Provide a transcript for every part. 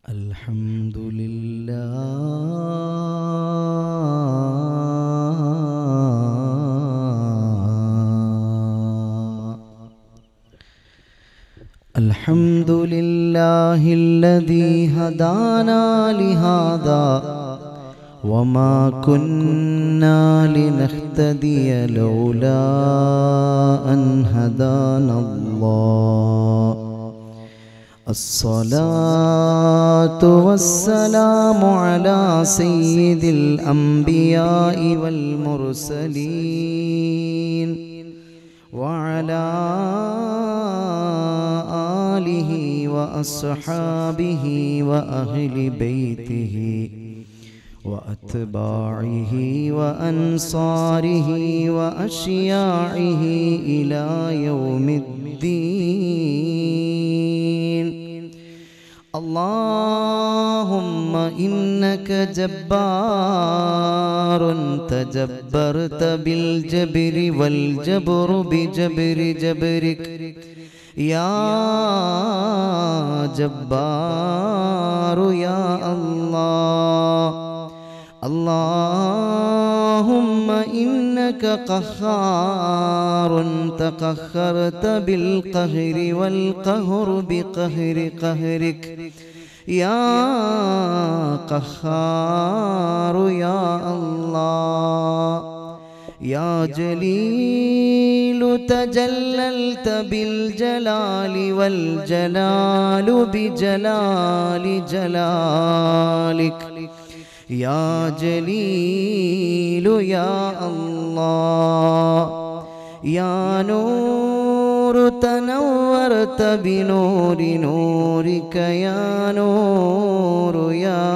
الحمد لله الحمد لله الذي هدانا لهذا وما كنا لنهتدي لولا أن هدانا الله الصلاة والسلام على سيد الأنبياء والمرسلين وعلى آله وأصحابه وأهل بيته وأتباعه وأنصاره وأشياعه إلى يوم الدين اللهم إنك جبار تجبرت بالجبر والجبر بجبر جبرك يا جبار يا الله اللهم إنك قهار تقهرت بالقهر والقهر بقهر قهرك يا قهار يا الله يا جليل تجللت بالجلال والجلال بجلال جلالك يا جليل يا الله يا نور تنورت بنور نورك يا نور يا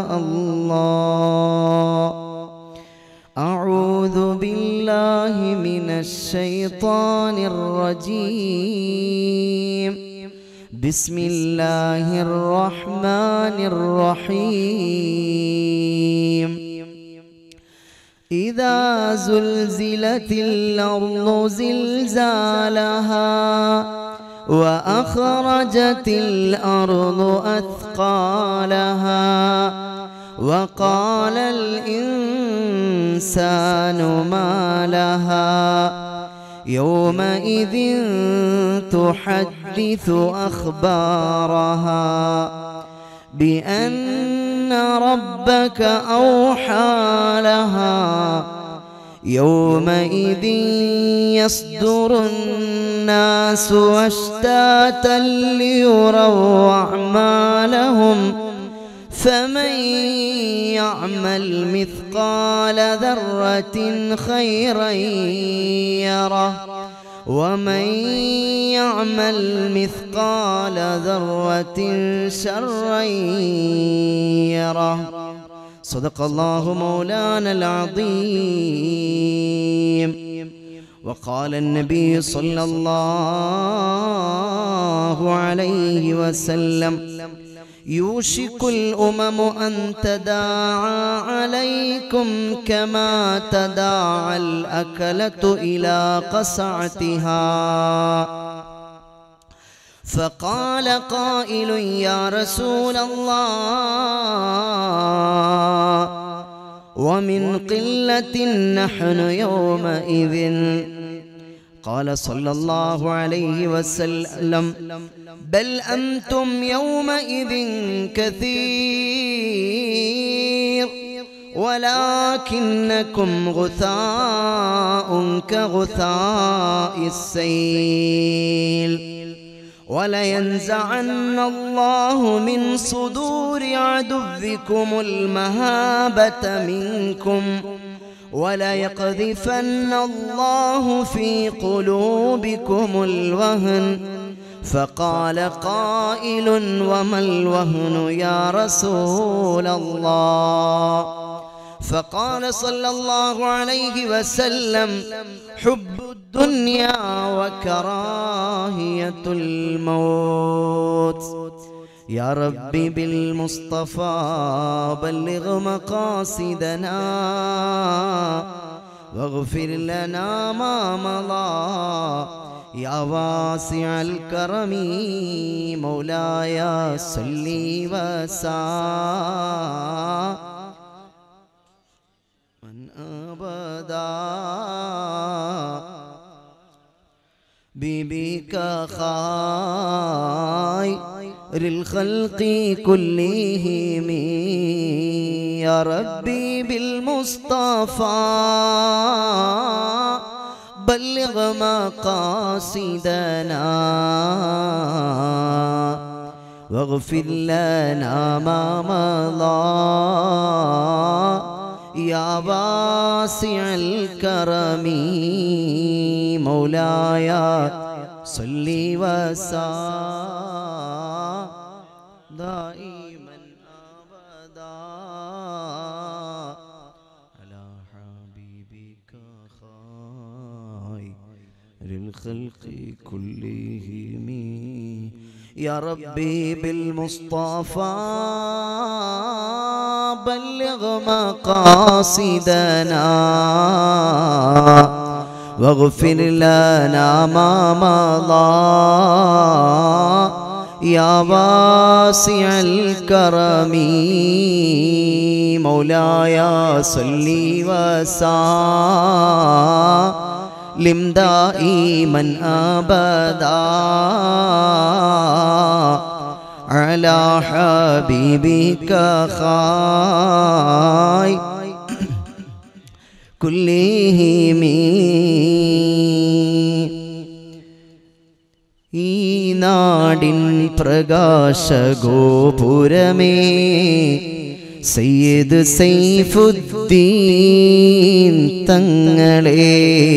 الله أعوذ بالله من الشيطان الرجيم بسم الله الرحمن الرحيم إذا زلزلت الأرض زلزالها وأخرجت الأرض أثقالها وقال الإنسان ما لها يومئذ تحدث أخبارها بأن ربك أوحى لها يومئذ يصدر الناس أشتاتا ليروا أعمالهم فمن يعمل مثقال ذرة خيرا يره ومن يعمل مثقال ذرة شرا يره صدق الله مولانا العظيم وقال النبي صلى الله عليه وسلم يوشك الأمم أن تداعى عليكم كما تداعى الأكلة إلى قصعتها فقال قائل يا رسول الله ومن قلة نحن يومئذ قال صلى الله عليه وسلم بل أنتم يومئذ كثير ولكنكم غثاء كغثاء السيل ولينزعن الله من صدور عدوكم المهابة منكم وليقذفن الله في قلوبكم الوهن فقال قائل وما الوهن يا رسول الله فقال صلى الله عليه وسلم حب الدنيا وكراهية الموت يا ربي بالمصطفى بلغ مقاصدنا واغفر لنا ما مضى يا واسع الكرم مولاي صل وسلم من أبدا ببك خير الخلق كلهم يا ربي بالمصطفى بلغ مقاصدنا واغفر لنا ما مضى يا واسع الكرم مولاي صل وسلم دائما ابدا على حبيبك خير الخلق كلهم يا ربي بالمصطفى بلغ مقاصدنا واغفر لنا ما مضى يا واسع الكرم مولاي صل وسلم دائما ابدا على حبيبك خير كلهم ഈ നാടിൻ പ്രകാശഗോപുരമേ സയ്യിദ് സൈഫുദ്ദീൻ തങ്ങളെ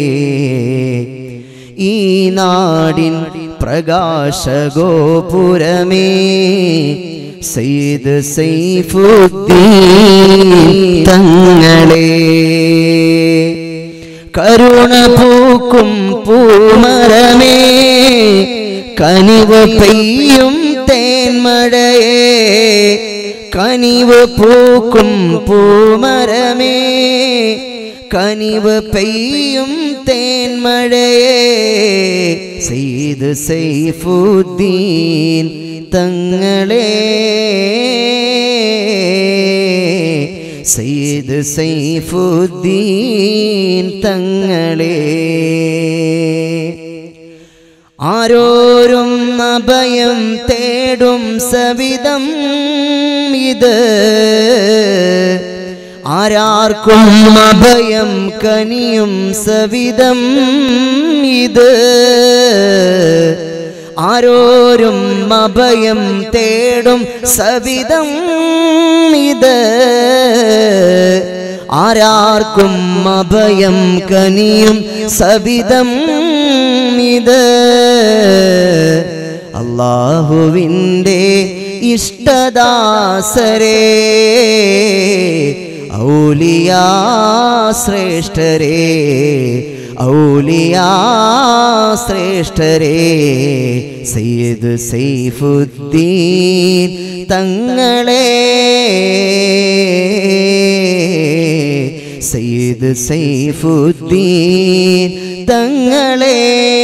ഈ നാടിൻ പ്രകാശഗോപുരമേ സയ്യിദ് സൈഫുദ്ദീൻ തങ്ങളെ കരുണ പൂക്കും പൂമരമേ കനിവ് പെയ്യും തേന്മഴയേ കനിവ് പൂക്കും പൂമരമേ കനിവ് പെയ്യും തേന്മഴയേ സെയ്ത് സൈഫുദ്ദീൻ തങ്ങളെ സെയ്ദ് സൈഫുദ്ദീൻ തങ്ങളെ ആരോരും അഭയം തേടും സവിധം ഇത് ആരാർക്കും അഭയം കനിയും സവിധം ഇത് ആരോരും അഭയം തേടും സവിധം ഇത് ആരാർക്കും അഭയം കനിയും സവിധം ഇത് അള്ളാഹുവിൻ്റെ ഇഷ്ടദാസരേ ഔലിയാ ശ്രേഷ്ഠരേ ഔലിയാ ശ്രേഷ്ഠരേ സയ്യിദ് സൈഫുദ്ദീൻ തങ്ങളെ സയ്യിദ് സൈഫുദ്ദീൻ തങ്ങളെ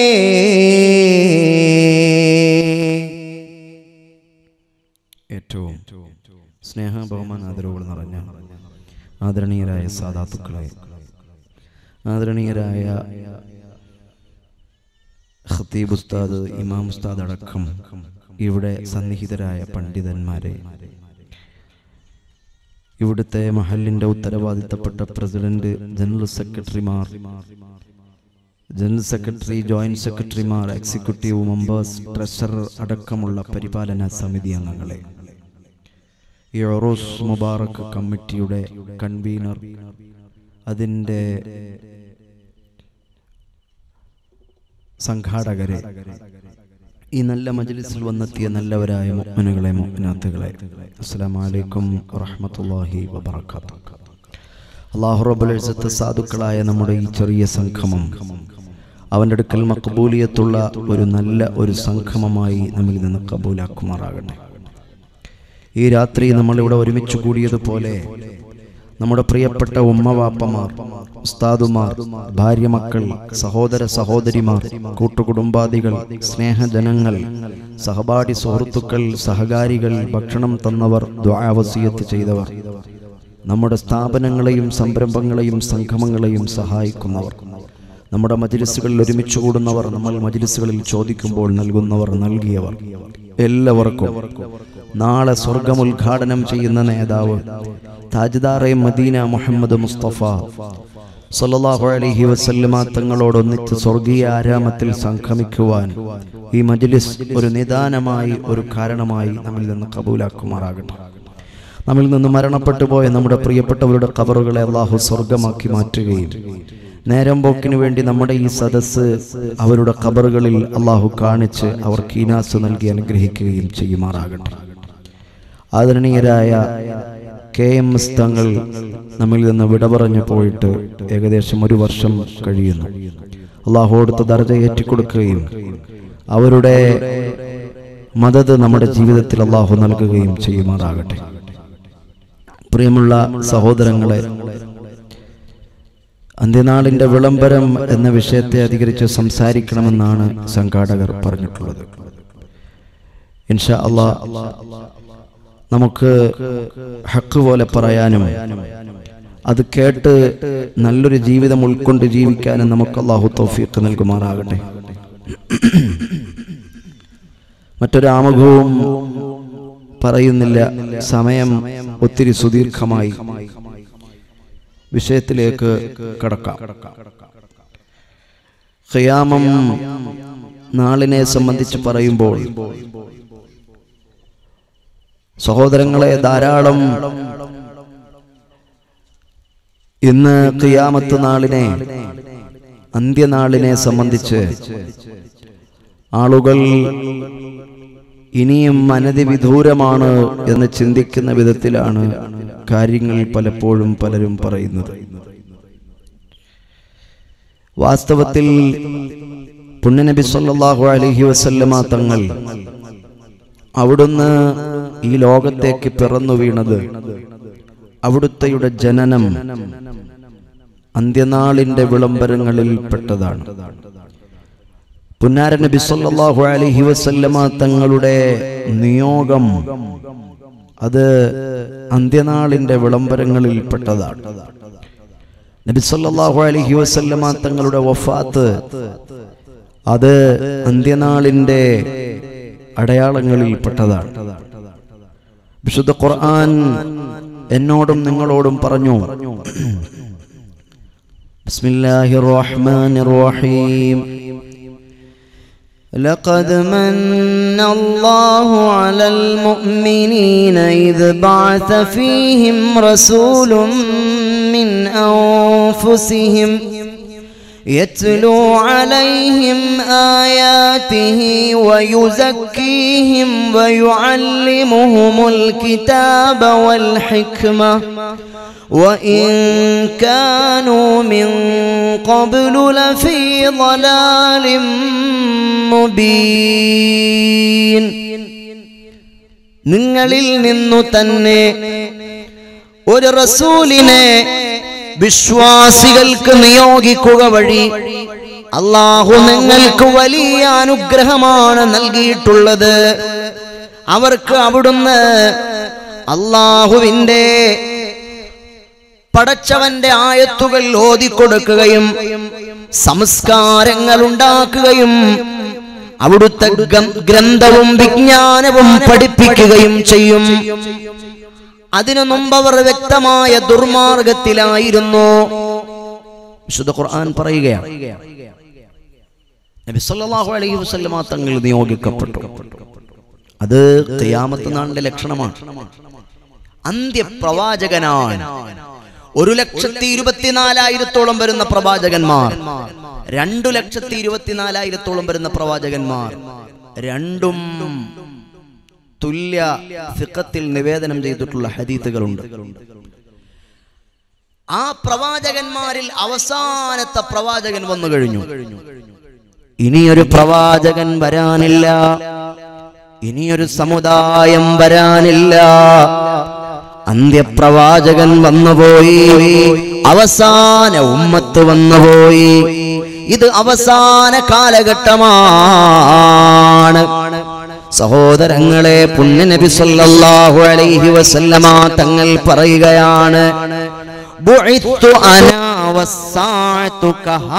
ഏറ്റവും സ്നേഹ ബഹുമാന ആദരവുകൾ നിറഞ്ഞ ആദരണീയരായ സാധാത്തുക്കളെ ആദരണീയരായ ഖത്തീബ് ഉസ്താദ് ഇമാം ഉസ്താദ് അടക്കം ഇവിടെ സന്നിഹിതരായ പണ്ഡിതന്മാരെ ഇവിടുത്തെ മഹലിന്റെ ഉത്തരവാദിത്തപ്പെട്ട പ്രസിഡന്റ് ജനറൽ സെക്രട്ടറിമാർ ജനറൽ സെക്രട്ടറി ജോയിന്റ് സെക്രട്ടറിമാർ എക്സിക്യൂട്ടീവ് മെമ്പേഴ്സ് ട്രഷറർ അടക്കമുള്ള പരിപാലന സമിതി അംഗങ്ങളെ ഈ ഒറോസ് മുബാറക് കമ്മിറ്റിയുടെ കൺവീനർ അതിൻ്റെ സംഘാടകരെ ഈ നല്ല മജ്ലിസിൽ വന്നെത്തിയ നല്ലവരായ മുഅ്മിനുകളെ മുഅ്മിനാത്തുകളെ അസ്സലാമു അലൈക്കും വറഹ്മത്തുള്ളാഹി വബറകാതുഹു അല്ലാഹു റബ്ബുൽ ഇസ്സത്ത് സാധുക്കളായ നമ്മുടെ ഈ ചെറിയ സംഗമം അവൻ്റെ അടുക്കൽ മക്ബൂലിയത്തുള്ള ഒരു നല്ല ഒരു സംഗമമായി നമ്മിൽ നിന്ന് കബൂലാക്കുമാറാകട്ടെ ഈ രാത്രി നമ്മളിവിടെ ഒരുമിച്ച് കൂടിയതുപോലെ നമ്മുടെ പ്രിയപ്പെട്ട ഉമ്മവാപ്പമാർ ഉസ്താദുമാർ ഭാര്യ മക്കൾ സഹോദര സഹോദരിമാർ കൂട്ടുകുടുംബാദികൾ സ്നേഹജനങ്ങൾ സഹപാഠി സുഹൃത്തുക്കൾ സഹകാരികൾ ഭക്ഷണം തന്നവർ ദ്വാവസീയത്ത് ചെയ്തവർ നമ്മുടെ സ്ഥാപനങ്ങളെയും സംരംഭങ്ങളെയും സംഗമങ്ങളെയും സഹായിക്കുന്നവർ നമ്മുടെ മജിലിസുകളിൽ ഒരുമിച്ച് കൂടുന്നവർ നമ്മൾ മജിലിസുകളിൽ ചോദിക്കുമ്പോൾ നൽകുന്നവർ നൽകിയവർ എല്ലാവർക്കും നാളെ സ്വർഗം ഉദ്ഘാടനം ചെയ്യുന്ന നേതാവ് താജ്ദാറെ മദീന മുഹമ്മദ് മുസ്തഫ സല്ലല്ലാഹു അലൈഹി വസല്ലമ തങ്ങളോടൊന്നിച്ച് സ്വർഗീയ ആരാമത്തിൽ സംഗമിക്കുവാൻ ഈ മജ്ലിസ് ഒരു നിദാനമായി ഒരു കാരണമായി നമ്മിൽ നിന്ന് കബൂലാക്കുമാറാകട്ടെ നമ്മിൽ നിന്ന് മരണപ്പെട്ടു പോയ നമ്മുടെ പ്രിയപ്പെട്ടവരുടെ കബറുകളെ അള്ളാഹു സ്വർഗമാക്കി മാറ്റുകയും നേരം പോക്കിനു വേണ്ടി നമ്മുടെ ഈ സദസ്സ് അവരുടെ കബറുകളിൽ അള്ളാഹു കാണിച്ച് അവർക്ക് ഈനാസ് നൽകി അനുഗ്രഹിക്കുകയും ചെയ്യുമാറാകട്ടെ ആദരണീയരായ കെ എം എസ് തങ്ങൾ നമ്മിൽ നിന്ന് വിട പറഞ്ഞു പോയിട്ട് ഏകദേശം ഒരു വർഷം കഴിയുന്നു അള്ളാഹു കൊടുത്ത ദർജ ഏറ്റിക്കൊടുക്കുകയും അവരുടെ മദത് നമ്മുടെ ജീവിതത്തിൽ അള്ളാഹു നൽകുകയും ചെയ്യുമാറാകട്ടെ പ്രിയമുള്ള സഹോദരങ്ങളെ അന്ത്യനാളിന്റെ വിളംബരം എന്ന വിഷയത്തെ അധികരിച്ച് സംസാരിക്കണമെന്നാണ് സംഘാടകർ പറഞ്ഞിട്ടുള്ളത് ഇൻഷാ അള്ളാ നമുക്ക് ഹക്ക് പോലെ പറയാനും അത് കേട്ട് നല്ലൊരു ജീവിതം ഉൾക്കൊണ്ട് ജീവിക്കാനും നമുക്ക് അള്ളാഹു തൗഫീഖ് നൽകുമാറാകട്ടെ മറ്റൊരു ആമുഖവും പറയുന്നില്ല സമയം ഒത്തിരി സുദീർഘമായി വിഷയത്തിലേക്ക് കടക്കാം ഖിയാമം നാളിനെ സംബന്ധിച്ച് പറയുമ്പോൾ സഹോദരങ്ങളെ ധാരാളം ഇന്ന് ഖിയാമത്ത് നാളിനെ അന്ത്യനാളിനെ സംബന്ധിച്ച് ആളുകൾ ഇനിയും അനധിവിദൂരമാണ് എന്ന് ചിന്തിക്കുന്ന വിധത്തിലാണ് കാര്യങ്ങൾ പലപ്പോഴും പലരും പറയുന്നത് വാസ്തവത്തിൽ പുണ്യനബി സല്ലല്ലാഹു അലൈഹി വസല്ലമ തങ്ങൾ അവിടുന്ന് ഈ ലോകത്തേക്ക് പിറന്നു വീണത് അവിടുത്തെയുടെ ജനനം അന്ത്യനാളിന്റെ വിളംബരങ്ങളിൽ പെട്ടതാണ് പുന്നാര നബി സല്ലല്ലാഹു അലൈഹി വസല്ലമ തങ്ങളുടെ നിയോഗം അത് അന്ത്യനാളിന്റെ വിളംബരങ്ങളിൽ പെട്ടതാണ് നബി സല്ലല്ലാഹു അലൈഹി വസല്ലമ തങ്ങളുടെ വഫാത്ത് അത് അന്ത്യനാളിന്റെ അടയാളങ്ങളിൽ പെട്ടതാണ് വിശുദ്ധ ഖുർആൻ എന്നോടും നിങ്ങളോടും പറഞ്ഞു ബിസ്മില്ലാഹിർ റഹ്മാനിർ റഹീം لقد من الله على المؤمنين إذ بعث فيهم رسول من أنفسهم يتلو عليهم آياته ويزكيهم ويعلمهم الكتاب والحكمة وإن كانوا من قبل لفي ضلال مبين നിങ്ങളിൽ നിന്നു തന്നെ ഒരു റസൂലിനെ വിശ്വാസികൾക്ക് നിയോഗിക്കുക വഴി അള്ളാഹു നിങ്ങൾക്ക് വലിയ അനുഗ്രഹമാണ് നൽകിയിട്ടുള്ളത് അവർക്ക് അവിടുന്ന് അള്ളാഹുവിൻ്റെ പടച്ചവന്റെ ആയത്തുകൾ ഓതിക്കൊടുക്കുകയും സംസ്കാരങ്ങൾ ഉണ്ടാക്കുകയും അവിടുത്തെ ഗം- ഗ്രന്ഥവും വിജ്ഞാനവും പഠിപ്പിക്കുകയും ചെയ്യും അതിനു മുമ്പ് അവർ വ്യക്തമായ ദുർമാർഗത്തിലായിരുന്നു വിശുദ്ധ ഖുർആൻ പറയുകയാണ് നബി സല്ലല്ലാഹു അലൈഹി വസല്ലമ തങ്ങൾ നിയോഗിക്കപ്പെട്ടു അത് ഖിയാമത്ത് നാളിന്റെ ലക്ഷണമാണ് അന്ത്യപ്രവാചകനാണ് ഒരു ലക്ഷത്തി ഇരുപത്തിനാലായിരത്തോളം വരുന്ന പ്രവാചകന്മാർ രണ്ടു ലക്ഷത്തി ഇരുപത്തിനാലായിരത്തോളം വരുന്ന പ്രവാചകന്മാർ രണ്ടും തുല്യ ഫിഖത്തിൽ നിവേദനം ചെയ്തിട്ടുള്ള ഹദീത്തുകളുണ്ട് ആ പ്രവാചകന്മാരിൽ അവസാനത്തെ പ്രവാചകൻ വന്നു കഴിഞ്ഞു ഇനിയൊരു പ്രവാചകൻ വരാനില്ല ഇനിയൊരു സമുദായം വരാനില്ല അന്ത്യപ്രവാചകൻ വന്നുപോയി അവസാന ഉമ്മത്ത് വന്നുപോയി ഇത് അവസാന കാലഘട്ടമാണ് സഹോദരങ്ങളെ പുണ്യനബി സല്ലല്ലാഹു അലൈഹി വസല്ലമ തങ്ങൾ പറയുകയാണ് ബുഇത്തു അനാ വസ്സാഅതു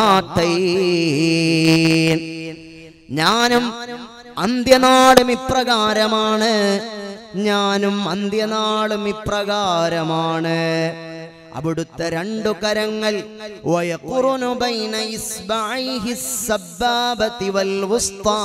കഹാതൈൻ ഞാനും അന്ത്യനാളും ഇപ്രകാരമാണ് ഞാനും അന്ത്യനാളും ഇപ്രകാരമാണ് അവിടുത്തെ രണ്ടു കരങ്ങൾ വയഖുറുനു ബൈന ഇസ്ബഅൈഹി സബ്ബാബതി വൽ വുസ്താ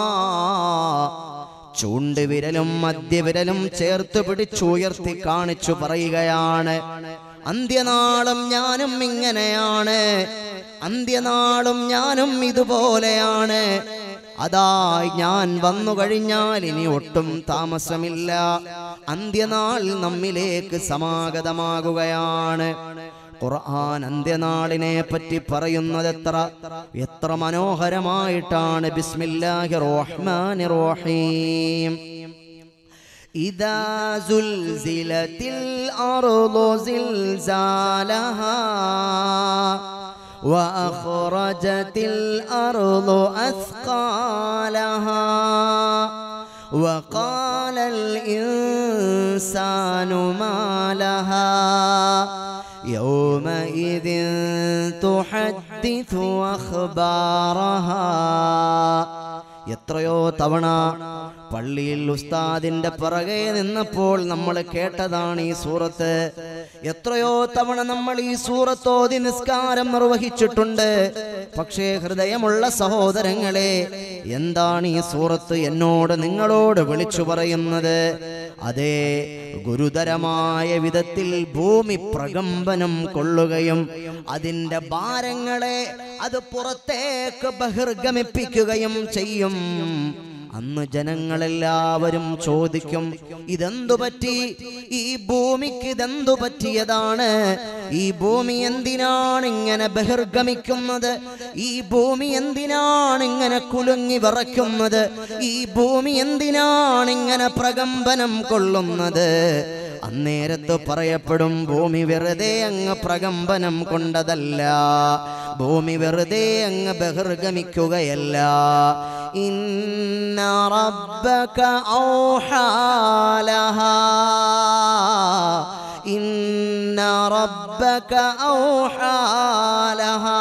ചൂണ്ടുവിരലും മധ്യവിരലും ചേർത്ത് പിടിച്ചുയർത്തി കാണിച്ചു പറയുകയാണ് അന്ത്യനാളും ഞാനും ഇങ്ങനെയാണ് അന്ത്യനാളും ഞാനും ഇതുപോലെയാണ് അതാ ഞാൻ വന്നു കഴിഞ്ഞാൽ ഇനി ഒട്ടും താമസമില്ല അന്ത്യനാൾ നമ്മിലേക്ക് സമാഗതമാകുകയാണ് ഖുർആൻ അന്ത്യനാളിനെ പറ്റി പറയുന്നത് എത്ര എത്ര മനോഹരമായിട്ടാണ് ബിസ്മില്ലാഹി റഹ്മാനി റഹീം إذا زلزلت الأرض زلزالها وأخرجت الأرض أثقالها وقال الإنسان ما لها يومئذ تحدث أخبارها എത്രയോ തവണ പള്ളിയിൽ ഉസ്താദിന്റെ പിറകെ നിന്നപ്പോൾ നമ്മൾ കേട്ടതാണ് ഈ സൂറത്ത് എത്രയോ തവണ നമ്മൾ ഈ സൂറത്തോതി നിസ്കാരം നിർവഹിച്ചിട്ടുണ്ട് പക്ഷേ ഹൃദയമുള്ള സഹോദരങ്ങളെ എന്താണ് ഈ സൂറത്ത് എന്നോട് നിങ്ങളോട് വിളിച്ചു പറയുന്നത് അതേ ഗുരുതരമായ വിധത്തിൽ ഭൂമി പ്രകമ്പനം കൊള്ളുകയും അതിന്റെ ഭാരങ്ങളെ അത് പുറത്തേക്ക് ബഹിർഗമിപ്പിക്കുകയും ചെയ്യും അന്ന് ജനങ്ങളെല്ലാവരും ചോദിക്കും ഇതെന്തു പറ്റി ഈ ഭൂമിക്ക് ഇതെന്തു പറ്റിയതാണ് ഈ ഭൂമി എന്തിനാണ് ഇങ്ങനെ ബഹിർഗമിക്കുന്നത് ഈ ഭൂമി എന്തിനാണ് ഇങ്ങനെ കുലുങ്ങി വിറയ്ക്കുന്നത് ഈ ഭൂമി എന്തിനാണ് ഇങ്ങനെ പ്രകമ്പനം കൊള്ളുന്നത് അന്നേരത്ത് പറയപ്പെടും ഭൂമി വെറുതെ അങ്ങ് പ്രകമ്പനം കൊണ്ടതല്ല ഭൂമി വെറുതെ അങ്ങ് ബഹിർഗമിക്കുകയല്ല ഇന്ന റബ്ബക ഔഹാലഹാ ഇന്ന റബ്ബക ഔഹാലഹാ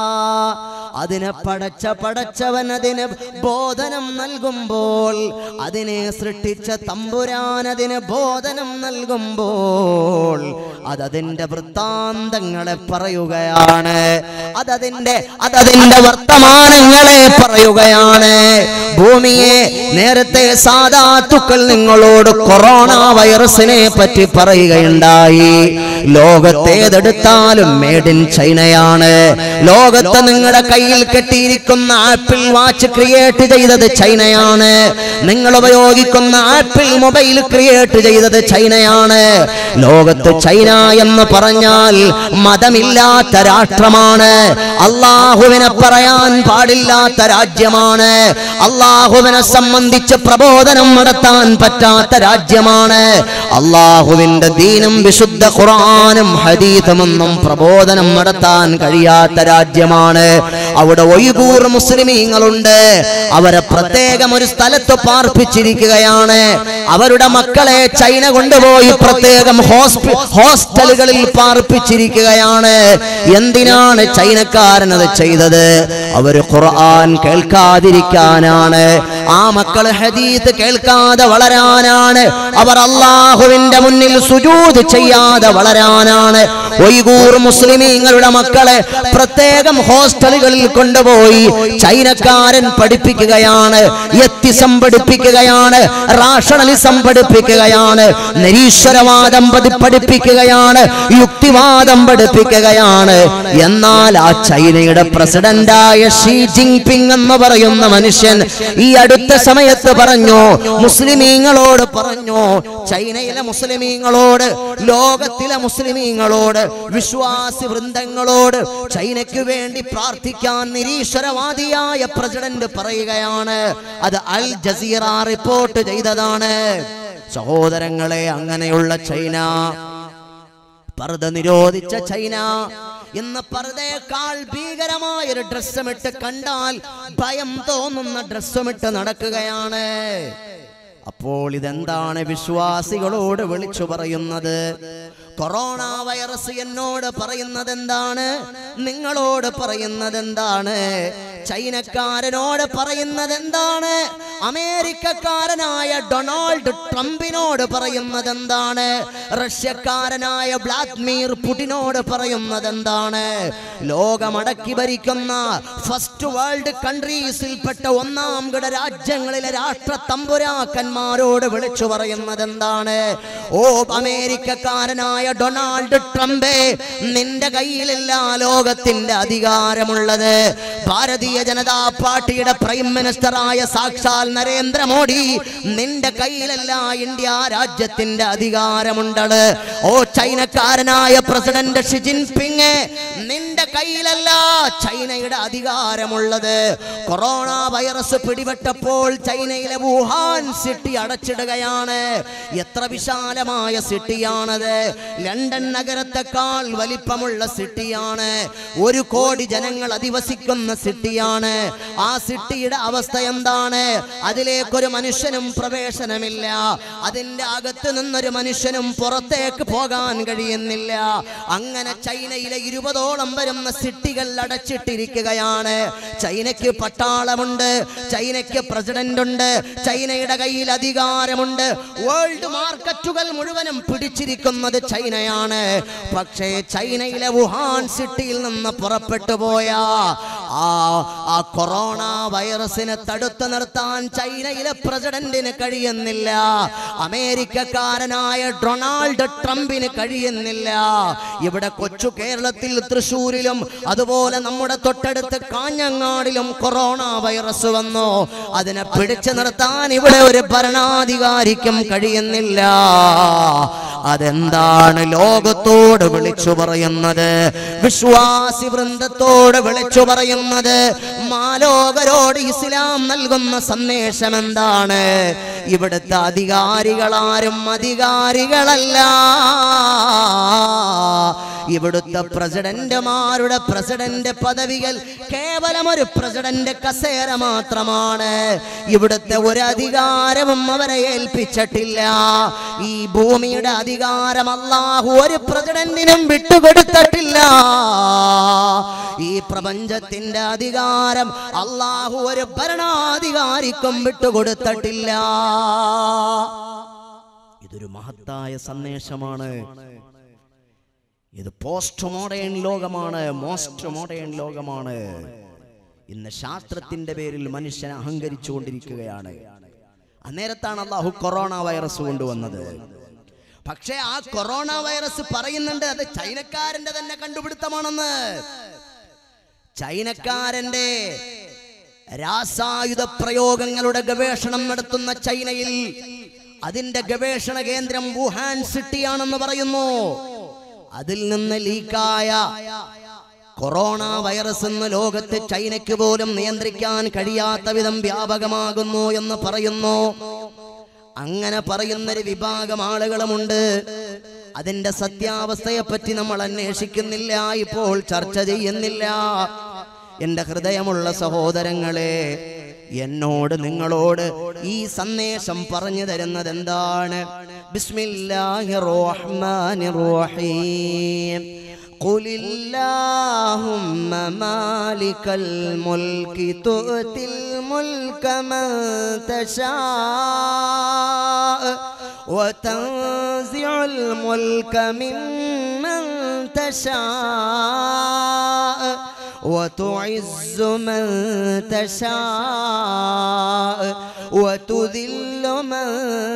അതിനെ പടച്ച പടച്ചവൻ അതിന് ബോധനം നൽകുമ്പോൾ അതിനെ സൃഷ്ടിച്ച തമ്പുരാൻ അതിന് ബോധനം നൽകുമ്പോൾ അതതിന്റെ വൃത്താന്തങ്ങളെ പറയുകയാണ് അതതിന്റെ അതതിന്റെ വർത്തമാനങ്ങളെ പറയുകയാണ് ഭൂമിയെ നേരത്തെ സാധാത്തുക്കൾ നിങ്ങളോട് കൊറോണ വൈറസിനെ പറ്റി പറയുകയുണ്ടായി ലോകത്തേതെടുത്താലും മേഡ് ഇൻ ചൈനയാണ് ലോകത്ത് നിങ്ങളുടെ കയ്യിൽ കെട്ടിയിരിക്കുന്ന ആപ്പിൾ വാച്ച് ക്രിയേറ്റ് ചെയ്തത് ചൈനയാണ് നിങ്ങൾ ഉപയോഗിക്കുന്ന ആപ്പിൾ മൊബൈൽ ക്രിയേറ്റ് ചെയ്തത് ചൈനയാണ് ലോകത്ത് ചൈന എന്ന് പറഞ്ഞാൽ മതമില്ലാത്ത രാഷ്ട്രമാണ് അള്ളാഹുവിനെ പറയാൻ പാടില്ലാത്ത രാജ്യമാണ് അള്ളാഹുവിനെ സംബന്ധിച്ച് പ്രബോധനം നടത്താൻ പറ്റാത്ത രാജ്യമാണ് അള്ളാഹുവിന്റെ ദീനും വിശുദ്ധ ഖുർആാനും ഹദീഥമെന്നും പ്രബോധനം നടത്താൻ കഴിയാത്ത രാജ്യമാണ് അവിടെ ഒയ്കൂർ മുസ്ലിമീങ്ങളുണ്ട് അവരെ പ്രത്യേകം ഒരു സ്ഥലത്ത് പാർപ്പിച്ചിരിക്കുകയാണ് അവരുടെ മക്കളെ ചൈന കൊണ്ടുപോയി പ്രത്യേകം ഹോസ്പി ഹോസ്റ്റലുകളിൽ പാർപ്പിച്ചിരിക്കുകയാണ് എന്തിനാണ് ചൈനക്കാരൻ അത് ചെയ്തത് അവര് ഖുർആൻ കേൾക്കാതിരിക്കാനാണ് ആ മക്കൾ ഹദീത്ത് കേൾക്കാതെ വളരാനാണ് അവർ അള്ളാഹുവിന്റെ മുന്നിൽ സുജൂത് ചെയ്യാതെ വളരാനാണ് ഒയ്കൂർ മുസ്ലിമീങ്ങളുടെ മക്കളെ പ്രത്യേകം ഹോസ്റ്റലുകളിൽ കൊണ്ടുപോയി ചൈനക്കാരൻ പഠിപ്പിക്കുകയാണ് എത്തിസം പഠിപ്പിക്കുകയാണ് റാഷണലിസം പഠിപ്പിക്കുകയാണ് നിരീശ്വരവാദം പഠി- പഠിപ്പിക്കുകയാണ് യുക്തിവാദം പഠിപ്പിക്കുകയാണ് എന്നാൽ ആ ചൈനയുടെ പ്രസിഡന്റായ ഷീ ജിൻപിങ് എന്ന് പറയുന്ന മനുഷ്യൻ ഈ അടുത്ത സമയത്ത് പറഞ്ഞു മുസ്ലിമീങ്ങളോട് പറഞ്ഞു ചൈനയിലെ മുസ്ലിമീങ്ങളോട് ലോകത്തിലെ മുസ്ലിമീങ്ങളോട് വിശ്വാസി വൃന്ദങ്ങളോട് ചൈനയ്ക്ക് വേണ്ടി പ്രാർത്ഥിക്കാൻ നിരീശ്വരവാദിയായ പ്രസിഡന്റ് പറയുകയാണ് അത് അൽ ജസീറ റിപ്പോർട്ട് ചെയ്തതാണ് സഹോദരങ്ങളെ അങ്ങനെയുള്ള ചൈന പർദ്ദ നിരോധിച്ച ചൈന ഇന്ന് പർദ്ദയേക്കാൾ ഭീകരമായ ഒരു ഡ്രസ്സുമിട്ട് കണ്ടാൽ ഭയം തോന്നുന്ന ഡ്രസ്സുമിട്ട് നടക്കുകയാണ് അപ്പോൾ ഇതെന്താണ് വിശ്വാസികളോട് വിളിച്ചു പറയുന്നത് കൊറോണ വൈറസ് എന്നോട് പറയുന്നത് എന്താണ് നിങ്ങളോട് പറയുന്നത് എന്താണ് ചൈനക്കാരനോട് പറയുന്നത് എന്താണ് അമേരിക്കക്കാരനായ ഡൊണാൾഡ് ട്രംപിനോട് പറയുന്നത് എന്താണ് റഷ്യക്കാരനായ വ്ളാദിമീർ പുടിനോട് പറയുന്നത് എന്താണ് ലോകമടക്കി ഭരിക്കുന്ന ഫസ്റ്റ് വേൾഡ് കൺട്രീസിൽപ്പെട്ട ഒന്നാം കിട രാജ്യങ്ങളിലെ രാഷ്ട്ര തമ്പുരാക്കന്മാരോട് വിളിച്ചു പറയുന്നത് എന്താണ് ഓ അമേരിക്കക്കാരനായ ഡൊണാൾഡ് ട്രംപേ നിന്റെ കയ്യിലില്ല ലോകത്തിന്റെ അധികാരമുള്ളത് ഭാരതീയ ജനതാ പാർട്ടിയുടെ പ്രൈം മിനിസ്റ്ററായ സാക്ഷാൽ നരേന്ദ്രമോദി നിന്റെ കയ്യിലല്ല ഇന്ത്യ രാജ്യത്തിന്റെ അധികാരമുണ്ടത് ഓ ചൈനക്കാരനായ പ്രസിഡന്റ് ഷി ജിൻപിങ് നിന്റെ കയ്യിലല്ല ചൈനയുടെ അധികാരമുള്ളത് കൊറോണ വൈറസ് പിടിപെട്ടപ്പോൾ ചൈനയിലെ വുഹാൻ സിറ്റി അടച്ചിടുകയാണ് എത്ര വിശാലമായ സിറ്റിയാണത് ലണ്ടൻ നഗരത്തെക്കാൾ വലിപ്പമുള്ള സിറ്റിയാണ് ഒരു കോടി ജനങ്ങൾ അധിവസിക്കുന്ന സിറ്റിയാണ് ആ സിറ്റിയുടെ അവസ്ഥ എന്താണ് അതിലേക്കൊരു മനുഷ്യനും പ്രവേശനമില്ല അതിന്റെ അകത്ത് നിന്നൊരു മനുഷ്യനും പുറത്തേക്ക് പോകാൻ കഴിയുന്നില്ല അങ്ങനെ ചൈനയിലെ ഇരുപതോളം വരുന്ന സിറ്റികൾ അടച്ചിട്ടിരിക്കുകയാണ് ചൈനയ്ക്ക് പട്ടാളമുണ്ട് ചൈനയ്ക്ക് പ്രസിഡന്റ് ഉണ്ട് ചൈനയുടെ കയ്യിൽ അധികാരമുണ്ട് വേൾഡ് മാർക്കറ്റുകൾ മുഴുവനും പിടിച്ചിരിക്കുന്നത് ചൈനയാണ് പക്ഷേ ചൈനയിലെ വുഹാൻ സിറ്റിയിൽ നിന്ന് പുറപ്പെട്ടു പോയ ആ ആ കൊറോണ വൈറസിനെ തടുത്തു നിർത്താൻ ചൈനയിലെ പ്രസിഡന്റിന് കഴിയുന്നില്ല അമേരിക്കക്കാരനായ ഡൊണാൾഡ് ട്രംപിന് കഴിയുന്നില്ല ഇവിടെ കൊച്ചു കേരളത്തിൽ തൃശൂരിലും അതുപോലെ നമ്മുടെ തൊട്ടടുത്ത് കാഞ്ഞങ്ങാടിലും കൊറോണ വൈറസ് വന്നു അതിനെ പിടിച്ചു നിർത്താൻ ഇവിടെ ഒരു ഭരണാധികാരിക്കും കഴിയുന്നില്ല അതെന്താണ് ലോകത്തോട് വിളിച്ചു പറയുന്നത് വിശ്വാസി വൃന്ദത്തോട് വിളിച്ചു പറയുന്നത് മാലോകരോട് ഇസ്ലാം നൽകുന്ന സന്ദേശം എന്താണ് ഇവിടുത്തെ അധികാരികളാരും അധികാരികളല്ല ഇവിടുത്തെ പ്രസിഡന്റുമാരുടെ പ്രസിഡന്റ് പദവികൾ കേവലം ഒരു പ്രസിഡന്റ് കസേര മാത്രമാണ് ഇവിടുത്തെ ഒരു അധികാരവും അവരെ ഏൽപ്പിച്ചിട്ടില്ല ഈ ഭൂമിയുടെ അധികാരം അല്ലാഹു ഒരു പ്രസിഡന്റിനും വിട്ടുകൊടുത്തിട്ടില്ല ഈ പ്രപഞ്ചത്തിന്റെ അധികാരം അല്ലാഹു ഒരു ഭരണാധികാരിക്കും വിട്ടുകൊടുത്തിട്ടില്ല ഇതൊരു മഹത്തായ സന്ദേശമാണ് ഇത് പോസ്റ്റ് മോഡേൺ ലോകമാണ് മോസ്റ്റ് മോഡേൺ ലോകമാണ് ഇന്ന് ശാസ്ത്രത്തിന്റെ പേരിൽ മനുഷ്യൻ അഹങ്കരിച്ചു കൊണ്ടിരിക്കുകയാണ് അന്നേരത്താണ് അള്ളാഹു കൊറോണ വൈറസ് കൊണ്ടുവന്നത് പക്ഷേ ആ കൊറോണ വൈറസ് പറയുന്നുണ്ട് അത് ചൈനക്കാരന്റെ തന്നെ കണ്ടുപിടുത്തമാണെന്ന് ചൈനക്കാരന്റെ രാസായുധ പ്രയോഗങ്ങളുടെ ഗവേഷണം നടത്തുന്ന ചൈനയിൽ അതിന്റെ ഗവേഷണ കേന്ദ്രം വുഹാൻ സിറ്റിയാണെന്ന് പറയുന്നു അതിൽ നിന്ന് ലീക്കായ കൊറോണ വൈറസ് എന്ന് ലോകത്ത് ചൈനയ്ക്ക് പോലും നിയന്ത്രിക്കാൻ കഴിയാത്ത വിധം വ്യാപകമാകുന്നു എന്ന് പറയുന്നു അങ്ങനെ പറയുന്നൊരു വിഭാഗം ആളുകളുമുണ്ട് അതിന്റെ സത്യാവസ്ഥയെ പറ്റി നമ്മൾ അന്വേഷിക്കുന്നില്ല ഇപ്പോൾ ചർച്ച ചെയ്യുന്നില്ല എന്റെ ഹൃദയമുള്ള സഹോദരങ്ങളെ എന്നോട് നിങ്ങളോട് ഈ സന്ദേശം പറഞ്ഞു തരുന്നത് എന്താണ് ബിസ്മില്ലാഹിർ റഹ്മാനിർ റഹീം قل اللهم مالك الملك تؤتي الملك من تشاء وتنزع الملك ممن تشاء وتعز من تشاء وتذل من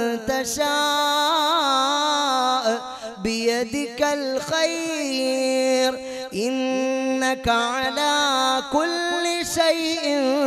تشاء بيدك الخير إنك على كل شيء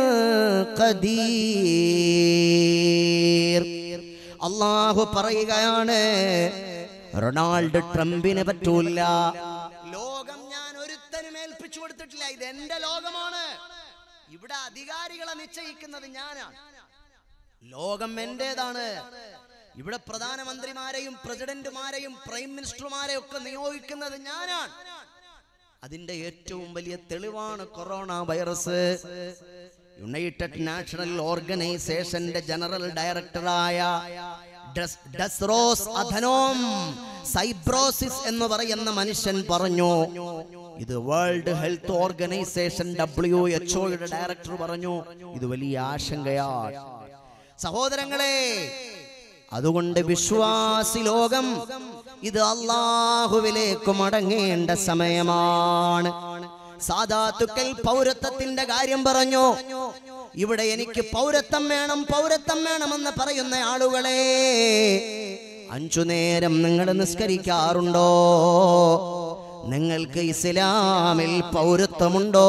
قدير അള്ളാഹു പറയുകയാണ് റൊണാൾഡ് ട്രംപിന് പറ്റൂല ലോകം ഞാൻ ഒരുത്തനും ഏൽപ്പിച്ചു കൊടുത്തിട്ടില്ല ഇത് എന്റെ ലോകമാണ് ഇവിടെ അധികാരികളെ നിശ്ചയിക്കുന്നത് ഞാനാണ് ലോകം എന്റേതാണ് ഇവിടെ പ്രധാനമന്ത്രിമാരെയും പ്രസിഡന്റുമാരെയും പ്രൈം മിനിസ്റ്റർമാരെയും ഒക്കെ നിയോഗിക്കുന്നത് ഞാനാണ് അതിന്റെ ഏറ്റവും വലിയ തെളിവാണ് കൊറോണ വൈറസ് യുണൈറ്റഡ് നാഷണൽ ഓർഗനൈസേഷന്റെ ജനറൽ ഡയറക്ടറായ ഡസ്- ഡസ്റോസ് അധനോം സൈബ്രോസിസ് എന്ന് പറയുന്ന മനുഷ്യൻ പറഞ്ഞു ഇത് വേൾഡ് ഹെൽത്ത് ഓർഗനൈസേഷൻ ഡബ്ല്യു എച്ച്ഒയുടെ ഡയറക്ടർ പറഞ്ഞു ഇത് വലിയ ആശങ്കയാണ് സഹോദരങ്ങളെ അതുകൊണ്ട് വിശ്വാസി ലോകം ഇത് അള്ളാഹുവിലേക്ക് മടങ്ങേണ്ട സമയമാണ് സാധാത്തുക്കൾ പൗരത്വത്തിന്റെ കാര്യം പറഞ്ഞു ഇവിടെ എനിക്ക് പൗരത്വം വേണം പൗരത്വം വേണമെന്ന് പറയുന്ന ആളുകളെ അഞ്ചു നേരം നിങ്ങൾ നിസ്കരിക്കാറുണ്ടോ നിങ്ങൾക്ക് ഇസ്ലാമിൽ പൗരത്വമുണ്ടോ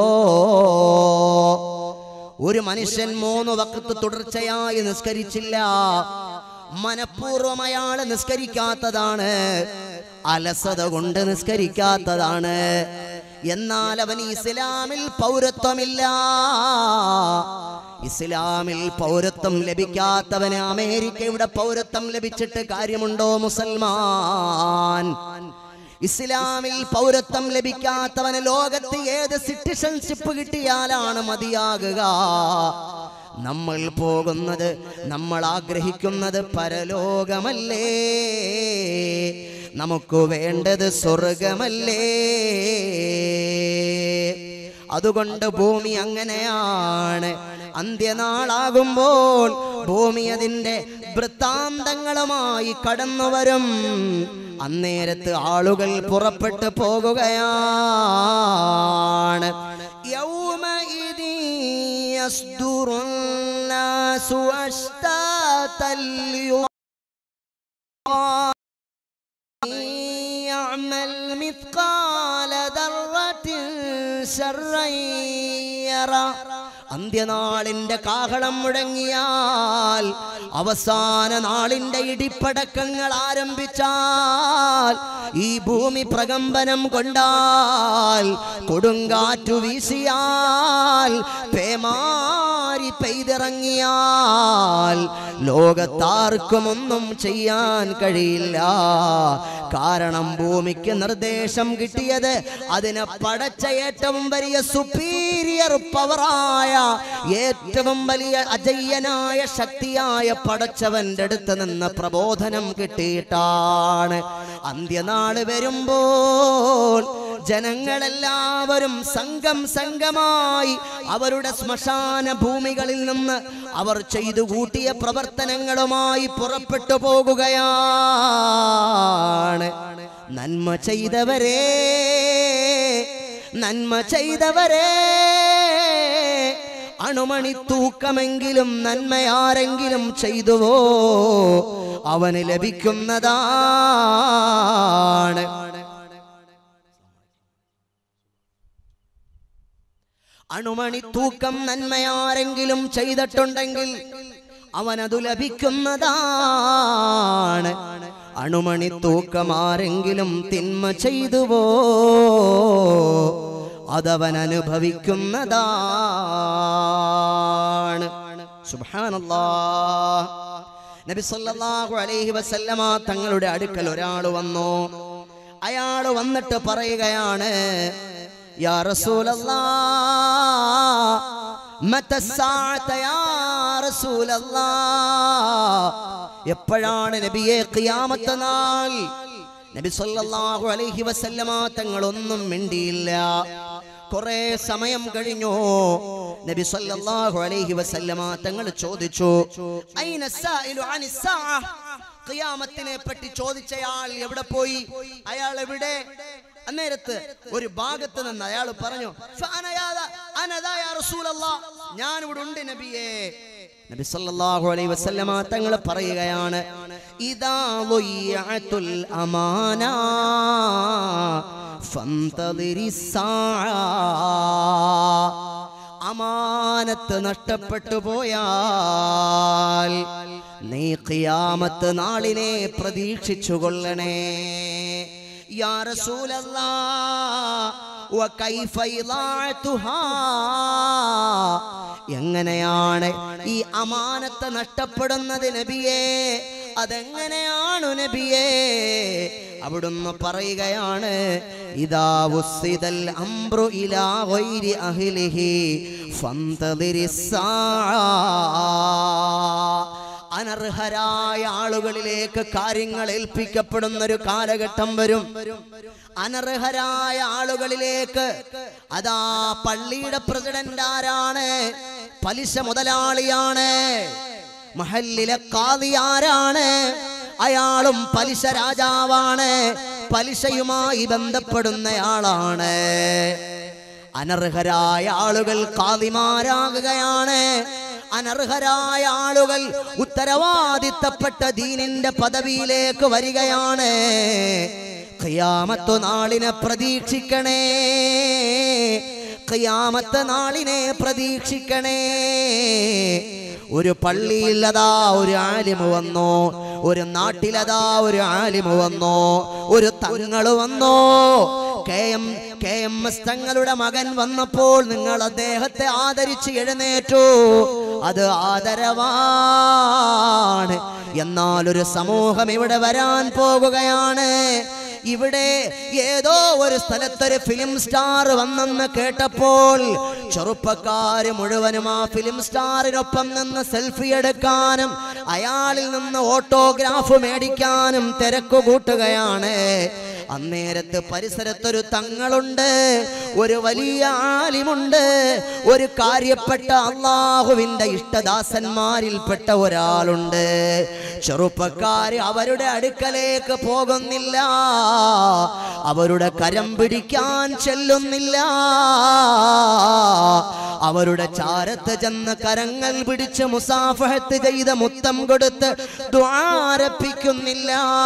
ഒരു മനുഷ്യൻ മൂന്ന് വക്കത്ത് തുടർച്ചയായി നിസ്കരിച്ചില്ല മനഃപൂർവ്വം അയാൾ നിസ്കരിക്കാത്തതാണ് അലസത കൊണ്ട് നിസ്കരിക്കാത്തതാണ് എന്നാൽ അവൻ ഇസ്ലാമിൽ പൗരത്വമില്ല ഇസ്ലാമിൽ പൗരത്വം ലഭിക്കാത്തവന് അമേരിക്കയുടെ പൗരത്വം ലഭിച്ചിട്ട് കാര്യമുണ്ടോ മുസൽമാൻ ഇസ്ലാമിൽ പൗരത്വം ലഭിക്കാത്തവന് ലോകത്ത് ഏത് സിറ്റിസൺഷിപ്പ് കിട്ടിയാലാണ് മതിയാകുക നമ്മൾ പോകുന്നത് നമ്മൾ ആഗ്രഹിക്കുന്നത് പരലോകമല്ലേ നമുക്ക് വേണ്ടത് സ്വർഗമല്ലേ അതുകൊണ്ട് ഭൂമി അങ്ങനെയാണ് അന്ത്യനാളാകുമ്പോൾ ഭൂമി അതിൻ്റെ വൃത്താന്തങ്ങളുമായി കടന്നു വരും അന്നേരത്ത് ആളുകൾ പുറപ്പെട്ടു പോകുകയാണ് يومئذ يصدر الناس أشتاتا ليرى يعمل مثقال ذرة شرا يرى അന്ത്യനാളിന്റെ കാഹളം മുഴങ്ങിയാൽ അവസാന നാളിന്റെ ഇടിപ്പടക്കങ്ങൾ ആരംഭിച്ചാൽ ഈ ഭൂമി പ്രകമ്പനം കൊണ്ടാൽ കൊടുങ്കാറ്റു വീശിയാൽ പേമാരി പെയ്തിറങ്ങിയാൽ ലോകത്താർക്കും ഒന്നും ചെയ്യാൻ കഴിയില്ല കാരണം ഭൂമിക്ക് നിർദ്ദേശം കിട്ടിയത് അതിനെ പടച്ച ഏറ്റവും വലിയ സുപ്പീരിയർ പവറായ ഏറ്റവും വലിയ അജയ്യനായ ശക്തിയായ പടച്ചവന്റെ അടുത്ത് നിന്ന് പ്രബോധനം കിട്ടിയിട്ടാണ് അന്ത്യനാള് വരുമ്പോൾ ജനങ്ങളെല്ലാവരും സംഘം സംഘമായി അവരുടെ ശ്മശാന ഭൂമികളിൽ നിന്ന് അവർ ചെയ്തു കൂട്ടിയ പ്രവർത്തനങ്ങളുമായി പുറപ്പെട്ടു പോകുകയാണ് നന്മ ചെയ്തവരെ നന്മ ചെയ്തവരെ അണുമണി തൂക്കമെങ്കിലും നന്മയാരെങ്കിലും ചെയ്തുവോ അവന് ലഭിക്കുന്നതാണ് അണുമണി തൂക്കം നന്മയാരെങ്കിലും ചെയ്തിട്ടുണ്ടെങ്കിൽ അവനതു ലഭിക്കുന്നതാണ് അണുമണി തൂക്കം ആരെങ്കിലും തിന്മ ചെയ്തുവോ അതവൻ അനുഭവിക്കുന്നതാണ് സുബ്ഹാനല്ലാ നബി സല്ലല്ലാഹു അലൈഹി വസല്ലമ തങ്ങളുടെ അടുക്കൽ ഒരാൾ വന്നു അയാൾ വന്നിട്ട് പറയുകയാണ് യാ റസൂലല്ലാ മത الساعة യാ റസൂലല്ലാ എപ്പോഴാണ് നബിയെ ഖിയാമത്ത് നാൾ നബി സല്ലല്ലാഹു അലൈഹി വസല്ലമ തങ്ങളൊന്നും മിണ്ടിയില്ല കുറെ സമയം കഴിഞ്ഞു നബി സല്ലല്ലാഹു അലൈഹി വസല്ലമ തങ്ങൾ ചോദിച്ചു ഐന സായിലു അനി സാഅ ഖിയാമത്തിനെ പറ്റി ചോദിച്ചയാൾ എവിടെ പോയി അയാൾ എവിടെ അന്നേരത്ത് ഒരു ഭാഗത്ത് നിന്ന് അയാൾ പറഞ്ഞു "ഫഅനയാദ- അനദാ യാ റസൂലല്ലാ." ഞാൻ ഇവിടെ ഉണ്ട് നബിയേ നബി സല്ലല്ലാഹു അലൈഹി വസല്ലമ തങ്ങൾ പറയുകയാണ് ഇദാ ളുയ്യഅത്തുൽ അമാന ഫന്തദിരി അമാനത്ത് നഷ്ടപ്പെട്ടു പോയാൽ നീ ഖിയാമത്ത് നാളിനെ പ്രതീക്ഷിച്ചു കൊള്ളണേ യാ റസൂലല്ലാ വകൈഫ ഇളാഅതുഹാ എങ്ങനെയാണ് ഈ അമാനത്ത് നഷ്ടപ്പെടുന്നത് നബിയെ അതെങ്ങനെയാണു നബിയേ അവിടുന്ന് പറയുകയാണ് ഇതാ ഉസ്സിദൽ അംറു ഇലാ ഗൈരി അഹ്ലിഹി ഫന്തദിരിസ്സാ അനർഹരായ ആളുകളിലേക്ക് കാര്യങ്ങൾ ഏൽപ്പിക്കപ്പെടുന്ന ഒരു കാലഘട്ടം വരും അനർഹരായ ആളുകളിലേക്ക് അതാ പള്ളിയുടെ പ്രസിഡന്റ് ആരാണ് പലിശ മുതലാളിയാണ് മഹല്ലിലെ കാതി ആരാണ് അയാളും പലിശ രാജാവാണ് പലിശയുമായി ബന്ധപ്പെടുന്നയാളാണ് അനർഹരായ ആളുകൾ കാതിമാരാകുകയാണ് അനർഹരായ ആളുകൾ ഉത്തരവാദിത്തപ്പെട്ട ദീനിന്റെ പദവിയിലേക്ക് വരികയാണ് ഖിയാമത്തു നാളിനെ പ്രതീക്ഷിക്കണേ ഖിയാമത്ത് നാളിനെ പ്രതീക്ഷിക്കണേ ഒരു പള്ളിയിൽ അതാ ഒരു ആലിമ് വന്നു ഒരു നാട്ടിലതാ ഒരു ആലിമ് വന്നു ഒരു തങ്ങള് വന്നു K M K M S തങ്ങളുടെ മകൻ വന്നപ്പോൾ നിങ്ങൾ അദ്ദേഹത്തെ ആദരിച്ച് എഴുന്നേറ്റു അത് ആദരവാണ് എന്നാൽ ഒരു സമൂഹം ഇവിടെ വരാൻ പോകുകയാണ് ഇവിടെ ഏതോ ഒരു സ്ഥലത്തൊരു ഫിലിം സ്റ്റാർ വന്നെന്ന് കേട്ടപ്പോൾ ചെറുപ്പക്കാര് മുഴുവനും ആ ഫിലിം സ്റ്റാറിനൊപ്പം നിന്ന് സെൽഫി എടുക്കാനും അയാളിൽ നിന്ന് ഓട്ടോഗ്രാഫ് മേടിക്കാനും തിരക്കു കൂട്ടുകയാണ് അന്നേരത്ത് പരിസരത്തൊരു തങ്ങളുണ്ട് ഒരു വലിയ ആലിമുണ്ട് ഒരു കാര്യപ്പെട്ട അള്ളാഹുവിന്റെ ഇഷ്ടദാസന്മാരിൽപ്പെട്ട ഒരാളുണ്ട് ചെറുപ്പക്കാര് അവരുടെ അടുക്കലേക്ക് പോകുന്നില്ല അവരുടെ കരം പിടിക്കാൻ ചെല്ലുന്നില്ല അവരുടെ ചാരത്ത് ചെന്ന് കരങ്ങൾ പിടിച്ച് മുസാഫഹത്ത് ചെയ്ത മുത്തം കൊടുത്ത് ദ്വാരപ്പിക്കുന്നില്ല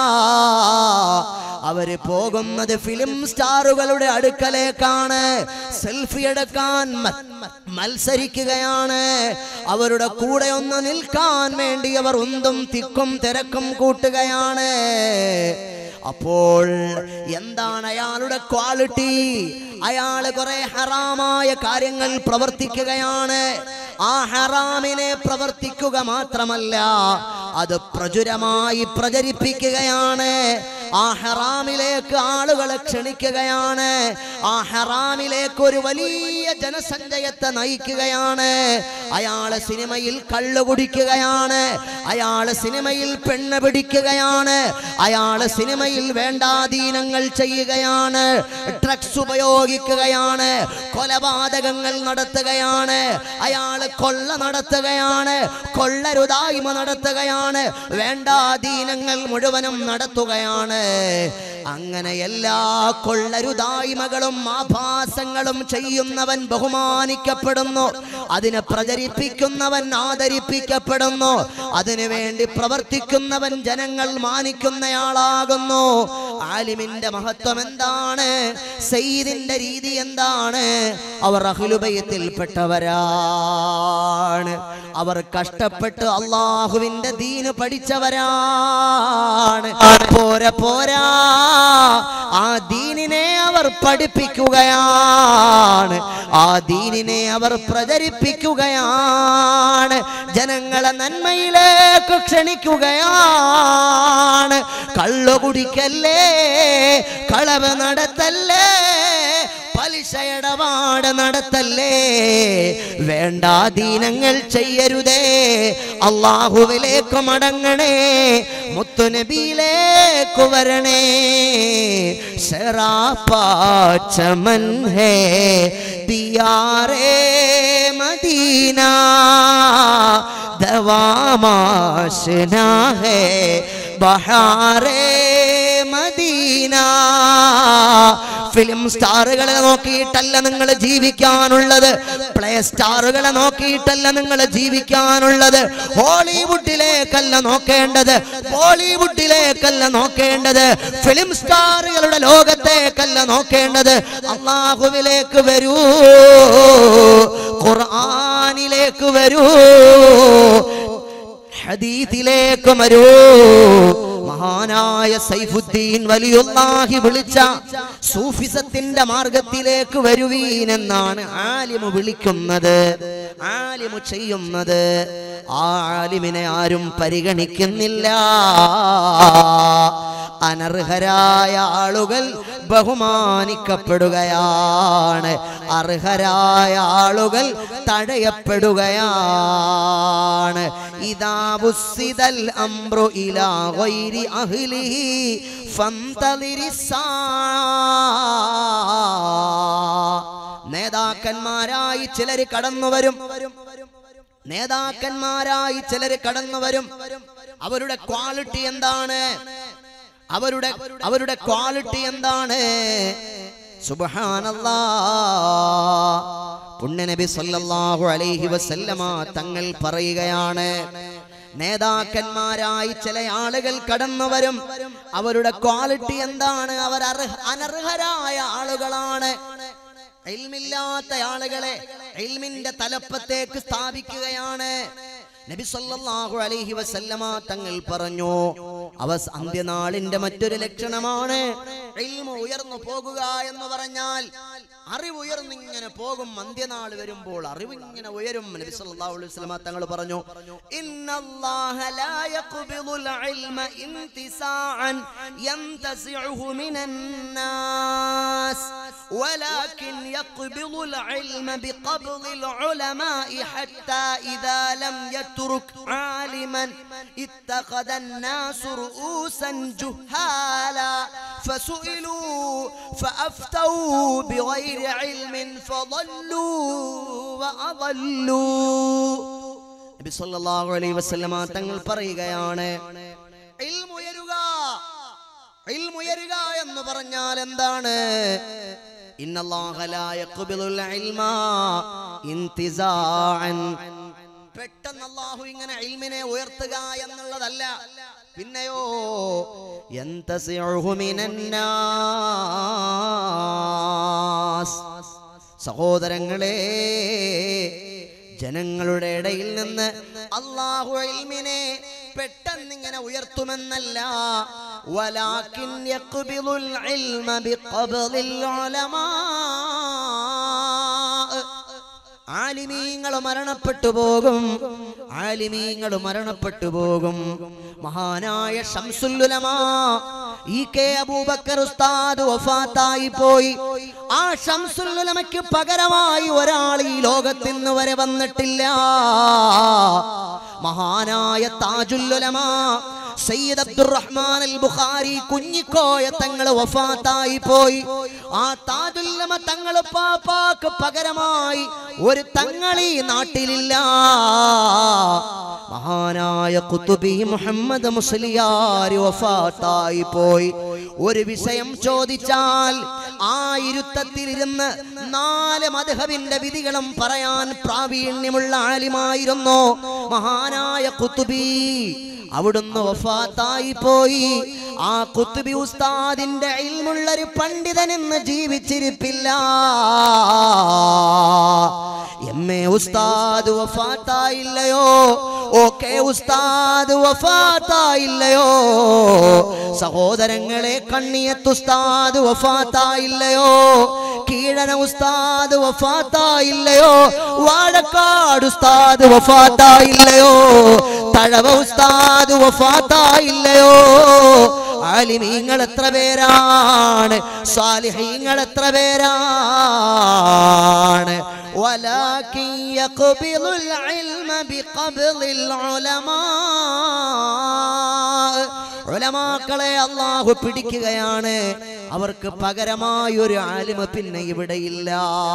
അവര് പോകുന്നത് ഫിലിം സ്റ്റാറുകളുടെ അടുക്കലേക്കാണ് സെൽഫി എടുക്കാൻ മ- മത്സരിക്കുകയാണ് അവരുടെ കൂടെ ഒന്ന് നിൽക്കാൻ വേണ്ടി അവർ ഉന്തും തിക്കും തിരക്കും കൂട്ടുകയാണ് അപ്പോൾ എന്താണ് അയാളുടെ ക്വാളിറ്റി അയാൾ കുറെ ഹറാമായ കാര്യങ്ങൾ പ്രവർത്തിക്കുകയാണ് ആ ഹറാമിനെ പ്രവർത്തിക്കുക മാത്രമല്ല അത് പ്രചുരമായി പ്രചരിപ്പിക്കുകയാണ് ആ ഹറാമിലേക്ക് ആളുകളെ ക്ഷണിക്കുകയാണ് ആ ഹറാമിലേക്ക് ഒരു വലിയ ജനസഞ്ചയത്തെ നയിക്കുകയാണ് അയാള് സിനിമയിൽ കള്ളു കുടിക്കുകയാണ് അയാള് സിനിമയിൽ പെണ്ണ് പിടിക്കുകയാണ് അയാള് സിനിമയിൽ വേണ്ടാധീനങ്ങൾ ചെയ്യുകയാണ് ഡ്രഗ്സ് ഉപയോഗിക്കുകയാണ് കൊലപാതകങ്ങൾ നടത്തുകയാണ് അയാള് കൊള്ള നടത്തുകയാണ് കൊള്ളരുതായ്മ നടത്തുകയാണ് വേണ്ടാധീനങ്ങൾ മുഴുവനും നടത്തുകയാണ് അങ്ങനെ എല്ലാ കൊള്ളരുതായ്മകളും ആഭാസങ്ങളും ചെയ്യുന്നവൻ ബഹുമാനിക്കപ്പെടുന്നു അതിനെ പ്രചരിപ്പിക്കുന്നവൻ ആദരിപ്പിക്കപ്പെടുന്നു അതിനു വേണ്ടി പ്രവർത്തിക്കുന്നവൻ ജനങ്ങൾ മാനിക്കുന്നയാളാകുന്നു ആലിമിന്റെ മഹത്വം എന്താണ് സെയ്ദിന്റെ രീതി എന്താണ് അവർ അഖിലുബയത്തിൽപ്പെട്ടവരാണ് അവർ കഷ്ടപ്പെട്ട് അള്ളാഹുവിന്റെ ദീന് പഠിച്ചവരാണ് പോരാ പോരാ ആ ദീനിനെ അവർ പഠിപ്പിക്കുകയാണ് ആ ദീനിനെ അവർ പ്രചരിപ്പിക്കുകയാണ് ജനങ്ങളെ നന്മയിലേക്ക് ക്ഷണിക്കുകയാണ് കള്ളു കുടിക്കല്ലേ കളവ് നടത്തല്ലേ പലിശ ഇടപാട് നടത്തല്ലേ വേണ്ടാധീനങ്ങൾ ചെയ്യരുതേ അള്ളാഹുവിലേക്ക് മടങ്ങണേ മുത്തുനബിയിലേക്ക് വരണേ ശറാപ്പാ ചമൻ ഹേ ദിയാറേ മദീന ദവാമാശന ഹേ ബഹാറേ മദീന ഫിലിം സ്റ്റാറുകളെ നോക്കിയിട്ടല്ല നിങ്ങൾ ജീവിക്കാനുള്ളത് പ്ലേ സ്റ്റാറുകളെ നോക്കിയിട്ടല്ല നിങ്ങൾ ജീവിക്കാനുള്ളത് ഹോളിവുഡിലേക്കല്ല നോക്കേണ്ടത് ബോളിവുഡിലേക്കല്ല നോക്കേണ്ടത് ഫിലിം സ്റ്റാറുകളുടെ ലോകത്തേക്കല്ല നോക്കേണ്ടത് അള്ളാഹുവിലേക്ക് വരൂ ഖുർആനിലേക്ക് വരൂ ഹദീത്തിലേക്ക് വരൂ മഹാനായ സൈഫുദ്ദീൻ വലിയുള്ളാഹി വിളിച്ച സൂഫിസത്തിന്റെ മാർഗത്തിലേക്ക് വരുവീൻ എന്നാണ് ആലിമു വിളിക്കുന്നത് ആലിമു ചെയ്യുന്നത് ആ ആലിമിനെ ആരും പരിഗണിക്കുന്നില്ല അനർഹരായ ആളുകൾ ബഹുമാനിക്കപ്പെടുകയാണ് അർഹരായ ആളുകൾ തടയപ്പെടുകയാണ് ഇതാ ബുസ്സിദൽ അംറു ഇലാ ഗൈരി അഹ്ലിഹി ഫന്തളിരിസ്സാ നേതാക്കന്മാരായി ചിലർ കടന്നു വരും നേതാക്കന്മാരായി ചിലർ കടന്നു വരും അവരുടെ ക്വാളിറ്റി എന്താണ് അവരുടെ അവരുടെ ക്വാളിറ്റി എന്താണ് സുബ്ഹാനല്ലാ പുണ്യനബി സല്ലല്ലാഹു അലൈഹി വസല്ലമ തങ്ങൾ പറയുകയാണ് നേതാക്കന്മാരായി ചില ആളുകൾ കടന്നു വരും അവരുടെ ക്വാളിറ്റി എന്താണ് അവർ അർഹ- അനർഹരായ ആളുകളാണ് ഇൽമില്ലാത്ത ആളുകളെ ഇൽമിന്റെ തലപ്പത്തേക്ക് സ്ഥാപിക്കുകയാണ് നബി സല്ലല്ലാഹു അലൈഹി വസല്ലമ തങ്ങൾ പറഞ്ഞു അവ അന്ത്യനാളിന്റെ മറ്റൊരു ലക്ഷണമാണ് ഇൽമു ഉയർന്നു പോകുക എന്ന് പറഞ്ഞാൽ അറിവ് ഉയർന്നിങ്ങനെ പോകും അന്ത്യനാൾ വരുമ്പോൾ അറിവ് ഇങ്ങനെ ഉയരും നബി സല്ലല്ലാഹു അലൈഹി വസല്ലമ തങ്ങൾ പറഞ്ഞു ഇന്നല്ലാഹ ലാ യഖ്ബിളുൽ ഇൽമ ഇന്തിസാഅൻ യന്തസിഉഹു മിനൻ നാസ് ولكن يقبض العلم بقبض العلماء حتى إذا لم يترك عالما اتخذ الناس رؤوسا جهالا فسئلوا فأفتوا بغير علم فضلوا وأضلوا നബി സല്ലല്ലാഹു അലൈഹി വസല്ലമ തങ്ങൾ പറയുകയാണ് ഇൽമു ഉയരുക ഇൽമു ഉയരുക എന്ന് പറഞ്ഞാൽ എന്താണ് ഇന്നല്ലാഹ ലാ യഖ്ബിലുൽ ഇൽമ ഇന്തിസാഅൻ പെട്ടെന്ന് അല്ലാഹു ഇങ്ങനെ ഇൽമിനെ ഉയർത്തുക എന്നുള്ളതല്ല പിന്നെയോ യന്തസിഉഹു മിനന്നാസ് സഹോദരങ്ങളെ ജനങ്ങളുടെ ഇടയിൽ നിന്ന് അള്ളാഹു ഇൽമിനെ പെട്ടെന്ന് ഇങ്ങനെ ഉയർത്തുമെന്നല്ല വലാകിൻ യഖ്ബിലുൽ ഇൽമ ബിഖബ്ദിൽ ഉലമാ ആലിമീങ്ങൾ മരണപ്പെട്ടു പോകും ആലിമീങ്ങൾ മരണപ്പെട്ടു പോകും മഹാനായ ഷംസുല്ലുലമാ ഈ കെ അബൂബക്കർ ഉസ്താദ് വഫാത്തായി പോയി ആ ഷംസുല്ലുലമയ്ക്ക് പകരമായി ഒരാൾ ഈ ലോകത്തിൽ നിന്ന് വരെ വന്നിട്ടില്ല മഹാനായ താജുല്ലുലമാ സയ്യിദ് അബ്ദുറഹ്മാൻ അൽ ബുഖാരി കുഞ്ഞിക്കോയ തങ്ങൾ വഫാത്തായി പോയി ആ താജുല്ലമ തങ്ങൾ പാപ്പാക്ക് പകരമായി ഒരു തങ്ങളി നാട്ടിലില്ല മഹാനായ കുത്തുബി മുഹമ്മദ് മുസ്ലിയാർ വഫാത്തായി പോയി ഒരു വിഷയം ചോദിച്ചാൽ ആ ഇരുത്തത്തിലിരുന്ന് നാല് മധുഹബിന്റെ വിധികളും പറയാൻ പ്രാവീണ്യമുള്ള ആലിമായിരുന്നു മഹാനായ കുത്തുബി അവിടുന്ന് വഫാത്തായി പോയി ആ കുത്തുബി ഉസ്താദിന്റെ ഇൽമുള്ള ഒരു പണ്ഡിതൻ ഇന്ന് ജീവിച്ചിരിപ്പില്ല എം എ ഉസ്താദ് വഫാത്തായില്ലയോ ഓക്കെ ഉസ്താദ് വഫാത്തായില്ലയോ സഹോദരങ്ങളെ കണ്ണിയത്ത് ഉസ്താദ് വഫാത്തായില്ലയോ കീഴന ഉസ്താദ് വഫാത്തായില്ലയോ വാഴക്കാട് ഉസ്താദ് വഫാത്തായില്ലയോ തഴവ ഉസ്താദ് വഫാത്തായില്ലയോ ആലിമീങ്ങൾ എത്ര പേരാണ് സാലിഹീങ്ങൾ എത്ര പേരാണ് ولكن يقبض العلم بقبض العلماء ഉലമാക്കളെ അള്ളാഹു പിടിക്കുകയാണ് അവർക്ക് പകരമായി ഒരു ആലിമ പിന്നെ ഇവിടെയില്ല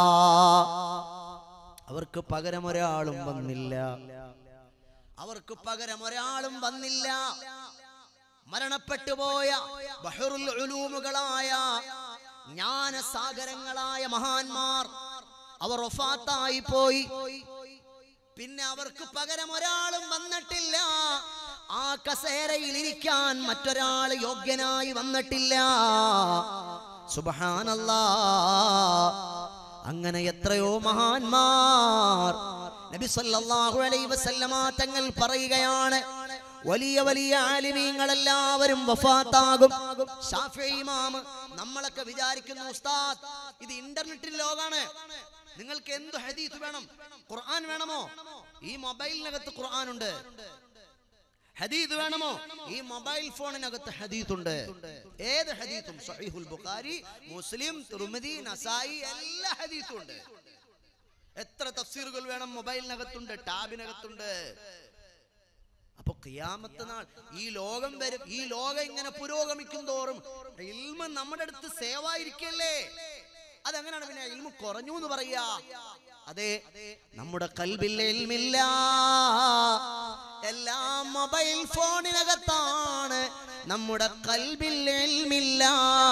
അവർക്ക് പകരം ഒരാളും വന്നില്ല അവർക്ക് പകരം ഒരാളും വന്നില്ല മരണപ്പെട്ടു പോയ ബഹറുൽ ഉലൂമുകളായ ജ്ഞാനസാഗരങ്ങളായ മഹാന്മാർ അവർ ഒഫാത്തായി പോയി പിന്നെ അവർക്ക് പകരം ഒരാളും വന്നിട്ടില്ല ആ കസേരയിൽ ഇരിക്കാൻ മറ്റൊരാൾ യോഗ്യനായി വന്നിട്ടില്ല സുബഹാനല്ലാ അങ്ങനെ എത്രയോ മഹാന്മാർ നബി സല്ലല്ലാഹു അലൈഹി വസല്ലമ തങ്ങൾ പറയുകയാണ് വലിയ വലിയ ആലിമീങ്ങളെല്ലാവരും വഫാത്താകും ഷാഫി ഇമാം നമ്മളൊക്കെ വിചാരിക്കുന്നു ഉസ്താദ് ഇത് ഇന്റർനെറ്റിന്റെ ലോകാണ് നിങ്ങൾക്ക് എന്ത് ഹദീസ് വേണം ഖുർആൻ വേണമോ ഈ മൊബൈലിനകത്ത് ഖുർആൻ ഉണ്ട് ഹദീദ് വേണമോ ഈ മൊബൈൽ ഫോണിനകത്ത് ഹദീത്ത് ഉണ്ട് ഏത് ഹദീത്തും സഹീഹുൽ ബുഖാരി മുസ്ലിം തുർമിദി നസായി എല്ലാ ഹദീത്തും ഉണ്ട് എത്ര തഫ്സീറുകൾ വേണം മൊബൈലിനകത്തുണ്ട് ടാബിനകത്തുണ്ട് അപ്പൊ ഖിയാമത്ത് നാൾ ഈ ലോകം വരും ഈ ലോകം ഇങ്ങനെ പുരോഗമിക്കും തോറും ഇൽമ നമ്മുടെ അടുത്ത് സേവായിരിക്കല്ലേ അതെങ്ങനെയാണ് പിന്നെ ഇൽമ കുറഞ്ഞു എന്ന് പറയാ അതെ നമ്മുടെ കൽബിൽ ഇൽമില്ല എല്ലാം മൊബൈൽ ഫോണിനകത്താണ് നമ്മുടെ കൽബിൽ ഇൽമില്ല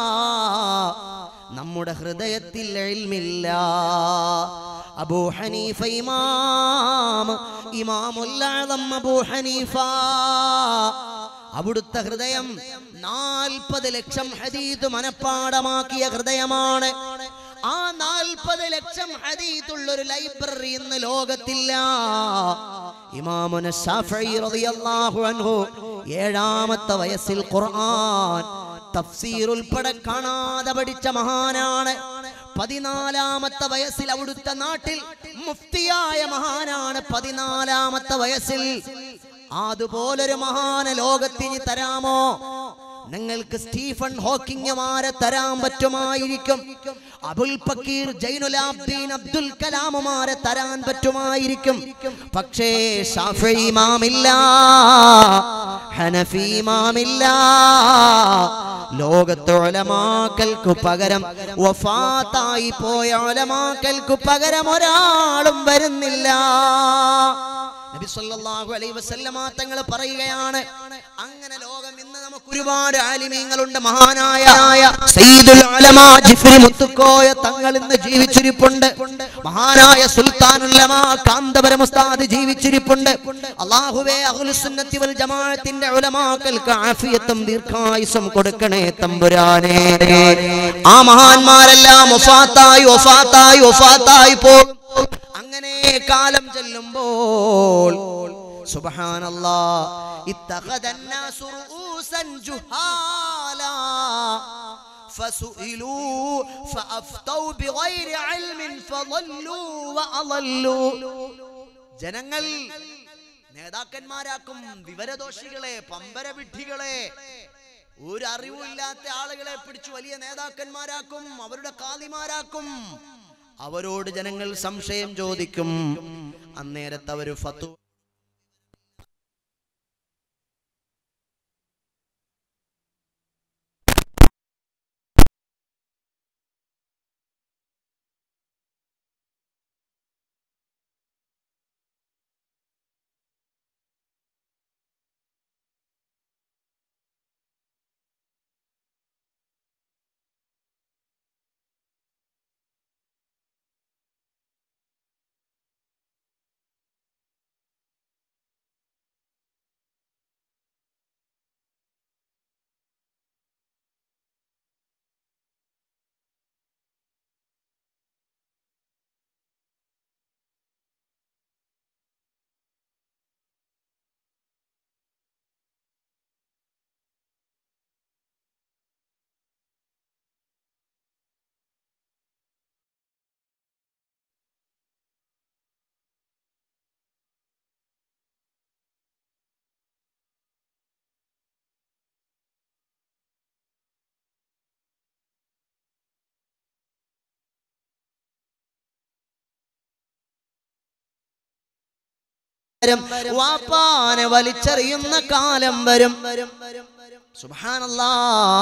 നമ്മുടെ ഹൃദയത്തിൽ ഇൽമില്ല അബൂ ഹനീഫ ഇമാം ഇമാമുൽ ആദം അബൂ ഹനീഫ അവിടുത്തെ ഹൃദയം നാൽപ്പത് ലക്ഷം ഹദീദ് മനപ്പാടമാക്കിയ ഹൃദയമാണ് ആ നാൽപ്പത് ലക്ഷം ഹദീത്തുള്ള ഒരു ലൈബ്രറി ഇന്ന് ലോകത്തില്ല ഇമാമുന ശാഫഈ റളിയല്ലാഹു അൻഹു ഏഴാമത്തെ വയസ്സിൽ ഖുർആൻ തഫ്സീർ ഉൾപ്പെടെ കാണാതെ പഠിച്ച മഹാനാണ് പതിനാലാമത്തെ വയസ്സിൽ അവിടുത്തെ നാട്ടിൽ മുഫ്തിയായ മഹാനാണ് പതിനാലാമത്തെ വയസ്സിൽ അതുപോലൊരു മഹാന ലോകത്തിന് തരാമോ നിങ്ങൾക്ക് സ്റ്റീഫൻ ഹോക്കിങ്ങുമാരെ തരാൻ പറ്റുമായിരിക്കും അബുൽ ഫക്കീർ ജൈനുലാബ്ദീൻ അബ്ദുൽ കലാമുമാരെ തരാൻ പറ്റുമായിരിക്കും പക്ഷേ ഷാഫി ഇമാമില്ല ഹനഫി ഇമാമില്ല ലോകത്തെ ഒലമാക്കൽക്കു പകരം വഫാത്തായി പോയ ഒലമാക്കൽക്കു പകരം ഒരാളും വരുന്നില്ല നബി സല്ലല്ലാഹു അലൈഹി വസല്ലമ തങ്ങൾ പറയുകയാണ് അങ്ങനെ ലോകം ഇന്ന് നമുക്ക് ഒരുപാട് ആലിമീങ്ങളുണ്ട് മഹാനായ സയ്യിദുൽ ഉലമാ ജിഫ്രി മുത്തുക്കോയ തങ്ങൾ ഇന്ന് ജീവിച്ചിരിപ്പുണ്ട് മഹാനായ സുൽത്താനുൽ ഉലമാ കാന്തപുരം ഉസ്താദ് ജീവിച്ചിരിപ്പുണ്ട് അല്ലാഹുവേ അഹ്ലുസ് സുന്നത്തി വൽ ജമാഅത്തിന്റെ ഉലമാക്കൾക്ക് ആഫിയത്തും ദീർഘായുസ്സും കൊടുക്കണേ തമ്പുരാനെ ആ മഹാന്മാരെല്ലാം വഫാത്തായി വഫാത്തായി വഫാത്തായി പോകും അങ്ങനെ കാലം ചെല്ലുമ്പോൾ സുബ്ഹാനല്ലാ ഇത്തഖദ الناس رؤوسا جهالا فسئلوا فأفتوا بغير علم فضلوا وأضلوا ജനങ്ങൾ നേതാക്കന്മാരാക്കും വിവരദോഷികളെ പമ്പര വിഡ്ഢികളെ ഒരു അറിവുമില്ലാത്ത ആളുകളെ പിടിച്ചു വലിയ നേതാക്കന്മാരാക്കും അവരുടെ കാതിമാരാക്കും അവരോട് ജനങ്ങൾ സംശയം ചോദിക്കും അന്നേരത്ത് അവര് ഫത്തു വരും വാപ്പാനെ വലിച്ചെറിയുന്ന കാലം വരും സുബ്ഹാനല്ലാ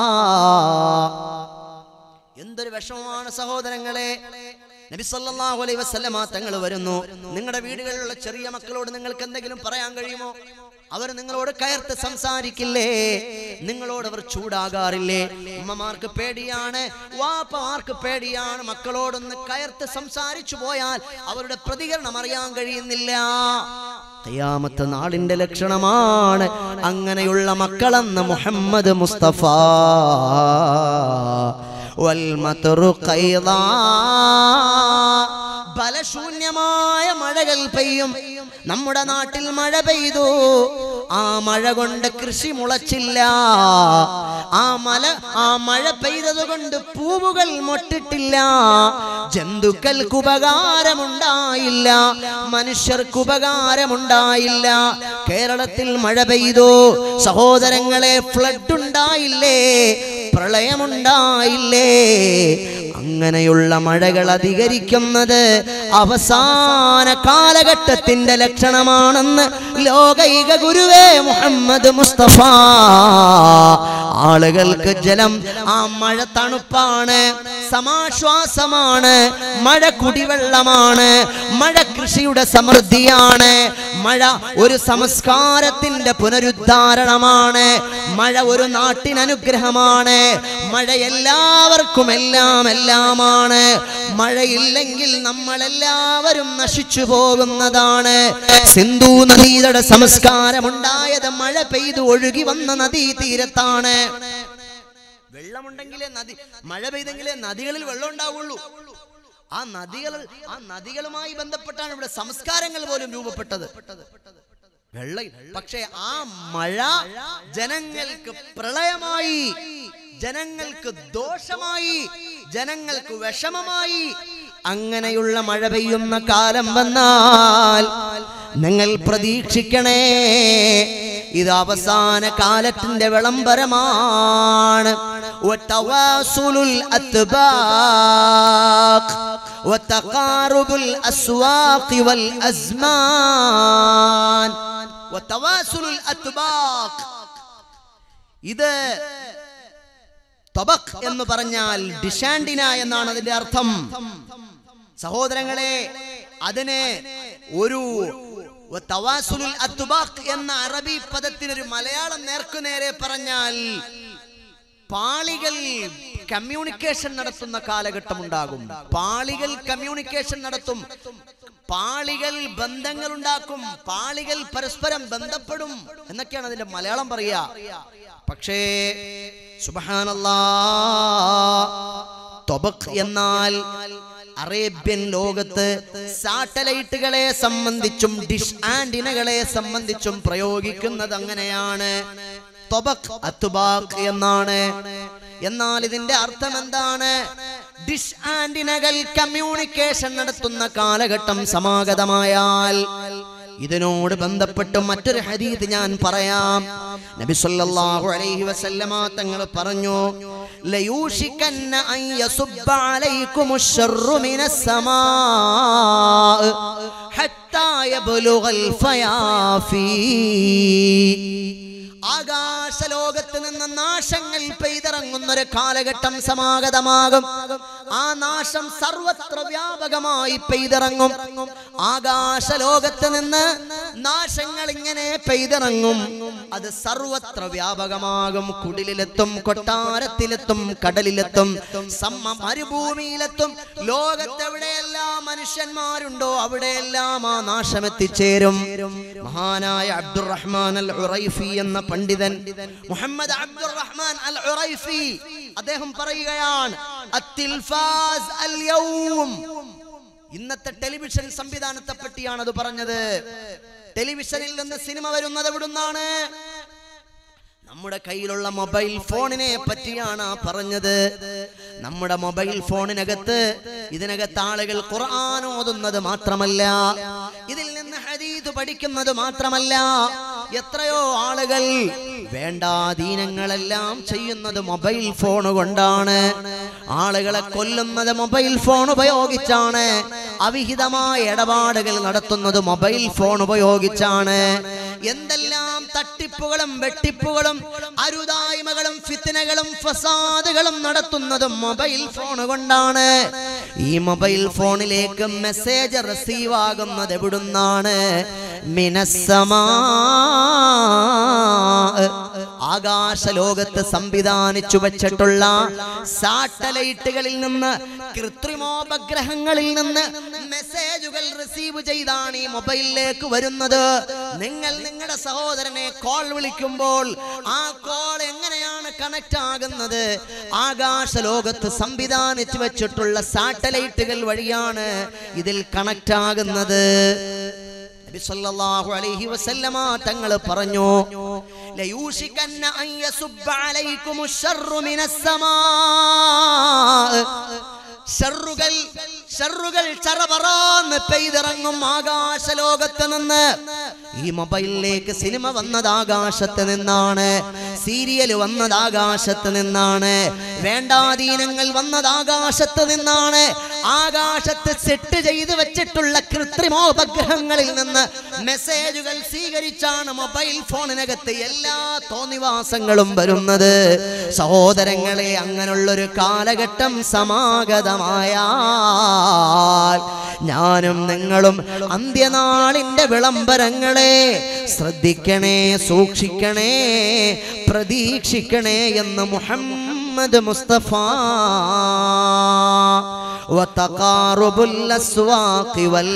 എന്തൊരു വിഷമമാണ് സഹോദരങ്ങളെ നബി സല്ലല്ലാഹു അലൈഹി വസല്ലമ തങ്ങൾ വരുന്നു നിങ്ങളുടെ വീടുകളിലുള്ള ചെറിയ മക്കളോട് നിങ്ങൾക്ക് എന്തെങ്കിലും പറയാൻ കഴിയുമോ അവർ നിങ്ങളോട് കയർത്ത് സംസാരിക്കില്ലേ നിങ്ങളോട് അവർ ചൂടാകാറില്ലേ ഉമ്മമാർക്ക് പേടിയാണ് വാപ്പമാർക്ക് പേടിയാണ് മക്കളോടൊന്ന് കയർത്ത് സംസാരിച്ചു പോയാൽ അവരുടെ പ്രതികരണം അറിയാൻ കഴിയുന്നില്ല ഖിയാമത്ത് നാളിന്റെ ലക്ഷണമാണ് അങ്ങനെയുള്ള മക്കളെന്ന് മുഹമ്മദ് മുസ്തഫ വൽമത്റു ഖൈദാ. ബലശൂന്യമായ മഴകൾ പെയ്യും നമ്മുടെ നാട്ടിൽ മഴ പെയ്തു ആ മഴ കൊണ്ട് കൃഷി മുളച്ചില്ല ആ മല ആ മഴ പെയ്തത് കൊണ്ട് പൂവുകൾ മൊട്ടിട്ടില്ല ജന്തുക്കൾക്ക് ഉപകാരമുണ്ടായില്ല മനുഷ്യർക്ക് ഉപകാരമുണ്ടായില്ല കേരളത്തിൽ മഴ പെയ്തു സഹോദരങ്ങളെ ഫ്ലഡ് ഉണ്ടായില്ലേ പ്രളയമുണ്ടായില്ലേ അങ്ങനെയുള്ള മഴകൾ അധികരിക്കുന്നത് അവസാന കാലഘട്ടത്തിന്റെ ലക്ഷണമാണെന്ന് ലോകൈക ഗുരുവേ മുഹമ്മദ് മുസ്തഫ ആളുകൾക്ക് ജലം ആ മഴ തണുപ്പാണ് സമാശ്വാസമാണ് മഴ കുടിവെള്ളമാണ് മഴ കൃഷിയുടെ സമൃദ്ധിയാണ് മഴ ഒരു സംസ്കാരത്തിന്റെ പുനരുദ്ധാരണമാണ് മഴ ഒരു നാട്ടിനനുഗ്രഹമാണ് മഴ എല്ലാവർക്കും എല്ലാം എല്ലാമാണ് മഴയില്ലെങ്കിൽ നമ്മളെല്ലാവരും നശിച്ചു പോകുന്നതാണ് സിന്ധു നദിയുടെ സംസ്കാരം ഉണ്ടായത് മഴ പെയ്തു ഒഴുകി വന്ന നദീ തീരത്താണ് വെള്ളമുണ്ടെങ്കിലേ നദി മഴ പെയ്തെങ്കിലേ നദികളിൽ വെള്ളം ഉണ്ടാവുള്ളൂ ആ നദികൾ ആ നദികളുമായി ബന്ധപ്പെട്ടാണ് ഇവിടെ സംസ്കാരങ്ങൾ പോലും രൂപപ്പെട്ടത് വെള്ള പക്ഷേ ആ മഴ ജനങ്ങൾക്ക് പ്രളയമായി ജനങ്ങൾക്ക് ദോഷമായി ജനങ്ങൾക്ക് വിഷമമായി അങ്ങനെയുള്ള മഴ പെയ്യുന്ന കാലം വന്നാൽ നിങ്ങൾ പ്രതീക്ഷിക്കണേ ഇത് അവസാന കാലത്തിന്റെ വിളംബരമാണ് وتواصل الأتباق وتقارب الأسواق والأزمان وتواصل الأتباق ഇത് തബക് എന്ന് പറഞ്ഞാൽ ഡിഷാൻഡിന എന്നാണ് അതിന്റെ അർത്ഥം സഹോദരങ്ങളെ അതിന് ഒരു തവാസുലുൽ അത്തുബാഖ് എന്ന അറബി പദത്തിനൊരു മലയാളം നേർക്കുനേരെ പറഞ്ഞാൽ പാളികൾ കമ്മ്യൂണിക്കേഷൻ നടത്തുന്ന കാലഘട്ടം ഉണ്ടാകും പാളികൾ കമ്മ്യൂണിക്കേഷൻ നടത്തും പാളികൾ ബന്ധങ്ങൾ ഉണ്ടാക്കും പാളികൾ പരസ്പരം ബന്ധപ്പെടും എന്നൊക്കെയാണ് അതിന്റെ മലയാളം പറയുക പക്ഷേ സുബഹാനല്ലാ തൊബക് എന്നാൽ അറേബ്യൻ ലോകത്ത് സാറ്റലൈറ്റുകളെ സംബന്ധിച്ചും ഡിഷ് ആന്റിനകളെ സംബന്ധിച്ചും പ്രയോഗിക്കുന്നത് അങ്ങനെയാണ് തൊബക് അത്തുബാഖ് എന്നാണ് എന്നാൽ ഇതിന്റെ അർത്ഥം എന്താണ് ഡിഷ് ആന്റിനകൾ കമ്മ്യൂണിക്കേഷൻ നടത്തുന്ന കാലഘട്ടം സമാഗതമായാൽ ഇതിനോട് ബന്ധപ്പെട്ട് മറ്റൊരു ഹദീത് ഞാൻ പറയാം നബി സല്ലല്ലാഹു അലൈഹി വസല്ലമ തങ്ങൾ പറഞ്ഞു ലയൂഷിക്കന്ന അൻ യസുബ്ബ അലൈക്കുമു ശർറു മിനസ് സമാ ഹത്താ യബ്ലുഗൽ ഫയാഫി ആകാശലോകത്ത് നിന്ന് നാശങ്ങൾ പെയ്തിറങ്ങുന്ന ഒരു കാലഘട്ടം സമാഗതമാകും ആ നാശം സർവത്ര വ്യാപകമായി പെയ്തിറങ്ങും ആകാശലോകത്ത് നിന്ന് നാശങ്ങൾ ഇങ്ങനെ പെയ്തിറങ്ങും അത് സർവത്ര വ്യാപകമാകും കുടിലെത്തും കൊട്ടാരത്തിലെത്തും കടലിലെത്തും സമ്മ മരുഭൂമിയിലെത്തും ലോകത്തെവിടെയെല്ലാം മനുഷ്യന്മാരുണ്ടോ അവിടെയെല്ലാം ആ നാശം എത്തിച്ചേരും മഹാനായ അബ്ദുറഹ്മാൻ അൽ ഉറൈഫി എന്ന പണ്ഡിതൻ മുഹമ്മദ് അബ്ദുറഹ്മാൻ അൽ ഉറൈഫി അദ്ദേഹം പറയുകയാണ് അത്തിൽഫാസ് അൽ യൗം ഇന്നത്തെ ടെലിവിഷൻ സംവിധാനത്തെ പറ്റിയാണ് അത് പറഞ്ഞത് ടെലിവിഷനിൽ നിന്ന് സിനിമ വരുന്നത് എവിടുന്നാണ് നമ്മുടെ കയ്യിലുള്ള മൊബൈൽ ഫോണിനെ പറ്റിയാണ് ആ പറഞ്ഞത് നമ്മുടെ മൊബൈൽ ഫോണിനകത്ത് ഇതിനകത്ത് ആളുകൾ ഖുർആൻ ഓതുന്നത് മാത്രമല്ല ഇതിൽ നിന്ന് ഹദീദ് പഠിക്കുന്നത് മാത്രമല്ല എത്രയോ ആളുകൾ വേണ്ടാധീനങ്ങളെല്ലാം ചെയ്യുന്നത് മൊബൈൽ ഫോൺ കൊണ്ടാണ് ആളുകളെ കൊല്ലുന്നത് മൊബൈൽ ഫോൺ ഉപയോഗിച്ചാണ് അവിഹിതമായ ഇടപാടുകൾ നടത്തുന്നത് മൊബൈൽ ഫോൺ ഉപയോഗിച്ചാണ് എന്തെല്ലാം തട്ടിപ്പുകളും വെട്ടിപ്പുകളും അരുതായ്മകളും ഫിത്തിനകളും ഫസാദുകളും നടത്തുന്നതും മൊബൈൽ ഫോൺ കൊണ്ടാണ് ഈ മൊബൈൽ ഫോണിലേക്ക് മെസ്സേജ് റിസീവ് ആകുന്നത് എവിടുന്നാണ് മിനസ്സമാ ആകാശ ലോകത്ത് സംവിധാനിച്ചു വെച്ചിട്ടുള്ള സാറ്റലൈറ്റുകളിൽ നിന്ന് കൃത്രിമോപഗ്രഹങ്ങളിൽ നിന്ന് മെസ്സേജുകൾ റിസീവ് ചെയ്താണ് ഈ മൊബൈലിലേക്ക് വരുന്നത് നിങ്ങൾ നിങ്ങളുടെ സഹോദരനെ കോൾ വിളിക്കുമ്പോൾ ആ കോൾ എങ്ങനെയാണ് കണക്ട് ആകുന്നത് ആകാശ ലോകത്ത് സംവിധാനിച്ചു വെച്ചിട്ടുള്ള സാറ്റലൈറ്റുകൾ വഴിയാണ് ഇതിൽ കണക്ട് ആകുന്നത് നബി സല്ലല്ലാഹു അലൈഹി വസല്ലമ തങ്ങൾ പറഞ്ഞു ലയൂഷികന്ന അൻ യസുബ്ബ അലൈക്കുമുശ് ശർറു മിനസ് സമാ ഷറുകൾ ഷറുകൾ ചറപറാന്ന് പെയ്തിറങ്ങും ആകാശ ലോകത്ത് നിന്ന് ഈ മൊബൈലിലേക്ക് സിനിമ വന്നത് ആകാശത്ത് നിന്നാണ് സീരിയൽ വന്നത് ആകാശത്ത് നിന്നാണ് വേണ്ടാധീനങ്ങൾ വന്നത് ആകാശത്ത് നിന്നാണ് ആകാശത്ത് സെറ്റ് ചെയ്ത് വെച്ചിട്ടുള്ള കൃത്രിമോപഗ്രഹങ്ങളിൽ നിന്ന് മെസ്സേജുകൾ സ്വീകരിച്ചാണ് മൊബൈൽ ഫോണിനകത്ത് എല്ലാ തോന്നിവാസങ്ങളും വരുന്നത് സഹോദരങ്ങളെ അങ്ങനെയുള്ളൊരു കാലഘട്ടം സമാഗതമായാൽ ഞാനും നിങ്ങളും അന്ത്യനാളിന്റെ വിളംബരങ്ങളെ ശ്രദ്ധിക്കണേ സൂക്ഷിക്കണേ പ്രതീക്ഷിക്കണേ എന്ന് മുഹമ്മദ് മുസ്തഫ وتقارب الأسواق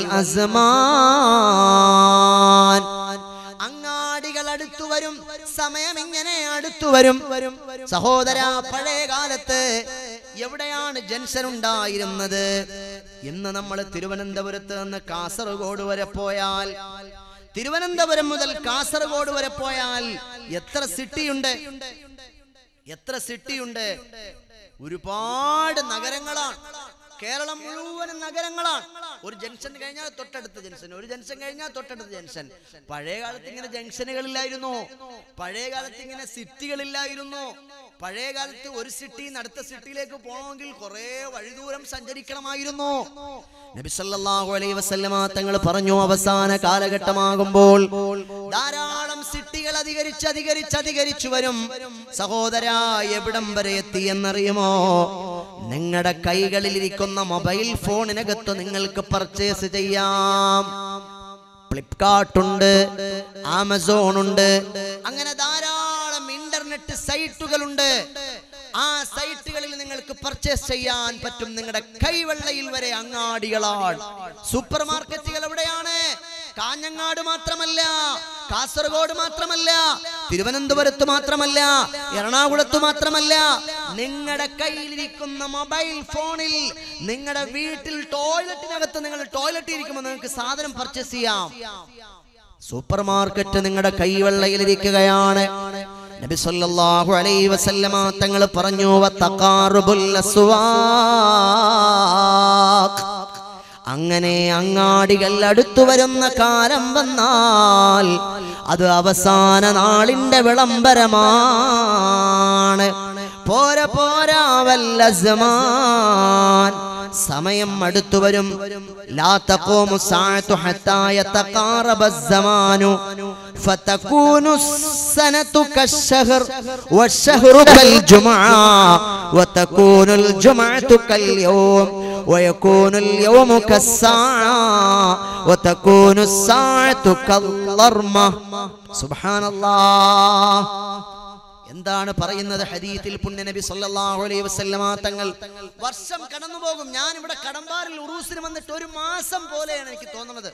والأزمان അങ്ങാടികൾ അടുത്തു വരും സമയം ഇങ്ങനെ അടുത്തു വരും സഹോദര പഴയ കാലത്ത് എവിടെയാണ് ജൻഷൻ ഉണ്ടായിരുന്നത് ഇന്ന് നമ്മൾ തിരുവനന്തപുരത്ത് നിന്ന് കാസർഗോഡ് വരെ പോയാൽ തിരുവനന്തപുരം മുതൽ കാസർഗോഡ് വരെ പോയാൽ എത്ര സിറ്റിയുണ്ട് എത്ര സിറ്റിയുണ്ട് ഒരുപാട് നഗരങ്ങളാണ് കേരളം മുഴുവനും നഗരങ്ങളാണ് ഒരു ജംഗ്ഷൻ കഴിഞ്ഞാൽ തൊട്ടടുത്ത ജംഗ്ഷൻ ഒരു ജംഗ്ഷൻ കഴിഞ്ഞാൽ തൊട്ടടുത്ത ജംഗ്ഷൻ പഴയ കാലത്ത് ഇങ്ങനെ ജംഗ്ഷനുകളില്ലായിരുന്നു പഴയ കാലത്ത് ഇങ്ങനെ സിറ്റികളില്ലായിരുന്നു പഴയ കാലത്ത് ഒരു സിറ്റിയിൽ നിന്ന് അടുത്ത സിറ്റിയിലേക്ക് പോകണമെങ്കിൽ കുറെ വഴിദൂരം സഞ്ചരിക്കണമായിരുന്നു നബി സല്ലല്ലാഹു അലൈഹി വസല്ലമ തങ്ങൾ പറഞ്ഞു അവസാന കാലഘട്ടമാകുമ്പോൾ ധാരാളം സിറ്റികൾ അധികരിച്ച് അധികരിച്ച് അധികരിച്ചു വരും സഹോദര എവിടം വരെ എത്തി എന്നറിയുമോ നിങ്ങളുടെ കൈകളിലിരിക്കുന്ന മൊബൈൽ ഫോണിനകത്ത് നിങ്ങൾക്ക് പർച്ചേസ് ചെയ്യാം ഫ്ലിപ്കാർട്ട് ഉണ്ട് ആമസോൺ ഉണ്ട് അങ്ങനെ ധാരാളം ഇന്റർനെറ്റ് സൈറ്റുകളുണ്ട് ആ സൈറ്റുകളിൽ നിങ്ങൾക്ക് പർച്ചേസ് ചെയ്യാൻ പറ്റും നിങ്ങളുടെ കൈവെള്ളയിൽ വരെ അങ്ങാടികളാണ് സൂപ്പർ മാർക്കറ്റുകൾ എവിടെയാണ് കാഞ്ഞങ്ങാട് മാത്രമല്ല കാസർഗോഡ് മാത്രമല്ല തിരുവനന്തപുരത്ത് മാത്രമല്ല എറണാകുളത്ത് മാത്രമല്ല നിങ്ങളുടെ കയ്യിലിരിക്കുന്ന മൊബൈൽ ഫോണിൽ നിങ്ങളുടെ വീട്ടിൽ ടോയ്ലറ്റിനകത്ത് നിങ്ങൾ ടോയ്ലറ്റ് ഇരിക്കുമ്പോൾ നിങ്ങൾക്ക് സാധനം പർച്ചേസ് ചെയ്യാം സൂപ്പർ മാർക്കറ്റ് നിങ്ങളുടെ കൈവെള്ളയിലിരിക്കുകയാണ് നബി സല്ലല്ലാഹു അലൈഹി വസല്ലമ തങ്ങൾ പറഞ്ഞു വത്തഖാറുബുൽ അസ്വാഖ് അങ്ങനെ അങ്ങാടികൾ അടുത്തു വരുന്ന കാലം വന്നാൽ അത് അവസാന നാളിന്റെ വിളംബരമാണ് പോര പോരാ വല്ല സമാൻ സമയം അടുത്തു വരും ലാ തഖൂമു സാഅതു ഹത്താ യതഖാറബ الزمان فتكون السنة كالشهر والشهر كالجمعة وتكون الجمعة كاليوم ويكون اليوم كالساعة وتكون الساعة كالضرمة سبحان الله എന്താണ് പറയുന്നത് ഹദീത്തിൽ പുണ്യനബി സല്ലല്ലാഹു അലൈഹി വസല്ലമ തങ്ങൾ വർഷം കടന്നു പോകും ഞാൻ ഇവിടെ കടമ്പാറിൽ ഉറൂസിന് വന്നിട്ട് ഒരു മാസം പോലെയാണ് എനിക്ക് തോന്നുന്നത്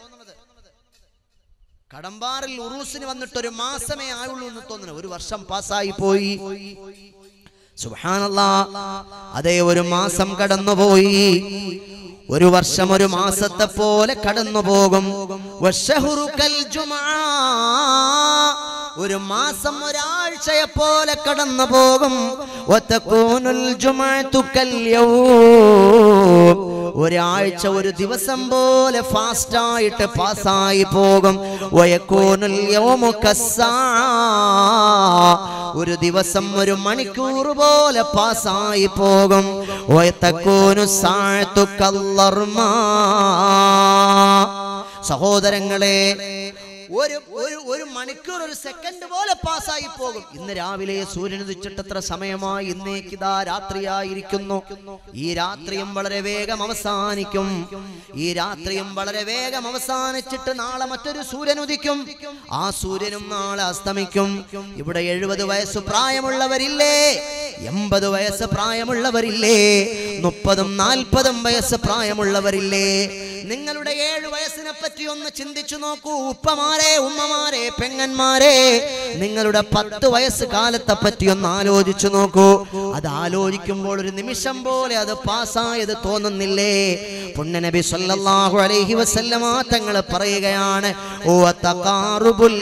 കടമ്പാറിൽ ഉറൂസിന് വന്നിട്ട് ഒരു മാസമേ ആയുള്ളൂ എന്ന് തോന്നുന്നു ഒരു വർഷം പാസ്സായി പോയി സുബ്ഹാനല്ലാ അതേ ഒരു മാസം കടന്നുപോയി ഒരു വർഷം ഒരു മാസത്തെ പോലെ കടന്നു പോകും വശഹുറു കൽ ജുമുആ. ഒരു മാസം ഒരാഴ്ചയെ പോലെ കടന്നു പോകും വതകൂനുൽ ജുമുഅതു കൽ യൗം. ഒരാഴ്ച ഒരു ദിവസം പോലെ ഫാസ്റ്റ് ആയിട്ട് പാസ്സായി പോകും വയക്കൂനുൽ യൗമു കസ്സാഅ. ഒരു ദിവസം ഒരു മണിക്കൂർ പോലെ പാസ്സായി പോകും വയത്തക്കൂനു സാഅത്തു കല്ലർമാ. സഹോദരങ്ങളെ ഒരു ഒരു ഒരു മണിക്കൂർ ഒരു സെക്കൻഡ് പോലെ പാസ്സായി പോകും ഇന്ന് രാവിലെ സൂര്യൻ ഉദിച്ചിട്ടത്ര സമയമായി ഇന്നേക്കിതാ രാത്രിയായിരിക്കുന്നു ഈ രാത്രിയും വളരെ വേഗം അവസാനിക്കും ഈ രാത്രിയും വളരെ വേഗം അവസാനിച്ചിട്ട് നാളെ മറ്റൊരു സൂര്യൻ ഉദിക്കും ആ സൂര്യനും നാളെ അസ്തമിക്കും ഇവിടെ എഴുപത് വയസ്സ് പ്രായമുള്ളവരില്ലേ എൺപത് വയസ്സ് പ്രായമുള്ളവരില്ലേ മുപ്പതും നാൽപ്പതും വയസ്സ് പ്രായമുള്ളവരില്ലേ നിങ്ങളുടെ ഏഴ് വയസ്സിനെ പറ്റി ഒന്ന് ചിന്തിച്ചു നോക്കൂ ഉപ്പമാരെ ഉമ്മമാരെ പെങ്ങന്മാരെ നിങ്ങളുടെ പത്ത് വയസ്സ് കാലത്തെ പറ്റി ഒന്ന് ആലോചിച്ചു നോക്കൂ അത് ആലോചിക്കുമ്പോൾ ഒരു നിമിഷം പോലെ അത് പാസ്സായത് തോന്നുന്നില്ലേ പുണ്യനബി സല്ലല്ലാഹു അലൈഹി വസല്ലമ തങ്ങൾ പറയുകയാണ് ഓ തഖാറുബുൽ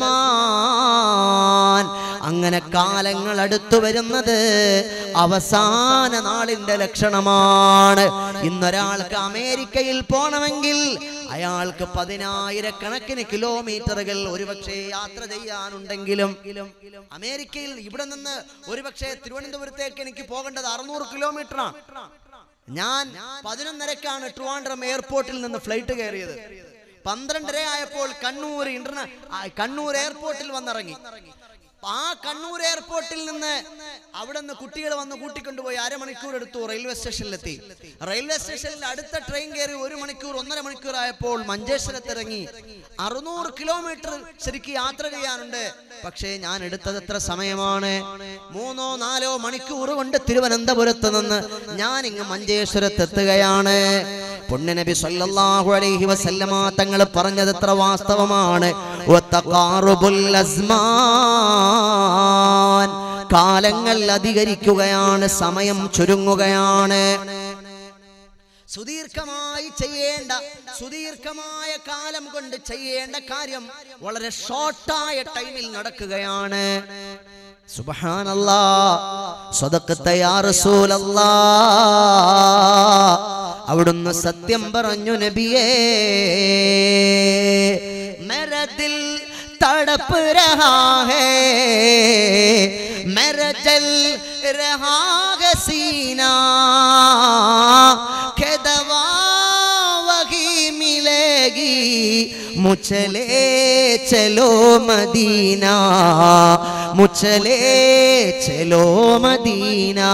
അസ്മാൻ അങ്ങനെ കാലങ്ങൾ അടുത്തു വരുന്നത് അവസാന നാളിന്റെ ലക്ഷണമാണ് ഇന്നൊരാൾക്ക് അമേരിക്കയിൽ പോണമെങ്കിൽ അയാൾക്ക് പതിനായിരക്കണക്കിന് കിലോമീറ്ററുകൾ ഒരുപക്ഷെ യാത്ര ചെയ്യാനുണ്ടെങ്കിലും അമേരിക്കയിൽ ഇവിടെ നിന്ന് ഒരുപക്ഷെ തിരുവനന്തപുരത്തേക്ക് എനിക്ക് പോകേണ്ടത് അറുന്നൂറ് കിലോമീറ്ററാണ് ഞാൻ പതിനൊന്നരക്കാണ് ട്രിവാൻഡ്രം എയർപോർട്ടിൽ നിന്ന് ഫ്ലൈറ്റ് കയറിയത് പന്ത്രണ്ടര ആയപ്പോൾ കണ്ണൂർ ഇന്റർനാ ആ, കണ്ണൂർ എയർപോർട്ടിൽ വന്നിറങ്ങി ആ കണ്ണൂർ എയർപോർട്ടിൽ നിന്ന് അവിടെ നിന്ന് കുട്ടികൾ വന്ന് കൂട്ടിക്കൊണ്ടുപോയി അരമണിക്കൂർ എടുത്തു റെയിൽവേ സ്റ്റേഷനിലെത്തി റെയിൽവേ സ്റ്റേഷനിൽ അടുത്ത ട്രെയിൻ കയറി ഒരു മണിക്കൂർ ഒന്നര മണിക്കൂർ ആയപ്പോൾ മഞ്ചേശ്വരത്ത് ഇറങ്ങി അറുന്നൂറ് കിലോമീറ്റർ ശരിക്കും യാത്ര ചെയ്യാനുണ്ട് പക്ഷേ ഞാൻ എടുത്തത് എത്ര സമയമാണ് മൂന്നോ നാലോ മണിക്കൂർ കൊണ്ട് തിരുവനന്തപുരത്ത് നിന്ന് ഞാൻ ഇങ്ങ് മഞ്ചേശ്വരത്ത് എത്തുകയാണ് പുണ്യനബി സല്ലല്ലാഹു അലൈഹി വസല്ലമ തങ്ങൾ പറഞ്ഞത് എത്ര വാസ്തവമാണ് വത്തഖാറുബുൽ അസ്മാൻ കാലങ്ങൾ അധികരിക്കുകയാണ് സമയം ചുരുങ്ങുകയാണ് സുദീർഘമായി ചെയ്യേണ്ട സുദീർഘമായ കാലം കൊണ്ട് ചെയ്യേണ്ട കാര്യം വളരെ ഷോർട്ടായ ടൈമിൽ നടക്കുകയാണ് സുബ്ഹാനല്ലാ സ്വതക്കത്തെ യാ റസൂലല്ലാ അവിടുന്ന് സത്യം പറഞ്ഞു നബിയേ മരദിൽ തടപ്പ് രഹാ ഹേ മരജൽ രഹാ ഹേ സീനാ के दवा वही मिलेगी मुचले चलो मदीना मुचले चलो मदीना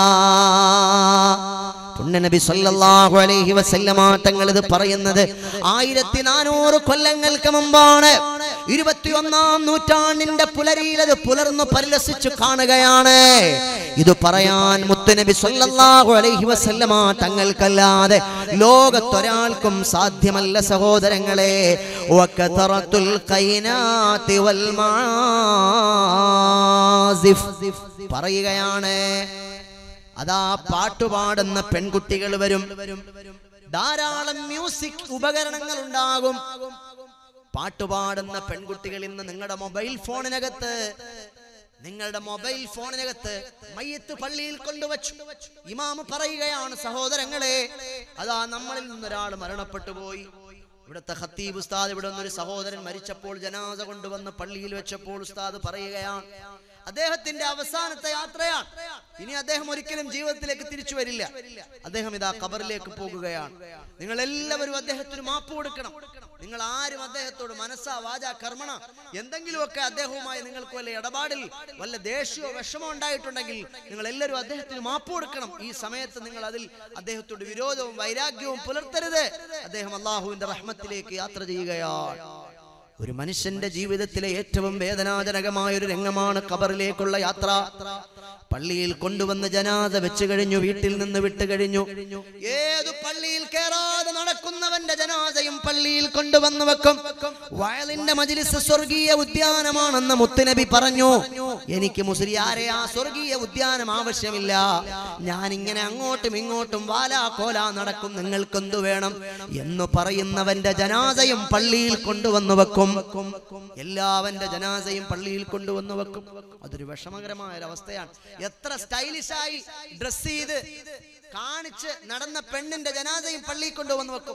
പുണ്യനബി സല്ലല്ലാഹു അലൈഹി വസല്ലമ തങ്ങൾ ഇത് പറയുന്നത് ആയിരത്തി നാനൂറ് കൊല്ലങ്ങൾക്ക് മുമ്പാണ് ഇരുപത്തിയൊന്നാം നൂറ്റാണ്ടിന്റെ പുലരിയിൽ അത് പുലർന്നു പരിലസിച്ചു കാണുകയാണ് ഇത് പറയാൻ മുത്തുനബി സല്ലല്ലാഹു അലൈഹി വസല്ലമ തങ്ങൾക്കല്ലാതെ ലോകത്തൊരാൾക്കും സാധ്യമല്ല സഹോദരങ്ങളെ വകതറത്തുൽ ഖൈനാതി വൽ മാസിഫ് പറയുകയാണ് അതാ പാട്ടുപാടുന്ന പെൺകുട്ടികൾ വരും ധാരാളം മ്യൂസിക് ഉപകരണങ്ങൾ ഉണ്ടാകും പാട്ടുപാടുന്ന പെൺകുട്ടികൾ ഇന്ന് നിങ്ങളുടെ മൊബൈൽ ഫോണിനകത്ത് നിങ്ങളുടെ മൊബൈൽ ഫോണിനകത്ത് മയ്യത്ത് പള്ളിയിൽ കൊണ്ടുവച്ചു ഇമാമ് പറയുകയാണ് സഹോദരങ്ങളെ അതാ നമ്മളിൽ നിന്നൊരാൾ മരണപ്പെട്ടു പോയി ഇവിടുത്തെ ഖത്തീബ് ഉസ്താദ് ഇവിടെ നിന്നൊരു സഹോദരൻ മരിച്ചപ്പോൾ ജനാസ കൊണ്ടുവന്ന് പള്ളിയിൽ വെച്ചപ്പോൾ ഉസ്താദ് പറയുകയാണ് അദ്ദേഹത്തിന്റെ അവസാനത്തെ യാത്രയാണ് ഇനി അദ്ദേഹം ഒരിക്കലും ജീവിതത്തിലേക്ക് തിരിച്ചു വരില്ല അദ്ദേഹം ഇതാ ഖബറിലേക്ക് പോകുകയാണ് നിങ്ങൾ എല്ലാവരും അദ്ദേഹത്തിന് മാപ്പ് കൊടുക്കണം നിങ്ങൾ ആരും അദ്ദേഹത്തോട് മനസ്സാ വാച കർമ്മണ എന്തെങ്കിലുമൊക്കെ അദ്ദേഹവുമായി നിങ്ങൾക്ക് വല്ല ഇടപാടിൽ വല്ല ദേഷ്യമോ വിഷമോ ഉണ്ടായിട്ടുണ്ടെങ്കിൽ നിങ്ങൾ എല്ലാവരും അദ്ദേഹത്തിന് മാപ്പ് കൊടുക്കണം ഈ സമയത്ത് നിങ്ങൾ അതിൽ അദ്ദേഹത്തോട് വിരോധവും വൈരാഗ്യവും പുലർത്തരുത് അദ്ദേഹം അള്ളാഹുവിന്റെ റഹ്മത്തിലേക്ക് യാത്ര ചെയ്യുകയാണ് ഒരു മനുഷ്യന്റെ ജീവിതത്തിലെ ഏറ്റവും വേദനാജനകമായ ഒരു രംഗമാണ് ഖബറിലേക്കുള്ള യാത്ര പള്ളിയിൽ കൊണ്ടുവന്ന് ജനാദ വെച്ച് കഴിഞ്ഞു വീട്ടിൽ നിന്ന് വിട്ട് കഴിഞ്ഞു ഏതു പള്ളിയിൽ കയറാതെ നടക്കുന്നവന്റെ ജനാദയും പള്ളിയിൽ കൊണ്ടുവന്ന് വെക്കും വയലിന്റെ മജിലിസ് സ്വർഗീയ ഉദ്യാനമാണെന്ന് മുത്തുനബി പറഞ്ഞു എനിക്ക് മുസ്ലിയാരെ ആ സ്വർഗീയ ഉദ്യാനം ആവശ്യമില്ല ഞാൻ ഇങ്ങനെ അങ്ങോട്ടും ഇങ്ങോട്ടും വാലാ കോല നടക്കും നിങ്ങൾക്ക് എന്തു വേണം എന്ന് പറയുന്നവന്റെ ജനാദയും പള്ളിയിൽ കൊണ്ടുവന്ന് വെക്കും എല്ലാവന്റെ ജനാസയും പള്ളിയിൽ കൊണ്ടുവന്ന് വെക്കും അതൊരു വിഷമകരമായ ഒരു അവസ്ഥയാണ് എത്ര സ്റ്റൈലിഷായി ഡ്രസ് ചെയ്ത് കാണിച്ച് നടന്ന പെണ്ണിന്റെ ജനാസയും പള്ളിയിൽ കൊണ്ടുവന്ന് വെക്കും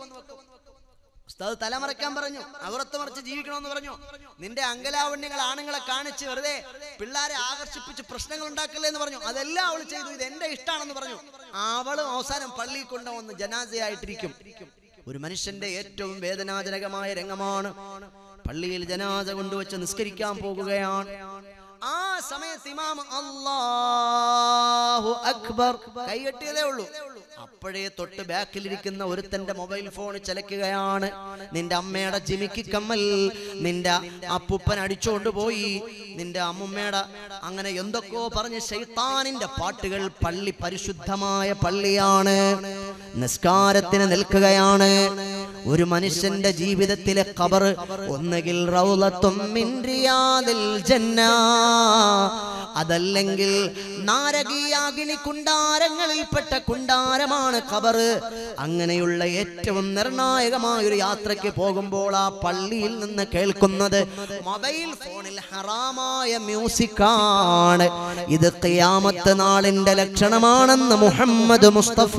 ഉസ്താദ് തലമറക്കാൻ പറഞ്ഞു അവറത്ത് മറിച്ച് ജീവിക്കണമെന്ന് പറഞ്ഞു നിന്റെ അങ്കലാവണ്യങ്ങൾ ആണുങ്ങളെ കാണിച്ച് വെറുതെ പിള്ളേരെ ആകർഷിപ്പിച്ച് പ്രശ്നങ്ങൾ ഉണ്ടാക്കല്ലേ എന്ന് പറഞ്ഞു അതെല്ലാം അവൾ ചെയ്തു ഇത് എന്റെ ഇഷ്ടമാണെന്ന് പറഞ്ഞു അവളും അവസാനം പള്ളിയിൽ കൊണ്ടുവന്ന് ജനാസയായിട്ടിരിക്കും ഒരു മനുഷ്യന്റെ ഏറ്റവും വേദനാജനകമായ രംഗമാണ് പള്ളിയിൽ ജനാസ കൊണ്ടുവച്ച് നിസ്കരിക്കാൻ പോകുകയാണ് ആ സമയത്ത് ഇമാം അല്ലാഹു അക്ബർ കൈകെട്ടിയതേ ഉള്ളൂ അപ്പോഴേ തൊട്ട് ബാക്കിലിരിക്കുന്ന ഒരുത്തന്റെ മൊബൈൽ ഫോൺ ചലക്കുകയാണ് നിന്റെ അമ്മയുടെ ജിമിക്ക് കമ്മൽ നിന്റെ അപ്പുപ്പൻ അടിച്ചുകൊണ്ട് പോയി നിന്റെ അമ്മുമ്മയുടെ അങ്ങനെ എന്തൊക്കെയോ പറഞ്ഞ് ശൈത്താനിന്റെ പാട്ടുകൾ പള്ളി പരിശുദ്ധമായ പള്ളിയാണ് നിസ്കാരത്തിന് നിൽക്കുകയാണ് ഒരു മനുഷ്യന്റെ ജീവിതത്തിലെ കബർ ഒന്നുകിൽ റൗലത്തും മിൻ റിയാദിൽ ജന്ന അതല്ലെങ്കിൽ നാരകീയാഗിനി കുണ്ടാരങ്ങളിൽപ്പെട്ട കുണ്ടാരമാണ് ഖബർ അങ്ങനെയുള്ള ഏറ്റവും നിർണായകമായ ഒരു യാത്രയ്ക്ക് പോകുമ്പോൾ ആ പള്ളിയിൽ നിന്ന് കേൾക്കുന്നത് മൊബൈൽ ഫോണിൽ ഹറാമായ മ്യൂസിക്കാണ് ഇത് ഖിയാമത്ത് നാളിന്റെ ലക്ഷണമാണെന്ന് മുഹമ്മദ് മുസ്തഫ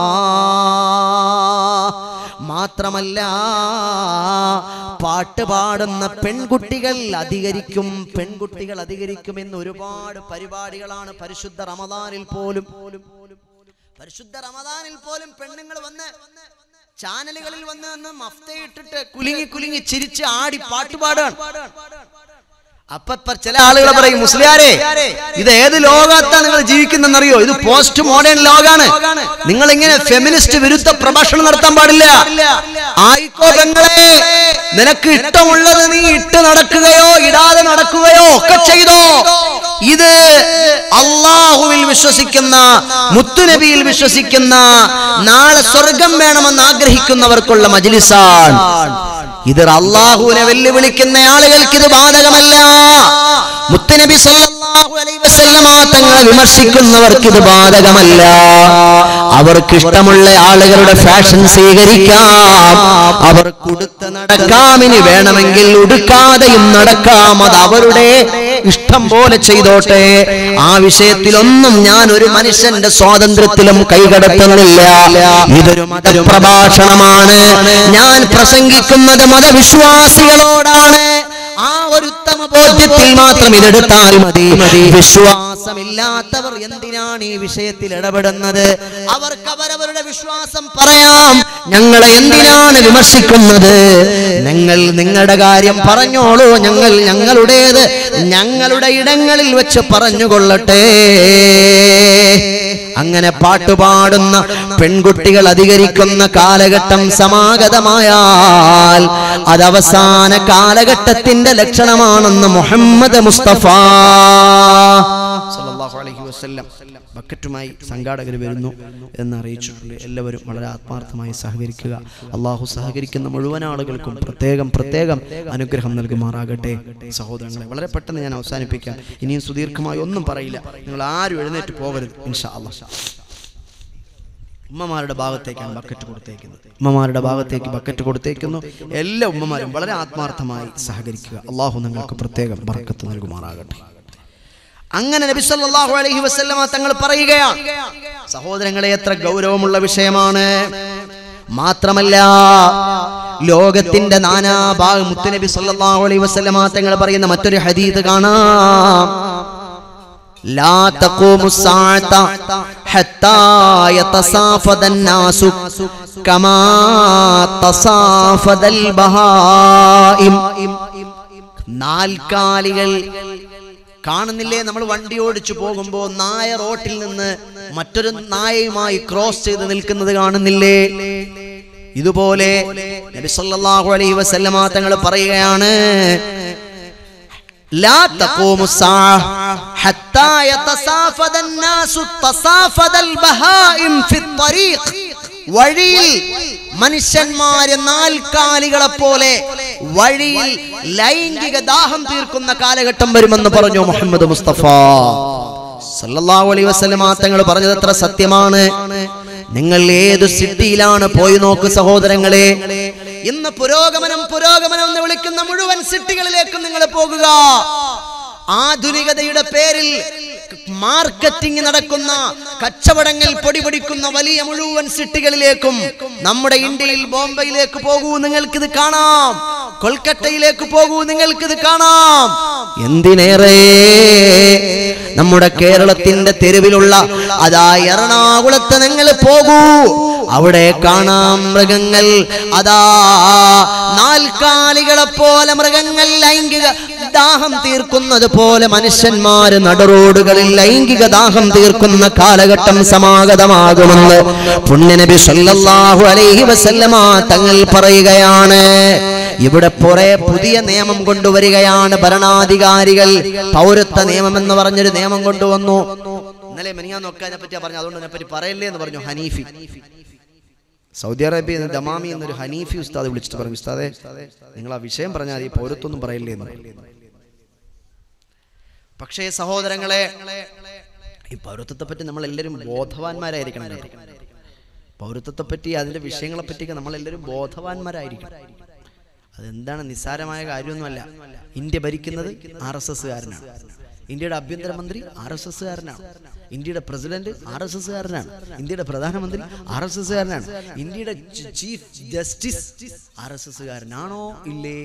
മാത്രമല്ല പാട്ട് പാടുന്ന പെൺകുട്ടികൾ അധികരിക്കും പെൺകുട്ടികൾ അധികരിക്കുമെന്ന് ഒരുപാട് പരിപാടികളാണ് പരിശുദ്ധ റമദാനിൽ പോലും പരിശുദ്ധ റമദാനിൽ പോലും പെണ്ണുങ്ങൾ വന്ന് ചാനലുകളിൽ വന്ന് വന്ന് മഫ്തയിട്ടിട്ട് കുലുങ്ങി കുലുങ്ങി ചിരിച്ച് ആടി പാട്ട് പാടാണ് അപ്പൊ ചില ആളുകൾ പറയും മുസ്ലിയാരെ ഇത് ഏത് ലോകത്താണ് നിങ്ങൾ ജീവിക്കുന്നറിയോ ഇത് പോസ്റ്റ് മോഡേൺ ലോകാണ് നിങ്ങൾ ഇങ്ങനെ ഫെമിനിസ്റ്റ് വിരുദ്ധ പ്രഭാഷണം നടത്താൻ പാടില്ല ആയിക്കോ പെങ്ങളെ നിനക്ക് ഇഷ്ടമുള്ളത് നീ ഇട്ട് നടക്കുകയോ ഇടാതെ നടക്കുകയോ ഒക്കെ ചെയ്തോ ഇത് അള്ളാഹുവിൽ വിശ്വസിക്കുന്ന മുത്തുനബിയിൽ വിശ്വസിക്കുന്ന നാളെ സ്വർഗം വേണമെന്ന് ആഗ്രഹിക്കുന്നവർക്കുള്ള മജ്ലിസാണ് ഇത് അള്ളാഹുവിനെ വെല്ലുവിളിക്കുന്ന ആളുകൾക്ക് ഇത് ബാധകമല്ല മുത്തുനബി സല്ലല്ലാഹു അലൈഹി വസല്ലമ തങ്ങളെ വിമർശിക്കുന്നവർക്ക് ഇത് ബാധകമല്ല അവർക്ക് ഇഷ്ടമുള്ള ആളുകളുടെ ഫാഷൻ സ്വീകരിക്കാം അവർ കൊടുത്ത് നടക്കാം ഇനി വേണമെങ്കിൽ ഉടുക്കാതെയും നടക്കാം അത് അവരുടെ ഇഷ്ടം പോലെ ചെയ്തോട്ടെ ആ വിഷയത്തിലൊന്നും ഞാൻ ഒരു മനുഷ്യന്റെ സ്വാതന്ത്ര്യത്തിലും കൈകടത്തുന്നില്ല ഇതൊരു മതപ്രഭാഷണമാണ് ഞാൻ പ്രസംഗിക്കുന്നത് മതവിശ്വാസികളോടാണ് ആ ഒരു ഉത്തമ ബോധ്യത്തിൽ മാത്രം ഇതെടുത്താൽ മതി വിശ്വാസമില്ലാത്തവർ എന്തിനാണ് ഈ വിഷയത്തിൽ ഇടപെടുന്നത് അവർക്ക് അവരവരുടെ വിശ്വാസം പറയാം ഞങ്ങളെ എന്തിനാണ് വിമർശിക്കുന്നത് നിങ്ങൾ നിങ്ങളുടെ കാര്യം പറഞ്ഞോളൂ ഞങ്ങൾ ഞങ്ങളുടേത് ഞങ്ങളുടെ ഇടങ്ങളിൽ വെച്ച് പറഞ്ഞുകൊള്ളട്ടെ അങ്ങനെ പാട്ടുപാടുന്ന പെൺകുട്ടികൾ അധികരിക്കുന്ന കാലഘട്ടം സമാഗതമായാൽ അത് അവസാന കാലഘട്ടത്തിന്റെ ലക്ഷണമാണെന്ന് മുഹമ്മദ് മുസ്തഫ സല്ലല്ലാഹു അലൈഹി വസല്ലം ബക്കറ്റുമായി സംഘാടകർ വരുന്നു എന്ന് അറിയിച്ചിട്ടുണ്ട് എല്ലാവരും വളരെ ആത്മാർത്ഥമായി സഹകരിക്കുക അള്ളാഹു സഹകരിക്കുന്ന മുഴുവൻ ആളുകൾക്കും പ്രത്യേകം പ്രത്യേകം അനുഗ്രഹം നൽകുമാറാകട്ടെ സഹോദരങ്ങളെ വളരെ പെട്ടെന്ന് ഞാൻ അവസാനിപ്പിക്കാം ഇനിയും സുദീർഘമായി ഒന്നും പറയില്ല നിങ്ങൾ ആരും എഴുന്നേറ്റ് പോകരുത് ഇൻഷാ അള്ളാഹ് ഉമ്മമാരുടെ ഭാഗത്തേക്കാണ് ബക്കറ്റ് കൊടുത്തേക്കുന്നത് ഉമ്മമാരുടെ ഭാഗത്തേക്ക് ബക്കറ്റ് കൊടുത്തേക്കുന്നു എല്ലാ ഉമ്മമാരും വളരെ ആത്മാർത്ഥമായി സഹകരിക്കുക അള്ളാഹു നിങ്ങൾക്ക് പ്രത്യേകം ബർക്കത്ത് നൽകുമാറാകട്ടെ അങ്ങനെ നബി സല്ലല്ലാഹു അലൈഹി വസല്ലമ തങ്ങൾ പറയുകയാണ് സഹോദരങ്ങളെ എത്ര ഗൗരവമുള്ള വിഷയമാണ് മാത്രമല്ല ലോകത്തിന്റെ നാനാഭാഗം മുത്തുനബി സല്ലല്ലാഹു അലൈഹി വസല്ലമ തങ്ങൾ പറയുന്ന മറ്റൊരു ഹദീദ് കാണാം لا تقوم الساعة حتى يتصافد الناس كما تصافد البهائم നാൽക്കാലികൾ കാണുന്നില്ലേ നമ്മൾ വണ്ടി ഓടിച്ചു പോകുമ്പോ നായ റോട്ടിൽ നിന്ന് മറ്റൊരു നായയുമായി ക്രോസ് ചെയ്ത് നിൽക്കുന്നത് കാണുന്നില്ലേ ഇതുപോലെ നബി സല്ലല്ലാഹു അലൈഹി വസല്ലമ തങ്ങൾ പറയുകയാണ് لا تقوم الساعة حتى يتصافد الناس تصافد البهائم في الطريق വഴിയിൽ മനുഷ്യന്മാര് നാൽക്കാലികളെ പോലെ വഴിയിൽ ലൈംഗിക ദാഹം തീർക്കുന്ന കാലഘട്ടം വരുമെന്ന് പറഞ്ഞു മുഹമ്മദ് മുസ്തഫ സല്ലല്ലാഹു അലൈഹി വസല്ലമ തങ്ങൾ പറഞ്ഞത് എത്ര സത്യമാണ് നിങ്ങൾ ഏത് സിറ്റിയിലാണ് പോയി നോക്ക് സഹോദരങ്ങളെ ഇന്ന് പുരോഗമനം പുരോഗമനം എന്ന് വിളിക്കുന്ന മുഴുവൻ സിറ്റികളിലേക്കും നിങ്ങൾ പോകുക ആധുനികതയുടെ പേരിൽ മാർക്കറ്റിംഗ് നടക്കുന്ന കച്ചവടങ്ങൾ പൊടിപൊടിക്കുന്ന വലിയ മുഴുവൻ സിറ്റികളിലേക്കും നമ്മുടെ ഇന്ത്യയിൽ ബോംബെയിലേക്ക് പോകൂ നിങ്ങൾക്കിത് കാണാം കൊൽക്കത്തയിലേക്ക് പോകൂ നിങ്ങൾക്ക് ഇത് കാണാം എന്തിനേറെ നമ്മുടെ കേരളത്തിന്റെ തെരുവിലുള്ള അതാ എറണാകുളത്ത് നിങ്ങൾ പോകൂ അവിടെ കാണാം മൃഗങ്ങൾ അതാ നാൽക്കാലികളെ പോലെ മൃഗങ്ങൾ ലൈംഗിക ദാഹം തീർക്കുന്നത് പോലെ മനുഷ്യന്മാര് നടുറോഡുകളിൽ ലൈംഗിക ദാഹം തീർക്കുന്ന കാലഘട്ടം സമാഗതമാകുമെന്ന് പുണ്യനബി സല്ലല്ലാഹു അലൈഹി വസല്ലമ തങ്ങൾ പറയുകയാണ് ഇവിടെ കുറെ പുതിയ നിയമം കൊണ്ടുവരികയാണ് ഭരണാധികാരികൾ പൗരത്വ നിയമം എന്ന് പറഞ്ഞൊരു നിയമം കൊണ്ടുവന്നു ഇന്നലെ മെനിയാൻ നോക്കാനെ പറ്റിയാ പറഞ്ഞു അതുകൊണ്ട് അതിനെപ്പറ്റി പറയല്ലേ എന്ന് പറഞ്ഞു ഹനീഫി സൗദി അറേബ്യയിൽ നിന്ന് ദമാമി എന്നൊരു ഹനീഫി ഉസ്താദ് വിളിച്ചിട്ട് പറഞ്ഞു ഉസ്താദെ നിങ്ങൾ ആ വിഷയം പറഞ്ഞാൽ ഈ പൗരത്വമൊന്നും പറയില്ലേ എന്ന് പക്ഷേ സഹോദരങ്ങളെ ഈ പൗരത്വത്തെ പറ്റി നമ്മൾ എല്ലാവരും ബോധവാന്മാരായിരിക്കണം കേട്ടോ. പൗരത്വത്തെ പറ്റി അതിന്റെ വിഷയങ്ങളെ പറ്റിയൊക്കെ നമ്മൾ എല്ലാവരും ബോധവാന്മാരായിരിക്കണം അതെന്താണ് നിസ്സാരമായ കാര്യമൊന്നുമല്ല ഇന്ത്യ ഭരിക്കുന്നത് ആർ എസ് എസ്സുകാരനാണ് ഇന്ത്യയുടെ ആഭ്യന്തരമന്ത്രി ആർ എസ് എസ്സുകാരനാണ് ഇന്ത്യയുടെ പ്രസിഡന്റ് ആർ എസ് എസ്സുകാരനാണ് ഇന്ത്യയുടെ പ്രധാനമന്ത്രി ആർ എസ് എസ്സുകാരനാണ് ഇന്ത്യയുടെ ചീ- ചീഫ് ജസ്റ്റിസ് ആർ എസ് എസ്സുകാരനാണോ ഇല്ലേ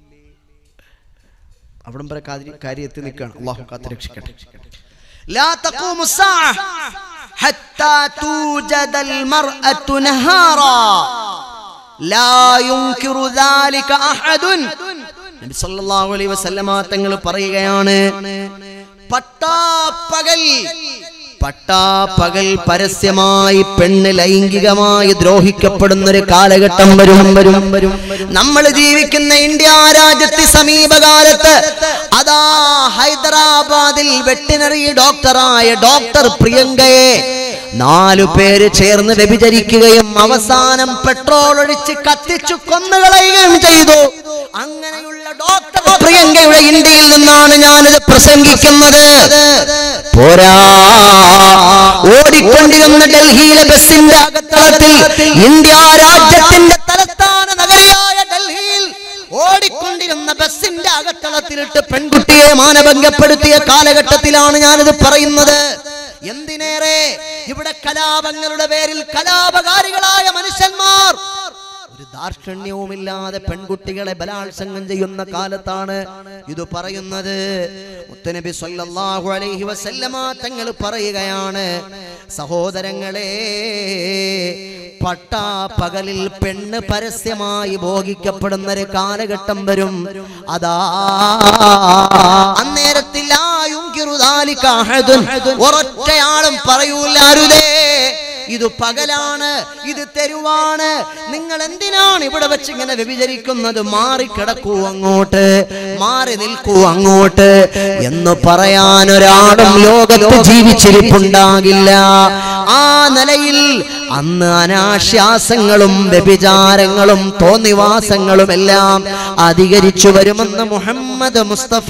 അവിടം വരെ കാര്യം- കാര്യം എത്തി നിൽക്കുകയാണ് അള്ളാഹു കാത്ത് രക്ഷിക്കട്ടെ لا تقوم الساعة حتى توجد المرأة نهارا لا ينكر ذلك أحد നബി സല്ലല്ലാഹു അലൈഹി വസല്ലമ തങ്ങൾ പറയുകയാണ് പട്ടാപ്പകൽ പട്ടാപ്പകൽ പരസ്യമായി പെണ്ണ് ലൈംഗികമായി ദ്രോഹിക്കപ്പെടുന്ന ഒരു കാലഘട്ടം വരും വരും വരും നമ്മൾ ജീവിക്കുന്ന ഇന്ത്യ രാജ്യത്ത് സമീപകാലത്ത് അതാ ഹൈദരാബാദിൽ വെട്ടിനറി ഡോക്ടറായ ഡോക്ടർ പ്രിയങ്കയെ നാലു പേര് ചേർന്ന് വ്യഭിചരിക്കുകയും അവസാനം പെട്രോൾ ഒഴിച്ച് കത്തിച്ചു കൊന്നുകളയുകയും ചെയ്തു അങ്ങനെയുള്ള ഡോക്ടർ പ്രിയങ്കയുടെ ഇന്ത്യയിൽ നിന്നാണ് ഞാനിത് പ്രസംഗിക്കുന്നത് പോരാ ഓടിക്കൊണ്ടിരുന്ന ഡൽഹിയിലെ ബസിന്റെ അകത്തളത്തിൽ ഇന്ത്യ രാജ്യത്തിന്റെ തലസ്ഥാന നഗരിയായ ഡൽഹിയിൽ ഓടിക്കൊണ്ടിരുന്ന ബസിന്റെ അകത്തളത്തിലിട്ട് പെൺകുട്ടിയെ മാനഭംഗപ്പെടുത്തിയ കാലഘട്ടത്തിലാണ് ഞാനിത് പറയുന്നത് എന്തിനേറെ ഇവിടെ കലാപങ്ങളുടെ പേരിൽ കലാപകാരികളായ മനുഷ്യന്മാർ ഒരു ദാർഷ്ട്യവുമില്ലാതെ പെൺകുട്ടികളെ ബലാത്സംഗം ചെയ്യുന്ന കാലത്താണ് ഇത് പറയുന്നത് മുത്തനബി സല്ലല്ലാഹു അലൈഹി വസല്ലമ തങ്ങൾ പറയുകയാണ് സഹോദരങ്ങളെ പട്ടാ പകലിൽ പെണ്ണ് പരസ്യമായി ഭോഗിക്കപ്പെടുന്ന ഒരു കാലഘട്ടം വരും അതാ അന്നേരത്തിൽ ഒരൊറ്റയാളും പറയൂലാരുതേ ഇത് പകലാണ് ഇത് തെരുവാണ് നിങ്ങൾ എന്തിനാണ് ഇവിടെ വെച്ച് ഇങ്ങനെ വ്യഭിചരിക്കുന്നത് മാറിക്കിടക്കൂ അങ്ങോട്ട് മാറി നിൽക്കൂ അങ്ങോട്ട് എന്ന് പറയാൻ ഒരാളും ലോകത്ത് ജീവിച്ചിരിപ്പുണ്ടാകില്ല ആ നിലയിൽ അന്ന് അനാശ്വാസങ്ങളും വ്യഭിചാരങ്ങളും തോന്നിവാസങ്ങളും എല്ലാം അധികരിച്ചു വരുമെന്ന് മുഹമ്മദ് മുസ്തഫ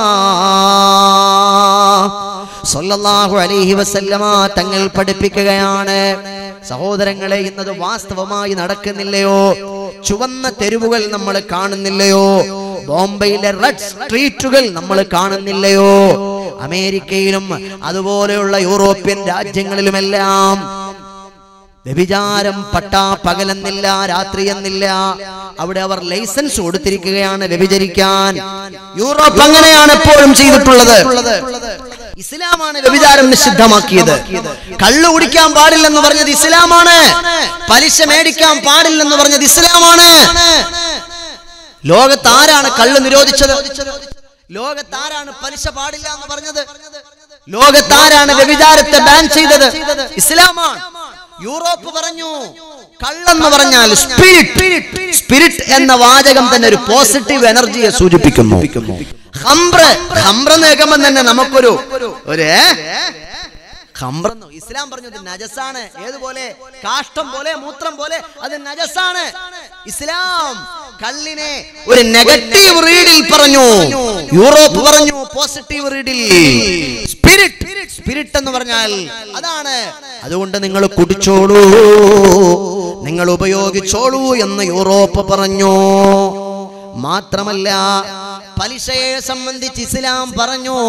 സല്ലല്ലാഹു അലൈഹി വസല്ലമ തങ്ങൾ പഠിപ്പിക്കുകയാണ് സഹോദരങ്ങളെ ഇന്നത് വാസ്തവമായി നടക്കുന്നില്ലയോ ചുവന്ന തെരുവുകൾ നമ്മൾ കാണുന്നില്ലയോ ബോംബെയിലെ റെഡ് സ്ട്രീറ്റുകൾ നമ്മൾ കാണുന്നില്ലയോ അമേരിക്കയിലും അതുപോലെയുള്ള യൂറോപ്യൻ രാജ്യങ്ങളിലുമെല്ലാം വ്യഭിചാരം പട്ടാ പകലെന്നില്ല രാത്രി എന്നില്ല അവിടെ അവർ ലൈസൻസ് കൊടുത്തിരിക്കുകയാണ് വ്യഭിചരിക്കാൻ യൂറോപ്പ് അങ്ങനെയാണ് എപ്പോഴും ചെയ്തിട്ടുള്ളത് ഇസ്ലാമാണ് വ്യഭിചാരം നിഷിദ്ധമാക്കിയത് കള്ളു കുടിക്കാൻ പാടില്ലെന്ന് പറഞ്ഞത് ഇസ്ലാമാണ് പലിശ മേടിക്കാൻ പാടില്ലെന്ന് പറഞ്ഞത് ഇസ്ലാമാണ് ലോകത്ത് ആരാണ് കള്ള് നിരോധിച്ചത് ലോകത്ത് ആരാണ് പലിശ പാടില്ല എന്ന് പറഞ്ഞത് ലോകത്ത് ആരാണ് വ്യഭിചാരത്തെ ബാൻ ചെയ്തത് ഇസ്ലാമാണ് യൂറോപ്പ് പറഞ്ഞു കള്ളെന്ന് പറഞ്ഞാൽ സ്പിരിറ്റ് സ്പിരിറ്റ് എന്ന വാചകം തന്നെ ഒരു പോസിറ്റീവ് എനർജിയെ സൂചിപ്പിക്കുന്നു ഹംബ്ര ഹംബ്ര എന്ന് കേൾക്കുമ്പോൾ തന്നെ നമുക്കൊരു ഒരു ഏ? ഖംറെന്നോ ഇസ്ലാം പറഞ്ഞു ഇത് നജസാണ് ഏതുപോലെ കാഷ്ടം പോലെ മൂത്രം പോലെ അത് നജസാണ് ഇസ്ലാം കള്ളിനെ ഒരു നെഗറ്റീവ് റീഡിൽ പറഞ്ഞു യൂറോപ്പ് പറഞ്ഞു പോസിറ്റീവ് റീഡിൽ സ്പിരിറ്റ് സ്പിരിറ്റ് എന്ന് പറഞ്ഞാൽ അതാണ് അതുകൊണ്ട് നിങ്ങൾ കുടിച്ചോളൂ നിങ്ങൾ ഉപയോഗിച്ചോളൂ എന്ന് യൂറോപ്പ് പറഞ്ഞു മാത്രമല്ല പലിശയെ സംബന്ധിച്ച് ഇസ്ലാം പറഞ്ഞു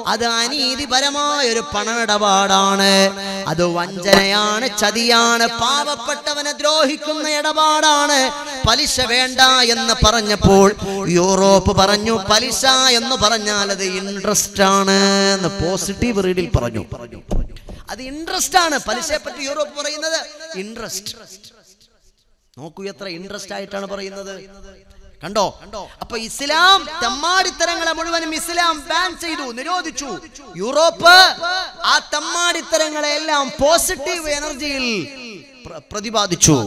അത് അനീതിപരമായ ഒരു പണമിടപാടാണ് അത് വഞ്ചനയാണ് ചതിയാണ് പാവപ്പെട്ടവനെ ദ്രോഹിക്കുന്ന ഇടപാടാണ് പലിശ വേണ്ട എന്ന് പറഞ്ഞപ്പോൾ യൂറോപ്പ് പറഞ്ഞു പലിശ എന്ന് പറഞ്ഞാൽ അത് ഇൻട്രസ്റ്റ് ആണ് എന്ന് പോസിറ്റീവ് റീഡിൽ പറഞ്ഞു അത് ഇൻട്രസ്റ്റ് ആണ് പലിശയെ പറ്റി യൂറോപ്പ് പറയുന്നത് ഇൻട്രസ്റ്റ് നോക്കൂ എത്ര ഇൻട്രസ്റ്റ് ആയിട്ടാണ് പറയുന്നത് കണ്ടോ അപ്പൊ ഇസ്ലാം തെമ്മാടിത്തരങ്ങളെ മുഴുവനും ഇസ്ലാം ബാൻ ചെയ്തു നിരോധിച്ചു യൂറോപ്പ് ആ തെമ്മാടിത്തരങ്ങളെ എല്ലാം പോസിറ്റീവ് എനർജിയിൽ പ്ര- പ്രതിപാദിച്ചു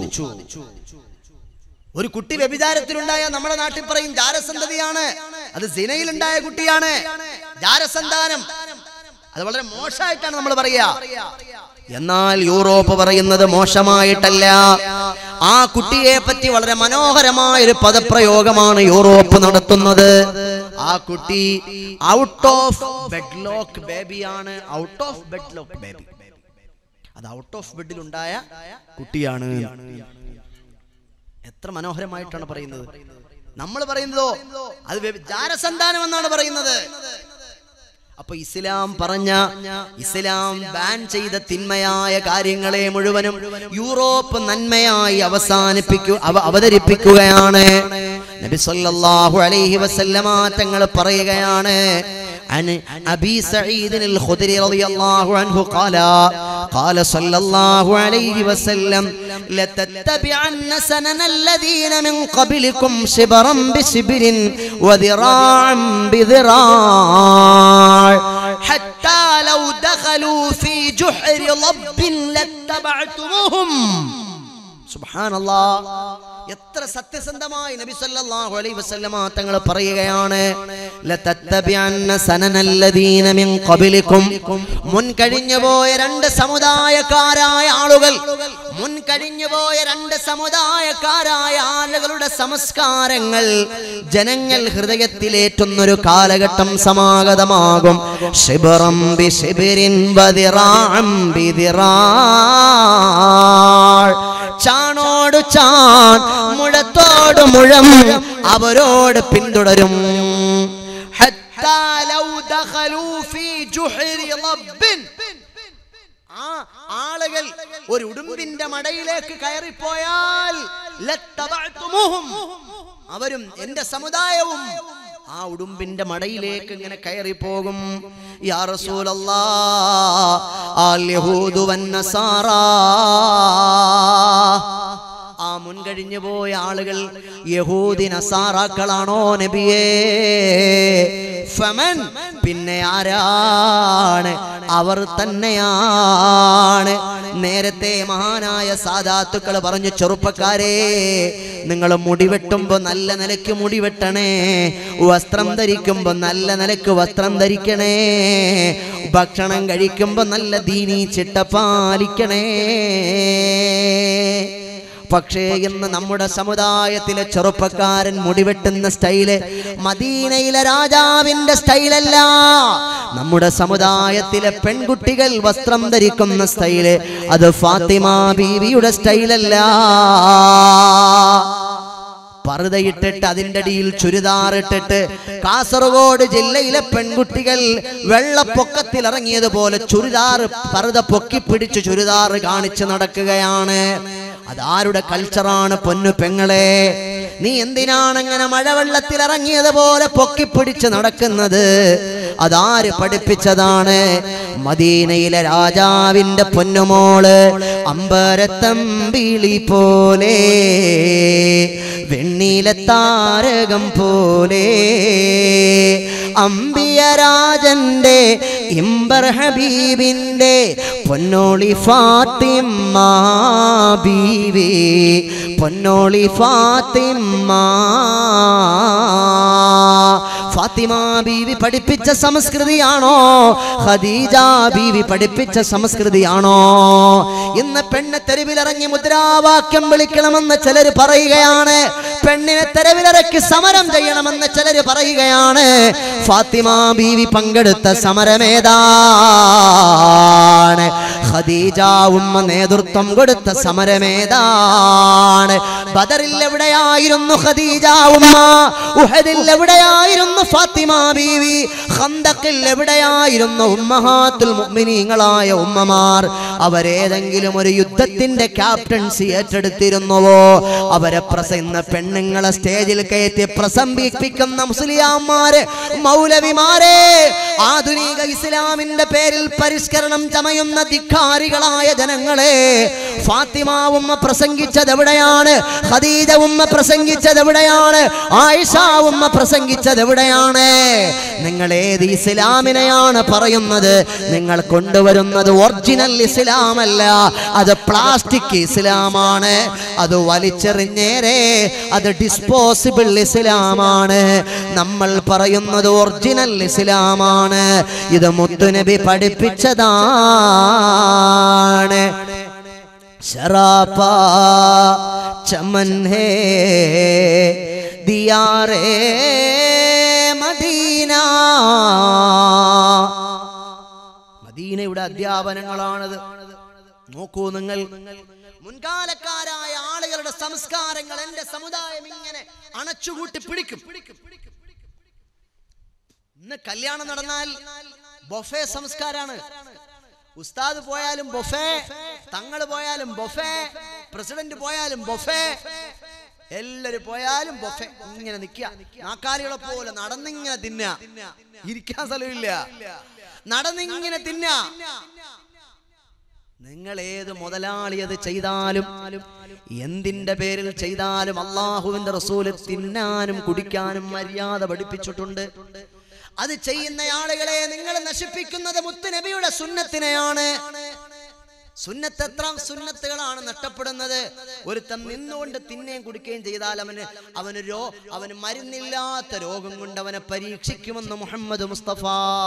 ഒരു കുട്ടി വ്യഭിചാരത്തിലുണ്ടായ നമ്മുടെ നാട്ടിൽ പറയും ജാരസന്തതിയാണ് അത് സിനയിലുണ്ടായ കുട്ടിയാണ് ജാരസന്താനം അത് വളരെ മോശമായിട്ടാണ് നമ്മൾ പറയുക എന്നാൽ യൂറോപ്പ് പറയുന്നത് മോശമായിട്ടല്ല ആ കുട്ടിയെ പറ്റി വളരെ മനോഹരമായ ഒരു പദപ്രയോഗമാണ് യൂറോപ്പ് നടത്തുന്നത് ആ കുട്ടി ഔട്ട് ഓഫ് ബെഡ്ലോക്ക് ബേബിയാണ് ഔട്ട് ഓഫ് ബെഡ്ലോക്ക് ബേബി അത് ഔട്ട് ഓഫ് ബെഡിൽ ഉണ്ടായ കുട്ടിയാണ് എത്ര മനോഹരമായിട്ടാണ് പറയുന്നത് നമ്മൾ പറയുന്നതോ അത് വ്യഭി- ജാരസന്താനം എന്നാണ് പറയുന്നത് അപ്പൊ ഇസ്ലാം പറഞ്ഞ ഇസ്ലാം ബാൻ ചെയ്ത തിന്മയായ കാര്യങ്ങളെ മുഴുവനും യൂറോപ്പ് നന്മയായി അവസാനിപ്പിക്കു അവ- അവതരിപ്പിക്കുകയാണ് നബി സല്ലല്ലാഹു അലൈഹി വസല്ലമ തങ്ങൾ പറയുകയാണ് عن أبي سعيد الخدري رضي الله عنه قال قال صلى الله عليه وسلم لتتبعن سنن الذين من قبلكم شبرا بشبر وذراعا بذراع حتى لو دخلوا في جحر لب لاتبعتموهم സുബ്ഹാനല്ലാ എത്ര സത്യസന്ധമായി നബി സല്ലല്ലാഹു അലൈഹി വസല്ലമ തങ്ങൾ പറയുകയാണ് ലതത്തബിഅന്ന സനനല്ലദീന മിൻ ഖബലിക്കും മുൻ കഴിഞ്ഞുപോയ രണ്ട് സമുദായക്കാരായ ആളുകൾ മുൻ കഴിഞ്ഞുപോയ രണ്ട് സമുദായക്കാരായ ആളുകളുടെ സംസ്കാരങ്ങൾ ജനങ്ങൾ ഹൃദയത്തിലേറ്റുന്നൊരു കാലഘട്ടം സമാഗതമാകും ശിബറം ബി ശിബിരിൻ വദിറാം ബിദിറാൾ ചാണോട് ചാൺ മുഴത്തോട് മുഴം അവരോട് പിന്തുടരും ഹത്താ ലൗ ദഖലൂ ഫീ ജുഹരി ലബ്ബിൻ. ആ ആളുകൾ ഒരു ഉടുമ്പിന്റെ മടയിലേക്ക് കയറിപ്പോയാൽ ലത്തബഅ്തുമുഹും. അവരും എന്റെ സമുദായവും ആ ഉടുമ്പിന്റെ മടയിലേക്ക് ഇങ്ങനെ കയറിപ്പോകും യാ റസൂലല്ലാ ആൽ യഹൂദു വന്നസാറാ ആ മുൻകഴിഞ്ഞു പോയ ആളുകൾ യഹൂദി നസാറാക്കളാണോ നബിയേ ഫമൻ പിന്നെ ആരാണ് അവർ തന്നെയാണ് നേരത്തെ മഹാനായ സാധാത്തുക്കൾ പറഞ്ഞു ചെറുപ്പക്കാരെ നിങ്ങൾ മുടിവെട്ടുമ്പോ നല്ല നിലയ്ക്ക് മുടിവെട്ടണേ വസ്ത്രം ധരിക്കുമ്പോ നല്ല നിലയ്ക്ക് വസ്ത്രം ധരിക്കണേ ഭക്ഷണം കഴിക്കുമ്പോ നല്ല ദീനീ ചിട്ട പാലിക്കണേ പക്ഷേ ഇന്ന് നമ്മുടെ സമുദായത്തിലെ ചെറുപ്പക്കാരൻ മുടിവെട്ടുന്ന സ്റ്റൈല് മദീനയിലെ രാജാവിന്റെ സ്റ്റൈലല്ല നമ്മുടെ സമുദായത്തിലെ പെൺകുട്ടികൾ വസ്ത്രം ധരിക്കുന്ന സ്റ്റൈല് അത് ഫാത്തിമ ബീവിയുടെ സ്റ്റൈലല്ല പറുതയിട്ടിട്ട് അതിന്റെ അടിയിൽ ചുരിദാറിട്ടിട്ട് കാസർഗോഡ് ജില്ലയിലെ പെൺകുട്ടികൾ വെള്ളപ്പൊക്കത്തിൽ ഇറങ്ങിയതുപോലെ ചുരിദാർ പറുത പൊക്കിപ്പിടിച്ച് ചുരിദാർ കാണിച്ചു നടക്കുകയാണ് അതാരുടെ കൾച്ചറാണ് പൊന്നു പെങ്ങളെ നീ എന്തിനാണ് ഇങ്ങനെ മഴവെള്ളത്തിൽ ഇറങ്ങിയതുപോലെ പൊക്കിപ്പിടിച്ച് നടക്കുന്നത് അതാര് പഠിപ്പിച്ചതാണ് മദീനയിലെ രാജാവിന്റെ പൊന്നുമോള് അമ്പരത്തമ്പിളി പോലെ വെണ്ണീല താരകം പോലെ അമ്പിയരാജന്റെ ഇമ്പർ ഹബീബിന്റെ പൊന്നോളി ഫാത്തിമ്മ ബീവി പൊന്നോളി ഫാത്തിമ്മ ഫാത്തിമ ബീവി പഠിപ്പിച്ച സംസ്കൃതിയാണോ ഖദീജ ബീവി പഠിപ്പിച്ച സംസ്കൃതിയാണോ ഇന്ന് പെണ്ണ് തെരുവിലിറങ്ങി മുദ്രാവാക്യം വിളിക്കണമെന്ന് ചിലർ പറയുകയാണ് പെണ്ണിനെ തെരുവിലിറക്കി സമരം ചെയ്യണമെന്ന് ചിലർ പറയുകയാണ് ഫാത്തിമ ബീവി പങ്കെടുത്ത സമരമേതാണ് ഖദീജ ഉമ്മ നേതൃത്വം കൊടുത്ത സമരമേതാണ് ബദറിൽ എവിടെയായിരുന്നു ഖദീജ ഉമ്മ ഉഹദിൽ എവിടെയായിരുന്നു ഫാത്തിമ ബീവി ഖന്തഖിൽ എവിടെയായിരുന്നു ഉമ്മഹാത്തുൽ മുഅ്മിനീങ്ങളായ ഉമ്മമാർ അവരേതെങ്കിലും ഒരു യുദ്ധത്തിന്റെ ക്യാപ്റ്റൻസി ഏറ്റെടുത്തിരുന്നുവോ അവരെ പ്രസന്ന പെണ്ണുങ്ങളെ സ്റ്റേജിൽ കയറ്റി പ്രസംബിപ്പിക്കുന്ന മുസ്ലിയാമാര് മൗലവിമാരെ ആധുനിക ഇസ്ലാമിന്റെ പേരിൽ പരിഷ്കരണം ചമയുന്ന ധിക്കാരികളായ ജനങ്ങളെ ഫാത്തിമ ഉമ്മ പ്രസംഗിച്ചത് എവിടെയാണ് ഖദീജ ഉമ്മ പ്രസംഗിച്ചത് എവിടെയാണ് ആയിഷ ഉമ്മ പ്രസംഗിച്ചത് എവിടെയാണ് നിങ്ങൾ ഏത് ഇസ്ലാമിനെയാണ് പറയുന്നത് നിങ്ങൾ കൊണ്ടുവരുന്നത് ഒറിജിനൽ ഇസ്ലാമല്ല അത് പ്ലാസ്റ്റിക് ഇസ്ലാമാണ് അത് വലിച്ചെറിഞ്ഞേരെ അത് ഡിസ്പോസിബിൾ ഇസ്ലാമാണ് നമ്മൾ പറയുന്നത് ഒറിജിനൽ ഇസ്ലാമാണ് ഇത് മുത്തുനബി പഠിപ്പിച്ചതാണ് ശറാപ്പ ചമൻ ഹേ ദിയാറേ മദീന മദീനയുടെ അധ്യാപനങ്ങളാണത് നോക്കൂ നിങ്ങൾ മുൻകാലക്കാരായ ആളുകളുടെ സംസ്കാരങ്ങൾ എന്റെ സമുദായം ഇങ്ങനെ അണച്ചുകൂട്ടി പിടിക്കും ഇന്ന് കല്യാണം നടന്നാൽ ബൊഫെ സംസ്കാരാണ് ഉസ്താദ് പോയാലും ബൊഫെ തങ്ങൾ പോയാലും ബൊഫെ പ്രസിഡന്റ് പോയാലും ബൊഫെ എല്ലാരും പോയാലും ബൊഫെ ഇങ്ങനെ നിൽക്കുക നാക്കാലികളെ പോലെ നടന്നിങ്ങനെ തിന്ന ഇരിക്കാൻ സ്ഥലമില്ല നടന്നിങ്ങനെ തിന്ന നിങ്ങൾ ഏത് മുതലാളി അത് ചെയ്താലും എന്തിന്റെ പേരിൽ ചെയ്താലും അള്ളാഹുവിന്റെ റസൂല് തിന്നാനും കുടിക്കാനും മര്യാദ പഠിപ്പിച്ചിട്ടുണ്ട് അത് ചെയ്യുന്ന ആളുകളെ നിങ്ങൾ നശിപ്പിക്കുന്നത് മുത്തുനബിയുടെ സുന്നത്തിനെയാണ് സുന്നത്ത് എത്ര സുന്നത്തുകളാണ് നഷ്ടപ്പെടുന്നത് ഒരുത്തൻ നിന്നുകൊണ്ട് തിന്നുകയും കുടിക്കുകയും ചെയ്താൽ അവന് അവന് രോ അവന് മരുന്നില്ലാത്ത രോഗം കൊണ്ട് അവനെ പരീക്ഷിക്കുമെന്ന് മുഹമ്മദ് മുസ്തഫ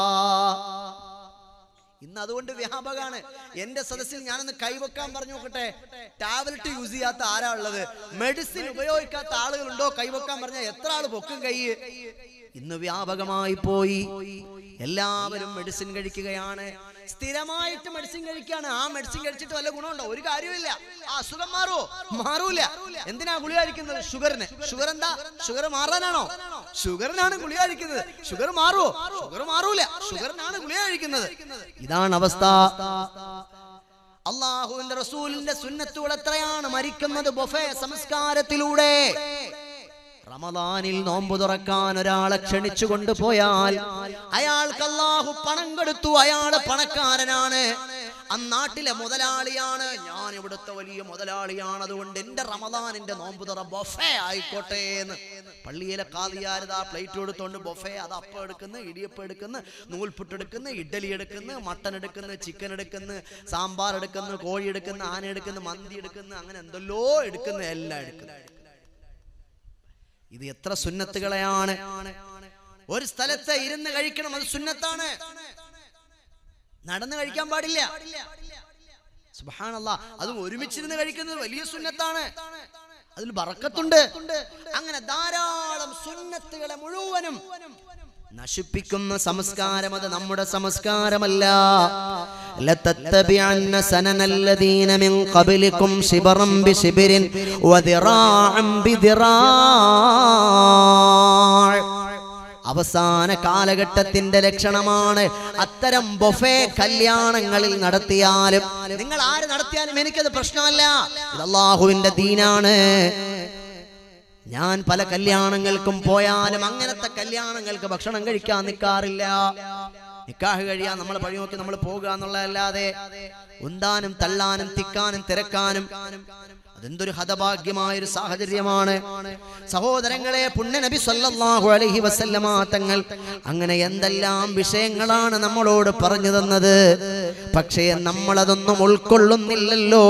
ഇന്ന് അതുകൊണ്ട് വ്യാപകമാണ് എന്റെ സദസ്സിൽ ഞാനൊന്ന് കൈവെക്കാൻ പറഞ്ഞു നോക്കട്ടെ ടാബ്ലറ്റ് യൂസ് ചെയ്യാത്ത ആരാ ഉള്ളത് മെഡിസിൻ ഉപയോഗിക്കാത്ത ആളുകളുണ്ടോ കൈവെക്കാൻ പറഞ്ഞാൽ എത്ര ആള് പൊക്കും കൈ ഇന്ന് വ്യാപകമായി പോയി എല്ലാവരും മെഡിസിൻ കഴിക്കുകയാണ് സ്ഥിരമായിട്ട് മെഡിസിൻ കഴിക്കുകയാണ് ആ മെഡിസിൻ കഴിച്ചിട്ട് വല്ല ഗുണമുണ്ടോ ഒരു കാര്യമില്ല ആ അസുഖം മാറുമോ മാറൂല എന്തിനാ ഗുളിക കഴിക്കുന്നത് ഷുഗറിന് ഷുഗർ എന്താ ഷുഗർ മാറാനാണോ ഷുഗറിനാണ് ഗുളിക കഴിക്കുന്നത് ഷുഗർ മാറുമോ ഷുഗർ മാറൂല ഷുഗറിനാണ് ഗുളിക കഴിക്കുന്നത് ഇതാണ് അവസ്ഥ അള്ളാഹുവിന്റെ റസൂലിന്റെ സുന്നത്തുകൾ എത്രയാണ് മരിക്കുന്നത് ബൊഫെ സംസ്കാരത്തിലൂടെ റമദാനിൽ നോമ്പ് തുറക്കാൻ ഒരാളെ ക്ഷണിച്ചു കൊണ്ടുപോയാൽ അയാൾക്ക് അള്ളാഹു പണം കൊടുത്തു അയാള് പണക്കാരനാണ് അന്നാട്ടിലെ മുതലാളിയാണ് ഞാൻ ഇവിടുത്തെ വലിയ മുതലാളിയാണ് അതുകൊണ്ട് എന്റെ റമദാനിന്റെ നോമ്പ് തുറ ബൊഫെ ആയിക്കോട്ടെ എന്ന് പള്ളിയിലെ കാതിയാരത് ആ പ്ലേറ്റ് കൊടുത്തോണ്ട് ബൊഫെ അത് അപ്പം എടുക്കുന്നു ഇടിയപ്പം എടുക്കുന്നു നൂൽപുട്ട് എടുക്കുന്നു ഇഡ്ഡലി എടുക്കുന്നു മട്ടൻ എടുക്കുന്നു ചിക്കൻ എടുക്കുന്നു സാമ്പാർ എടുക്കുന്നു കോഴി എടുക്കുന്നു ആന എടുക്കുന്നു മന്തി എടുക്കുന്നു അങ്ങനെ എന്തെല്ലോ എടുക്കുന്നു എല്ലാം എടുക്കുന്നു ഇത് എത്ര സുന്നത്തുകളെയാണ് ഒരു സ്ഥലത്ത് ഇരുന്ന് കഴിക്കണം അത് സുന്നത്താണ് നടന്ന് കഴിക്കാൻ പാടില്ല സുബ്ഹാനല്ലാ അതും ഒരുമിച്ചിരുന്ന് കഴിക്കുന്നത് വലിയ സുന്നത്താണ് അതിൽ ബറക്കത്തുണ്ട് അങ്ങനെ ധാരാളം സുന്നത്തുകളെ മുഴുവനും നശിപ്പിക്കുന്ന സംസ്കാരം അത് നമ്മുടെ സംസ്കാരമല്ല لتتبعن سنن الذين من قبلكم شبرا بشبر وذراعا بذراع അവസാന കാലഘട്ടത്തിന്റെ ലക്ഷണമാണ് അത്തരം ബൊഫെ കല്യാണങ്ങളിൽ നടത്തിയാലും നിങ്ങൾ ആര് നടത്തിയാലും എനിക്കത് പ്രശ്നമല്ല ഇത് അള്ളാഹുവിന്റെ ദീനാണ് ഞാൻ പല കല്യാണങ്ങൾക്കും പോയാലും അങ്ങനത്തെ കല്യാണങ്ങൾക്ക് ഭക്ഷണം കഴിക്കാൻ നിൽക്കാറില്ല നിക്കാഹ് കഴിയാൻ നമ്മൾ പഴി നോക്കി നമ്മൾ പോകുക എന്നുള്ളതല്ലാതെ ഉന്താനും തള്ളാനും തിക്കാനും തിരക്കാനും അതെന്തൊരു ഹതഭാഗ്യമായ ഒരു സാഹചര്യമാണ് സഹോദരങ്ങളെ പുണ്യ നബി സല്ലല്ലാഹു അലൈഹി വസല്ലമ തങ്ങൾ അങ്ങനെ എന്തെല്ലാം വിഷയങ്ങളാണ് നമ്മളോട് പറഞ്ഞു തന്നത് പക്ഷേ നമ്മളതൊന്നും ഉൾക്കൊള്ളുന്നില്ലല്ലോ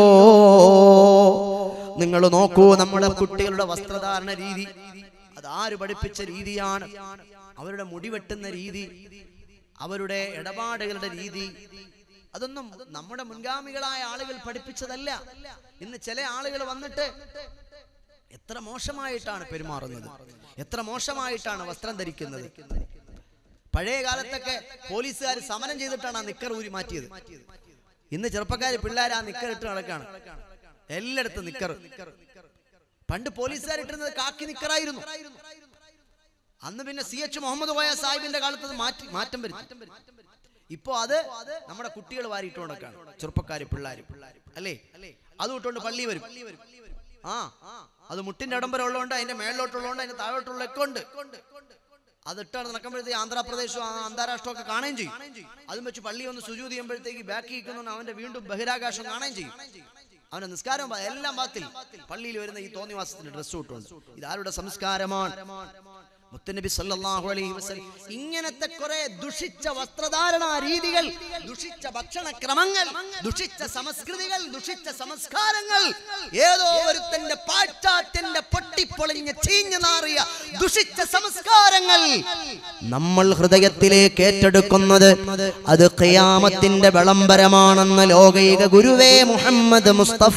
നിങ്ങൾ നോക്കൂ നമ്മുടെ കുട്ടികളുടെ വസ്ത്രധാരണ രീതി അതാര് പഠിപ്പിച്ച രീതിയാണ് അവരുടെ മുടി വെട്ടുന്ന രീതി അവരുടെ ഇടപാടുകളുടെ രീതി അതൊന്നും നമ്മുടെ മുൻഗാമികളായ ആളുകൾ പഠിപ്പിച്ചതല്ല ഇന്ന് ചില ആളുകൾ വന്നിട്ട് എത്ര മോശമായിട്ടാണ് പെരുമാറുന്നത് എത്ര മോശമായിട്ടാണ് വസ്ത്രം ധരിക്കുന്നത് പഴയ കാലത്തൊക്കെ പോലീസുകാർ സമരം ചെയ്തിട്ടാണ് ആ നിക്കർ ഊരി മാറ്റിയത് ഇന്ന് ചെറുപ്പക്കാര് പിള്ളേർ ആ നിക്കർ ഇട്ട് നടക്കാണ് എല്ലായിടത്തും നിക്കർ പണ്ട് പോലീസുകാർ ഇട്ടിരുന്നത് കാക്കി നിക്കറായിരുന്നു അന്ന് പിന്നെ സി എച്ച് മുഹമ്മദ് കോയ സാഹിബിന്റെ കാലത്ത് അത് മാറ്റി മാറ്റം വരുത്തി ഇപ്പോ അത് നമ്മുടെ കുട്ടികൾ വാരിയിട്ട് നടക്കാണ് ചെറുപ്പക്കാര് പിള്ളേര് അല്ലേ അത് ഇട്ടുകൊണ്ട് പള്ളി വരും ആ അത് മുട്ടിന്റെ ഇടം വരെ ഉള്ളതുകൊണ്ട് അതിന്റെ മേളിലോട്ടുള്ളതുകൊണ്ട് അതിന്റെ താഴോട്ടുള്ളതൊക്കെ ഉണ്ട് അത് ഇട്ടാണ് നടക്കുമ്പോഴത്തേക്ക് ആന്ധ്രാപ്രദേശും ആ അന്താരാഷ്ട്രവും ഒക്കെ കാണുകയും ചെയ്യും അതും വെച്ച് പള്ളി ഒന്ന് സുജൂതി ചെയ്യുമ്പോഴത്തേക്ക് ബാക്കി നിൽക്കുന്ന അവന്റെ വീണ്ടും ബഹിരാകാശം കാണുകയും ചെയ്യും അവന്റെ നിസ്കാരം പ- എല്ലാം ബാത്തിൽ പള്ളിയിൽ വരുന്ന ഈ തോന്നിവാസത്തിന്റെ ഡ്രസ് ഇട്ടുണ്ട് ഇതാരുടെ സംസ്കാരമാണ് മുത്തനബി സല്ലല്ലാഹു അലൈഹി വസല്ലം ഇങ്ങനത്തെ കുറെ ദുഷിച്ച വസ്ത്രധാരണ രീതികൾ ദുഷിച്ച ഭക്ഷണ ക്രമങ്ങൾ ദുഷിച്ച സംസ്കൃതികൾ ദുഷിച്ച സംസ്കാരങ്ങൾ ഏതോ ഒരുത്തന്റെ പാശ്ചാത്യന്റെ പൊട്ടിപ്പൊളിഞ്ഞ് ചീഞ്ഞു നാറിയ ദുഷിച്ച സംസ്കാരങ്ങൾ നമ്മൾ ഹൃദയത്തിലേക്ക് ഏറ്റെടുക്കുന്നത് അത് ഖിയാമത്തിന്റെ വിളംബരമാണെന്ന് ലോകൈക ഗുരുവേ മുഹമ്മദ് മുസ്തഫ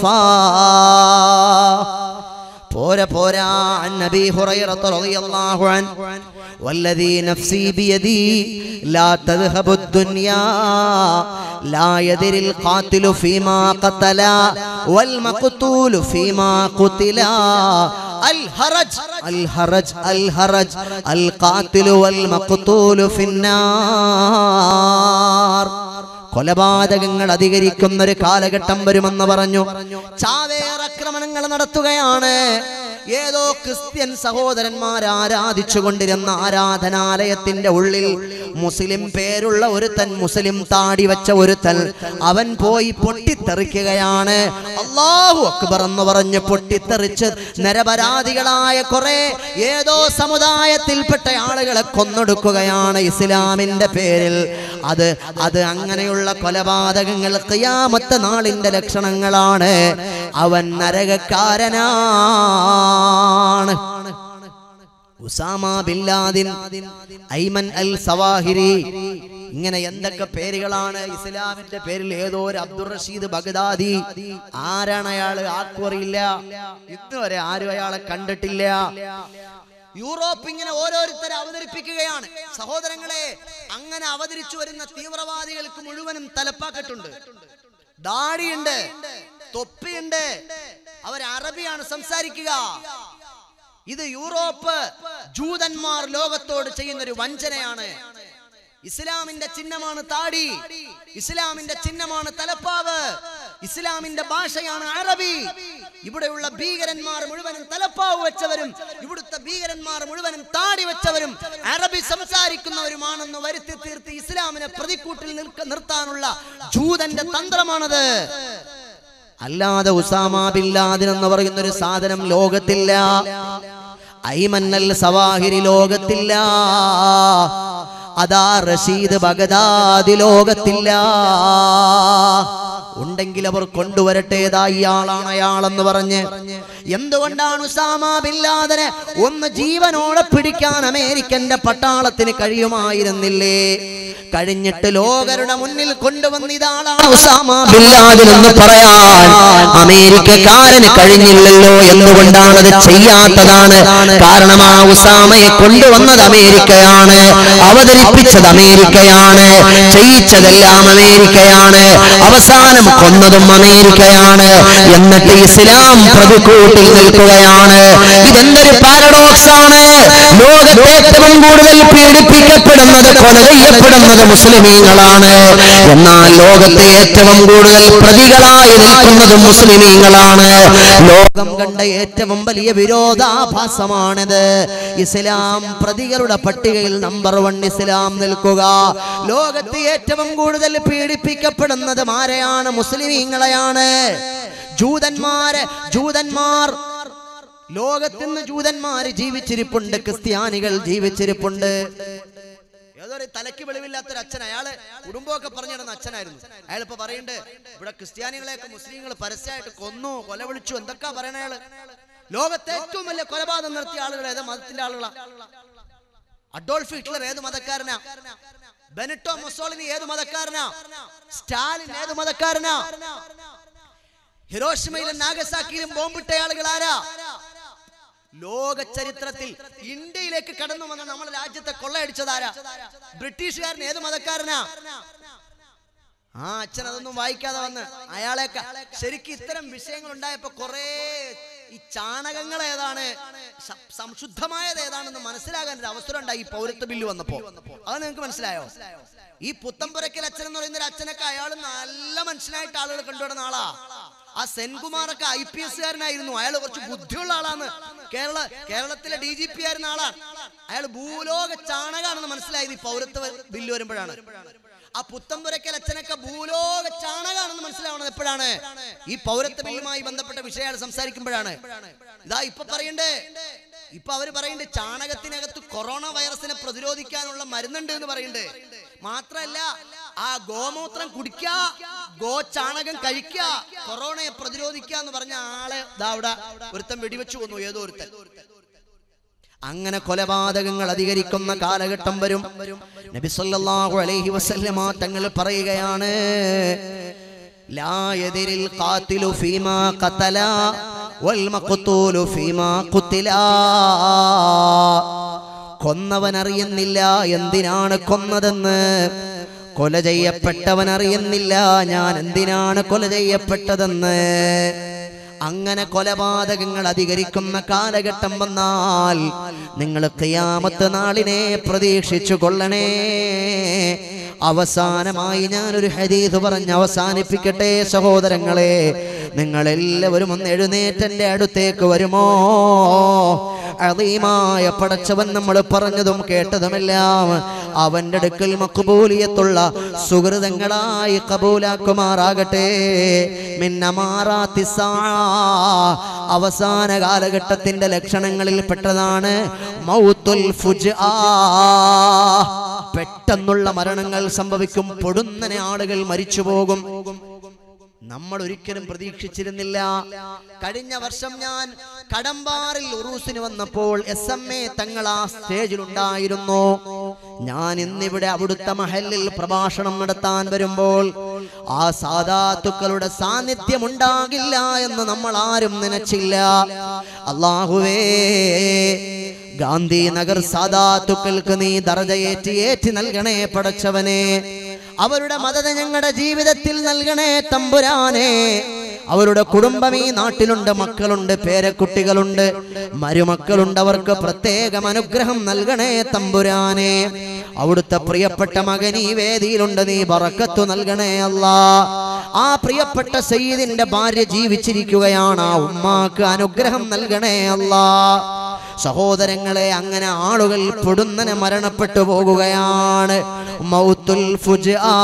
പോരാ പോരാ عن ابي هريره رضي الله عنه والذي نفسي بيدي لا تذهب الدنيا لا يدري القاتل فيما قتل والمقتول فيما قتل الهرج الهرج الهرج القاتل والمقتول في النار കൊലപാതകങ്ങൾ അധികരിക്കുന്ന ഒരു കാലഘട്ടം വരുമെന്ന് പറഞ്ഞു ചാവേറാക്രമണങ്ങൾ നടത്തുകയാണ് ഏതോ ക്രിസ്ത്യൻ സഹോദരന്മാർ ആരാധിച്ചു കൊണ്ടിരുന്ന ആരാധനാലയത്തിന്റെ ഉള്ളിൽ മുസ്ലിം പേരുള്ള ഒരുത്തൻ മുസ്ലിം താടി വെച്ച ഒരുത്തൻ അവൻ പോയി പൊട്ടിത്തെറിക്കുകയാണ് അള്ളാഹു അക്ബർ എന്ന് പറഞ്ഞ് പൊട്ടിത്തെറിച്ച് നിരപരാധികളായ കുറെ ഏതോ സമുദായത്തിൽപ്പെട്ട ആളുകളെ കൊന്നൊടുക്കുകയാണ് ഇസ്ലാമിന്റെ പേരിൽ അത് അത് അങ്ങനെയുള്ള കൊലപാതകങ്ങൾ ഖിയാമത്ത് നാളിന്റെ ലക്ഷണങ്ങളാണ് അവൻ നരകക്കാരനാണ് ഉസാമ ബില്ലാദിൻ ഐമൻ അൽ സവാഹിരി ഇങ്ങനെ എന്തൊക്കെ പേരുകളാണ് ഇസ്ലാമിന്റെ പേരിൽ ഏതോ ഒരു അബ്ദുൾ റഷീദ് ബഗ്ദാദി ആരാണ് അയാള് ആക്കുറിയില്ല ഇതുവരെ ആരും അയാളെ കണ്ടിട്ടില്ല യൂറോപ്പ് ഇങ്ങനെ ഓരോരുത്തരെ അവതരിപ്പിക്കുകയാണ് സഹോദരങ്ങളെ അങ്ങനെ അവതരിച്ചു വരുന്ന തീവ്രവാദികൾക്ക് മുഴുവനും തലപ്പാക്കെട്ടുണ്ട് ദാടിയുണ്ട് തൊപ്പിയുണ്ട് അവർ അറബിയാണ് സംസാരിക്കുക ഇത് യൂറോപ്പ് ജൂതന്മാർ ലോകത്തോട് ചെയ്യുന്ന ഒരു വഞ്ചനയാണ് ഇസ്ലാമിന്റെ ചിഹ്നമാണ് താടി ഇസ്ലാമിന്റെ ചിഹ്നമാണ് തലപ്പാവ് ഇസ്ലാമിന്റെ ഭാഷയാണ് അറബി ഇവിടെയുള്ള ഭീകരന്മാർ മുഴുവനും തലപ്പാവ് വെച്ചവരും ഇവിടുത്തെ ഭീകരന്മാർ മുഴുവനും താടി വെച്ചവരും അറബി സംസാരിക്കുന്നവരുമാണെന്ന് വരുത്തി തീർത്ത് ഇസ്ലാമിനെ പ്രതിക്കൂട്ടിൽ നിൽക്ക നിർത്താനുള്ള ജൂതന്റെ തന്ത്രമാണത് അല്ലാതെ ഉസാമ ബില്ലാദിൻ എന്ന് പറയുന്ന ഒരു സാധനം ലോകത്തില്ല ഐമന്നൽ സവാഹിരി ലോകത്തില്ല അതാ റഷീദ് ബഗദാദി ലോകത്തില്ല ഉണ്ടെങ്കിൽ അവർ കൊണ്ടുവരട്ടെ ഏതാ ഇയാളാണ് അയാളെന്ന് പറഞ്ഞ് എന്തുകൊണ്ടാണ് ഉസാമ ബില്ലാദനെ ഒന്ന് ജീവനോടെ പിടിക്കാൻ അമേരിക്കന്റെ പട്ടാളത്തിന് കഴിയുമായിരുന്നില്ലേ കഴിഞ്ഞിട്ട് ലോകരുടെ മുന്നിൽ കൊണ്ടുവന്ന ഇതാളാണ് ഉസാമ ബില്ലാദിൻ എന്ന് പറയാൻ അമേരിക്കക്കാരന് കഴിഞ്ഞില്ലല്ലോ എന്തുകൊണ്ടാണ് അത് ചെയ്യാത്തതാണ് കാരണം ആ ഉസാമയെ കൊണ്ടുവന്നത് അമേരിക്കയാണ് അവതരിപ്പിച്ചത് അമേരിക്കയാണ് ചെയ്യിച്ചതെല്ലാം അമേരിക്കയാണ് അവസാനം കൊന്നതും അമേരിക്കയാണ് എന്നിട്ട് ഇസ്ലാം പ്രതിക്കൂട്ടിൽ നിൽക്കുകയാണ് ഇതെന്തൊരു പാരഡോക്സ് ആണ് ലോകത്തെ ഏറ്റവും കൂടുതൽ പീഡിപ്പിക്കപ്പെടുന്നത് കൊല ചെയ്യപ്പെടുന്നത് മുസ്ലിമീങ്ങളാണ് എന്നാൽ ലോകത്തെ ഏറ്റവും കൂടുതൽ പ്രതികളായി നിൽക്കുന്നത് മുസ്ലിമീങ്ങളാണ് ലോകം കണ്ട ഏറ്റവും വലിയ വിരോധാഭാസമാണിത് ഇസ്ലാം പ്രതികളുടെ പട്ടികയിൽ നമ്പർ വൺ ഇസ്ലാം നിൽക്കുക ലോകത്തെ ഏറ്റവും കൂടുതൽ പീഡിപ്പിക്കപ്പെടുന്നത് ആരെയാണ് മുസ്ലിമീങ്ങളെയാണ് ജൂതന്മാര് ജൂതന്മാർ ലോകത്തിന്ന് ജൂതന്മാര് ജീവിച്ചിരിപ്പുണ്ട് ക്രിസ്ത്യാനികൾ ജീവിച്ചിരിപ്പുണ്ട് ഏതൊരു തലയ്ക്ക് വെളിവില്ലാത്തൊരു അച്ഛൻ അയാള് കുടുംബമൊക്കെ പറഞ്ഞു നടന്ന അച്ഛനായിരുന്നു അയാൾ ഇപ്പൊ പറയണ്ട് ഇവിടെ ക്രിസ്ത്യാനികളെയൊക്കെ മുസ്ലിങ്ങൾ പരസ്യമായിട്ട് കൊന്നു കൊല വിളിച്ചു എന്തൊക്കെ പറയണ അയാള് ലോകത്തെ ഏറ്റവും വലിയ കൊലപാതകം നടത്തിയ ആളുകൾ ഏത് മതത്തിന്റെ ആളുകളാ അഡോൾഫ് ഹിറ്റ്ലർ ഏത് മതക്കാരനാ ബെനറ്റോ മൊസോളിനി ഏത് മതക്കാരനാ സ്റ്റാലിൻ ഏത് മതക്കാരനാ ഹിരോഷിമയിലും നാഗസാക്കിയിലും ബോംബിട്ട ആളുകൾ ആരാ ലോക ചരിത്രത്തിൽ ഇന്ത്യയിലേക്ക് കടന്നു വന്ന നമ്മുടെ രാജ്യത്തെ കൊള്ളയടിച്ചതാരാ ബ്രിട്ടീഷുകാരൻ ഏത് മതക്കാരനാ ആ അച്ഛൻ അതൊന്നും വായിക്കാതെ വന്ന് അയാളെയൊക്കെ ശരിക്കും ഇത്തരം വിഷയങ്ങൾ ഉണ്ടായപ്പോ കുറേ ഈ ചാണകങ്ങൾ ഏതാണ് സ- സംശുദ്ധമായത് ഏതാണെന്ന് മനസ്സിലാകാൻ ഒരു അവസരം ഉണ്ടായി ഈ പൗരത്വ ബില്ല് വന്നപ്പോ അത് നിങ്ങൾക്ക് മനസ്സിലായോ ഈ പുത്തമ്പുരക്കൽ അച്ഛൻ എന്ന് പറയുന്ന ഒരു അച്ഛനൊക്കെ അയാൾ നല്ല മനുഷ്യനായിട്ട് ആളുകൾ കണ്ടുവരുന്ന ആളാ ആ സെൻകുമാറൊക്കെ ഐ പി എസ് കാരനായിരുന്നു അയാൾ കുറച്ച് ബുദ്ധിയുള്ള ആളാണ് കേരള കേരളത്തിലെ ഡി ജി പി ആയിരുന്ന ആളാണ് അയാൾ ഭൂലോക ചാണകാണെന്ന് മനസ്സിലായത് ഈ പൗരത്വ ബില്ല് വരുമ്പോഴാണ് ആ പുത്തമ്പുരക്കൽ അച്ഛനൊക്കെ ഭൂലോക ചാണകാണെന്ന് മനസ്സിലാവണത് എപ്പോഴാണ് ഈ പൗരത്വ ബില്ലുമായി ബന്ധപ്പെട്ട വിഷയങ്ങൾ സംസാരിക്കുമ്പോഴാണ് ഇതാ ഇപ്പൊ പറയണ്ടേ ഇപ്പൊ അവര് പറയുന്നുണ്ട് ചാണകത്തിനകത്ത് കൊറോണ വൈറസിനെ പ്രതിരോധിക്കാനുള്ള മരുന്നുണ്ട് എന്ന് പറയുന്നുണ്ട് മാത്രല്ല ആ ഗോമൂത്രം കുടിക്ക ഗോ ചാണകം കഴിക്ക കൊറോണയെ പ്രതിരോധിക്കുക എന്ന് പറഞ്ഞ ആളെ ദാ അവിടെ ഒരുത്തൻ വെടിവെച്ചു കൊന്നു ഏതോ ഒരുത്തൻ അങ്ങനെ കൊലപാതകങ്ങൾ അധികരിക്കുന്ന കാലഘട്ടം വരും നബി സല്ലല്ലാഹു അലൈഹി വസല്ലമ തങ്ങൾ പറയുകയാണ് ലാ യദിരിൽ ഖാതിലു ഫീമാ ഖതല വൽ മഖ്തൂലു ഫീമാ ഖുതിലാ കൊന്നവൻ അറിയുന്നില്ല എന്തിനാണ് കൊന്നതെന്ന് കൊല ചെയ്യപ്പെട്ടവൻ അറിയുന്നില്ല ഞാൻ എന്തിനാണ് കൊല ചെയ്യപ്പെട്ടതെന്ന് അങ്ങനെ കൊലപാതകങ്ങൾ അധികരിക്കുന്ന കാലഘട്ടം വന്നാൽ നിങ്ങൾ ഖിയാമത്ത് നാളിനെ പ്രതീക്ഷിച്ചു കൊള്ളണേ അവസാനമായി ഞാനൊരു ഹദീസ് പറഞ്ഞ് അവസാനിപ്പിക്കട്ടെ സഹോദരങ്ങളെ നിങ്ങൾ എല്ലാവരും ഒന്ന് എഴുന്നേറ്റന്റെ അടുത്തേക്ക് വരുമോ അതീമായ പടച്ചവൻ നമ്മൾ പറഞ്ഞതും കേട്ടതുമെല്ലാം അവന്റെ അടുക്കൽ മക്കുബൂലിയത്തുള്ള സുഹൃതങ്ങളായി കബൂലാക്കുമാറാകട്ടെ മിന്നമാറാത്തിസാ അവസാന കാലഘട്ടത്തിന്റെ ലക്ഷണങ്ങളിൽ പെട്ടതാണ് മൗത്തുൽ ഫുജ്ആ പെട്ടെന്നുള്ള മരണങ്ങൾ സംഭവിക്കും പൊടുന്നനെ ആളുകൾ മരിച്ചു പോകും നമ്മൾ ഒരിക്കലും പ്രതീക്ഷിച്ചിരുന്നില്ല കഴിഞ്ഞ വർഷം ഞാൻ കടമ്പാറിൽ ഉറൂസിന് വന്നപ്പോൾ എസ് എം എ തങ്ങൾ ആ സ്റ്റേജിൽ ഉണ്ടായിരുന്നു ഞാൻ ഇന്നിവിടെ അവിടുത്തെ മഹലിൽ പ്രഭാഷണം നടത്താൻ വരുമ്പോൾ ആ സാധാത്തുക്കളുടെ സാന്നിധ്യം ഉണ്ടാകില്ല എന്ന് നമ്മൾ ആരും നനച്ചില്ല അള്ളാഹുവേ ഗാന്ധിനഗർ സാധാത്തുക്കൾക്ക് നീ ദർജയേറ്റി ഏറ്റി നൽകണേ പടച്ചവനെ അവരുടെ മതത ഞങ്ങളുടെ ജീവിതത്തിൽ നൽകണേ തമ്പുരാനെ അവരുടെ കുടുംബം ഈ നാട്ടിലുണ്ട് മക്കളുണ്ട് പേരക്കുട്ടികളുണ്ട് മരുമക്കളുണ്ട് അവർക്ക് പ്രത്യേകം അനുഗ്രഹം നൽകണേ തമ്പുരാനെ അവിടുത്തെ പ്രിയപ്പെട്ട മകൻ ഈ വേദിയിലുണ്ട് നീ ബറക്കത്തു നൽകണേ അല്ലാ ആ പ്രിയപ്പെട്ട സയ്യിദിന്റെ ഭാര്യ ജീവിച്ചിരിക്കുകയാണ് ആ ഉമ്മാക്ക് അനുഗ്രഹം നൽകണേ അല്ലാ സഹോദരങ്ങളെ അങ്ങനെ ആളുകൾ പൊടുന്നനെ മരണപ്പെട്ടു പോകുകയാണ് മൗത്തുൽ ഫുജ്ആ.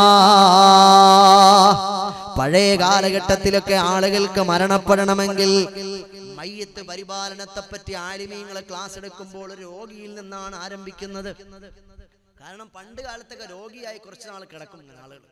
പഴയ കാലഘട്ടത്തിലൊക്കെ ആളുകൾക്ക് മരണപ്പെടണമെങ്കിൽ മയ്യത്ത് പരിപാലനത്തെ പറ്റി ആലിമീങ്ങളെ ക്ലാസ് എടുക്കുമ്പോൾ ഒരു രോഗിയിൽ നിന്നാണ് ആരംഭിക്കുന്നത് കാരണം പണ്ട് കാലത്തൊക്കെ രോഗിയായി കുറച്ച് നാൾ കിടക്കും ഇങ്ങനെ ആളുകൾ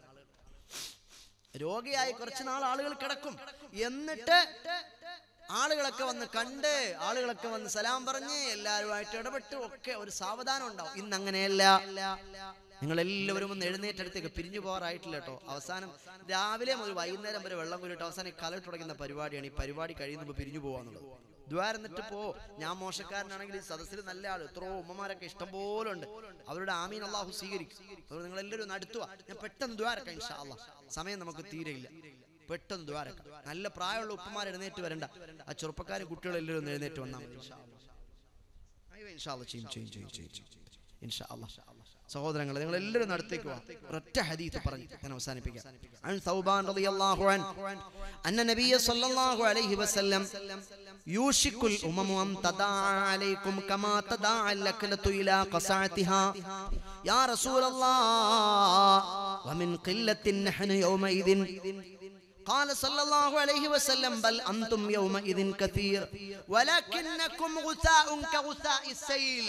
രോഗിയായി കുറച്ച് നാൾ ആളുകൾ കിടക്കും എന്നിട്ട് ആളുകളൊക്കെ വന്ന് കണ്ട് ആളുകളൊക്കെ വന്ന് സലാം പറഞ്ഞ് എല്ലാവരുമായിട്ട് ഇടപെട്ട് ഒക്കെ ഒരു സാവധാനം ഉണ്ടാവും ഇന്ന് അങ്ങനെയല്ല നിങ്ങൾ എല്ലാവരും ഒന്ന് എഴുന്നേറ്റടുത്തേക്ക് പിരിഞ്ഞു പോകാറായിട്ടില്ല കേട്ടോ അവസാനം രാവിലെ മുതൽ വൈകുന്നേരം വരെ വെള്ളം കൂരിട്ട് അവസാനം കലട്ട് തുടങ്ങുന്ന പരിപാടിയാണ് ഈ പരിപാടി കഴിയുമ്പോൾ പിരിഞ്ഞു പോകാന്നുള്ളത് ദ്വാരന്നിട്ട് പോ ഞാൻ മോശക്കാരനാണെങ്കിൽ ഈ സദസ്സിൽ നല്ല ആൾ എത്രയോ ഉമ്മമാരൊക്കെ ഇഷ്ടം പോലെ ഉണ്ട് അവരുടെ ആമീൻ അള്ളാഹു സ്വീകരിക്കും അതുകൊണ്ട് നിങ്ങൾ എല്ലാവരും ഒന്ന് അടുത്തുവാ ഞാൻ പെട്ടെന്ന് ദ്വാരക്കാം ഇൻഷാ അള്ളാഹ് സമയം നമുക്ക് തീരെയില്ല പെട്ടെന്ന് ദ്വാരക്കാം നല്ല പ്രായമുള്ള ഉപ്പമാർ എഴുന്നേറ്റ് വരണ്ട ആ ചെറുപ്പക്കാരും കുട്ടികളും എല്ലാവരും ഒന്ന് എഴുന്നേറ്റ് വന്നാൽ മതി ഇൻഷാ അള്ളാഹ്. അയ്യോ, ഇൻഷാ അള്ളാഹ് ചെയ്യും ചെയ്യും ചെയ്യും ചെയ്യും ചെയ്യും. ഇൻഷാ അള്ളാഹ്. സഹോദരങ്ങളെ നിങ്ങൾ എല്ലാവരും അടുത്തേക്ക് വാ ഒരൊറ്റ ഹദീത്ത് പറഞ്ഞു ഞാൻ അവസാനിപ്പിക്കാം അൻ സൗബാൻ റളിയല്ലാഹു അൻ അന്ന നബിയ സല്ലല്ലാഹു അലൈഹി വസല്ലം യൂഷിക്കുൽ ഉമമു അൻ തദാ അലൈക്കും കമാ തദാ അല്ലക്കലത്തു ഇലാ ഖസാഅതിഹാ യാ റസൂലല്ലാഹ് വമിൻ ഖില്ലത്തിൻ നഹ്നു യൗമഇദിൻ قال صلى الله عليه وسلم بل أنتم يومئذ كثير ولكنكم غثاء كغثاء السيل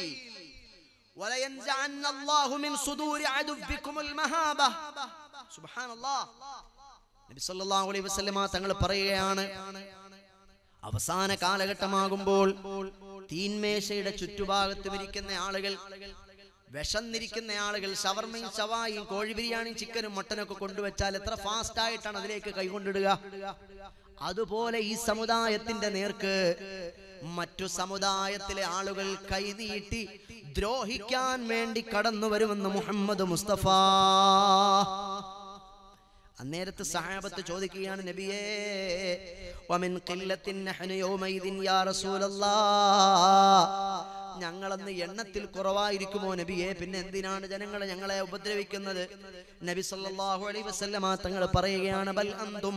ولينزعن الله من صدور عدوكم المهابة سبحان الله നബി സല്ലല്ലാഹു അലൈഹി വസല്ലമ തങ്ങൾ പറയുകയാണ് അവസാന കാലഘട്ടമാകുമ്പോൾ തീന്മേശയുടെ ചുറ്റുഭാഗത്ത് ഇരിക്കുന്ന ആളുകൾ വിശന്നിരിക്കുന്ന ആളുകൾ ഷവർമയും ഷവായും കോഴി ബിരിയാണിയും ചിക്കനും മട്ടനൊക്കെ കൊണ്ടുവച്ചാൽ എത്ര ഫാസ്റ്റ് ആയിട്ടാണ് അതിലേക്ക് കൈകൊണ്ടിടുക അതുപോലെ ഈ സമുദായത്തിന്റെ നേർക്ക് മറ്റു സമുദായത്തിലെ ആളുകൾ കൈനീട്ടി ദ്രോഹിക്കാൻ വേണ്ടി കടന്നു വരുമെന്ന് മുഹമ്മദ് മുസ്തഫ അന്നേരത്ത് സഹാബത്ത് ചോദിക്കുകയാണ് നബിയേ വമിൻ ഖില്ലത്തിൻ നഹ്നു യൗമൈദിൻ യാ റസൂലല്ലാഹ് ഞങ്ങളന്ന് എണ്ണത്തിൽ കുറവായിരിക്കുമോ നബിയെ പിന്നെ എന്തിനാണ് ജനങ്ങളെ ഞങ്ങളെ ഉപദ്രവിക്കുന്നത് നബി സല്ലല്ലാഹു അലൈഹി വസല്ലമ തങ്ങൾ പറയുകയാണ് ബൽ അന്തും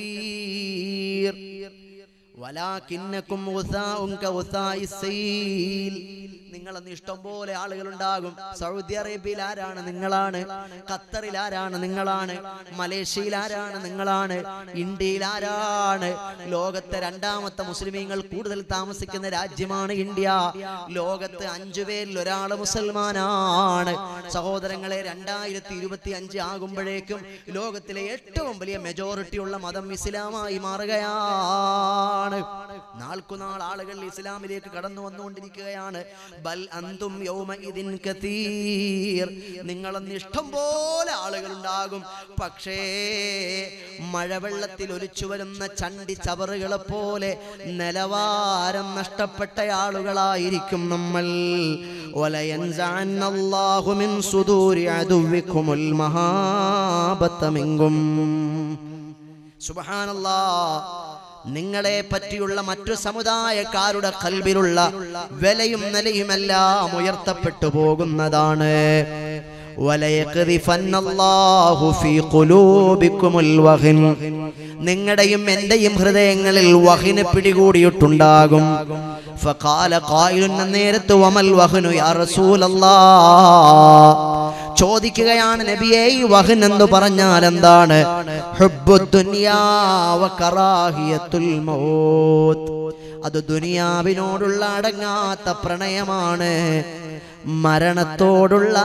കതീർ വലാകിന്നകും ഉസാഉൻ കഉസാഇസ് സൈൽ നിങ്ങളന്ന് ഇഷ്ടം പോലെ ആളുകളുണ്ടാകും സൗദി അറേബ്യയിൽ ആരാണ് നിങ്ങളാണ് ഖത്തറിൽ ആരാണ് നിങ്ങളാണ് മലേഷ്യയിൽ ആരാണ് നിങ്ങളാണ് ഇന്ത്യയിൽ ആരാണ് ലോകത്തെ രണ്ടാമത്തെ മുസ്ലിമീങ്ങൾ കൂടുതൽ താമസിക്കുന്ന രാജ്യമാണ് ഇന്ത്യ ലോകത്ത് അഞ്ചു പേരിൽ ഒരാൾ മുസൽമാനാണ് സഹോദരങ്ങളെ രണ്ടായിരത്തി ഇരുപത്തി അഞ്ച് ആകുമ്പോഴേക്കും ലോകത്തിലെ ഏറ്റവും വലിയ മെജോറിറ്റി ഉള്ള മതം ഇസ്ലാമായി മാറുകയാണ് നാൾക്കുനാൾ ആളുകൾ ഇസ്ലാമിലേക്ക് കടന്നു വന്നുകൊണ്ടിരിക്കുകയാണ് ബൽ അന്തും യൗമഇദിൻ കതീർ നിങ്ങളന്ന് ഇഷ്ടം പോലെ ആളുകൾ ഉണ്ടാകും പക്ഷേ മഴവെള്ളത്തിൽ ഒലിച്ചു വരുന്ന ചണ്ടി ചവറുകളെ പോലെ നിലവാരം നഷ്ടപ്പെട്ട ആളുകളായിരിക്കും നമ്മൾ وَلَيَنزَعَنَّ اللَّهُ مِنْ صُدُورِ عَدُوِّكُمُ الْمَهَابَةَ مِنْكُمْ സുബ്ഹാനല്ലാ നിങ്ങളെ പറ്റിയുള്ള മറ്റു സമുദായക്കാരുടെ കൽബിലുള്ള വിലയും നിലയുമെല്ലാം ഉയർത്തപ്പെട്ടു പോകുന്നതാണ് വലയഖ്ദിഫന്ന അല്ലാഹു ഫീ ഖുലൂബിക്കുമുൽ വഹൻ നിങ്ങളുടെയും എന്റെയും ഹൃദയങ്ങളിൽ വഹിന് പിടികൂടിയിട്ടുണ്ടാകും ഫഖാല ഖായിലുൻ നേരത്ത് വമൽ വഹനു യാ റസൂലല്ലാഹ് ചോദിക്കുകയാണ് നബിയെ ഈ വഹൻ എന്ന് പറഞ്ഞാൽ എന്താണ് ഹുബ്ബുദ് ദുനിയാ വ കറാഹിയത്തുൽ മൗത്ത് അത് ദുനിയാവിനോടുള്ള അടങ്ങാത്ത പ്രണയമാണ് മരണത്തോടുള്ള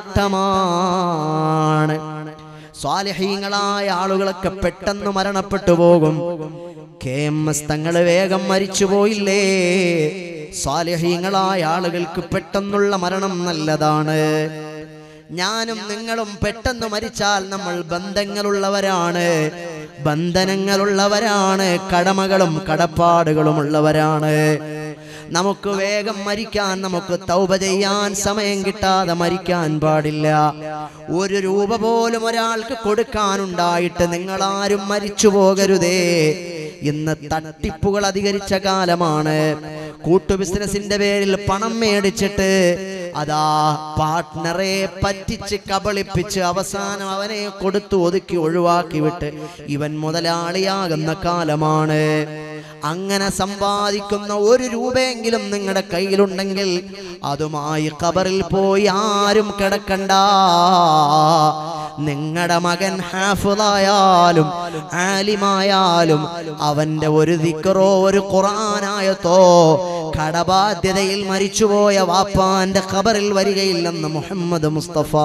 അനിഷ്ടമാണ് സ്വാലിഹീങ്ങളായ ആളുകളൊക്കെ പെട്ടെന്ന് മരണപ്പെട്ടു പോകും കെ എം എസ് തങ്ങൾ വേഗം മരിച്ചു പോയില്ലേ സ്വാലിഹീങ്ങളായ ആളുകൾക്ക് പെട്ടെന്നുള്ള മരണം നല്ലതാണ് ഞാനും നിങ്ങളും പെട്ടെന്ന് മരിച്ചാൽ നമ്മൾ ബന്ധങ്ങളുള്ളവരാണ് ബന്ധനങ്ങളുള്ളവരാണ് കടമകളും കടപ്പാടുകളും ഉള്ളവരാണ് നമുക്ക് വേഗം മരിക്കാൻ നമുക്ക് തൗബ ചെയ്യാൻ സമയം കിട്ടാതെ മരിക്കാൻ പാടില്ല ഒരു രൂപ പോലും ഒരാൾക്ക് കൊടുക്കാനുണ്ടായിട്ട് നിങ്ങളാരും മരിച്ചു പോകരുതേ ഇന്ന് തട്ടിപ്പുകൾ അധികരിച്ച കാലമാണ് കൂട്ടു ബിസിനസിന്റെ പേരിൽ പണം മേടിച്ചിട്ട് അതാ പാർട്ട്ണറെ പറ്റിച്ച് കബളിപ്പിച്ച് അവസാനം അവനെ കൊടുത്തു ഒതുക്കി ഒഴിവാക്കി വിട്ട് ഇവൻ മുതലാളിയാകുന്ന കാലമാണ് അങ്ങനെ സമ്പാദിക്കുന്ന ഒരു രൂപയെങ്കിലും നിങ്ങളുടെ കയ്യിലുണ്ടെങ്കിൽ അതുമായി ഖബറിൽ പോയി ആരും കിടക്കണ്ട നിങ്ങളുടെ മകൻ ഹാഫിളായാലും ആലിമായാലും അവന്റെ ഒരു ദിക്കറോ ഒരു ഖുർആനായത്തോ കടബാധ്യതയിൽ മരിച്ചുപോയ വാപ്പാന്റെ ഖബറിൽ വരികയില്ലെന്ന് മുഹമ്മദ് മുസ്തഫ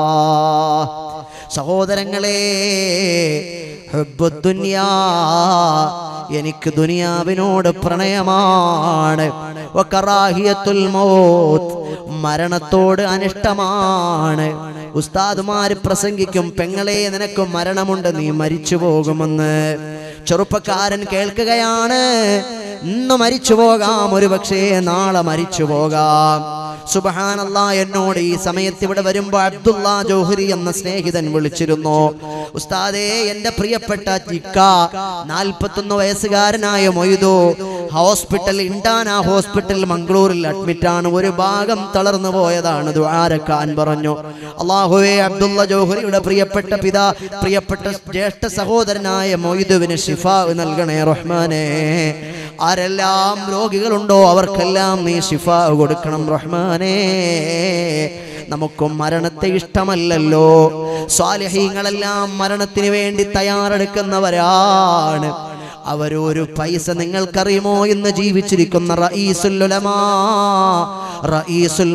സഹോദരങ്ങളെ ഹുബ്ബുദ്ദുനിയാ എനിക്ക് ദുനിയാവിനോട് പ്രണയമാണ് വകറാഹിയത്തുൽ മൗത്ത് മരണത്തോട് അനിഷ്ടമാണ് ഉസ്താദുമാര് പ്രസംഗിക്കും പെങ്ങളെ നിനക്ക് മരണമുണ്ട് നീ മരിച്ചു പോകുമെന്ന് ചെറുപ്പക്കാരൻ കേൾക്കുകയാണ് ഇന്ന് മരിച്ചു പോകാം ഒരു പക്ഷേ നാളെ മരിച്ചു പോകാം സുബഹാനല്ല എന്നോട് ഈ സമയത്ത് ഇവിടെ വരുമ്പോ അബ്ദുള്ള ജോഹരി എന്ന സ്നേഹിതൻ വിളിച്ചിരുന്നു ഉസ്താദേ എന്റെ പ്രിയപ്പെട്ട ചിക്ക നാൽപ്പത്തൊന്ന് വയസ്സുകാരനായ മൊയ്തു ഹോസ്പിറ്റൽ ഇണ്ടാന ഹോസ്പിറ്റൽ മംഗളൂരിൽ അഡ്മിറ്റ് ആണ് ഒരു ഭാഗം തളർന്നു പോയതാണ് ദ്വാരക്കാൻ പറഞ്ഞു അള്ളാഹുവേ അബ്ദുള്ള ജോഹരിയുടെ പ്രിയപ്പെട്ട പിതാ പ്രിയപ്പെട്ട ജ്യേഷ്ഠ സഹോദരനായ മൊയ്തുവിന് ഷിഫ നൽകണേ റഹ്മാനെ ആരെല്ലാം രോഗികളുണ്ടോ അവർക്കെല്ലാം നീ ഷിഫ കൊടുക്കണം റഹ്മാനേ നമുക്കും മരണത്തെ ഇഷ്ടമല്ലല്ലോ സ്വാലിഹീങ്ങളെല്ലാം മരണത്തിന് വേണ്ടി തയ്യാറെടുക്കുന്നവരാണ് അവരൊരു പൈസ നിങ്ങൾക്കറിയുമോ എന്ന് ജീവിച്ചിരിക്കുന്ന റഈസുൽ ഉലമാ റഈസുൽ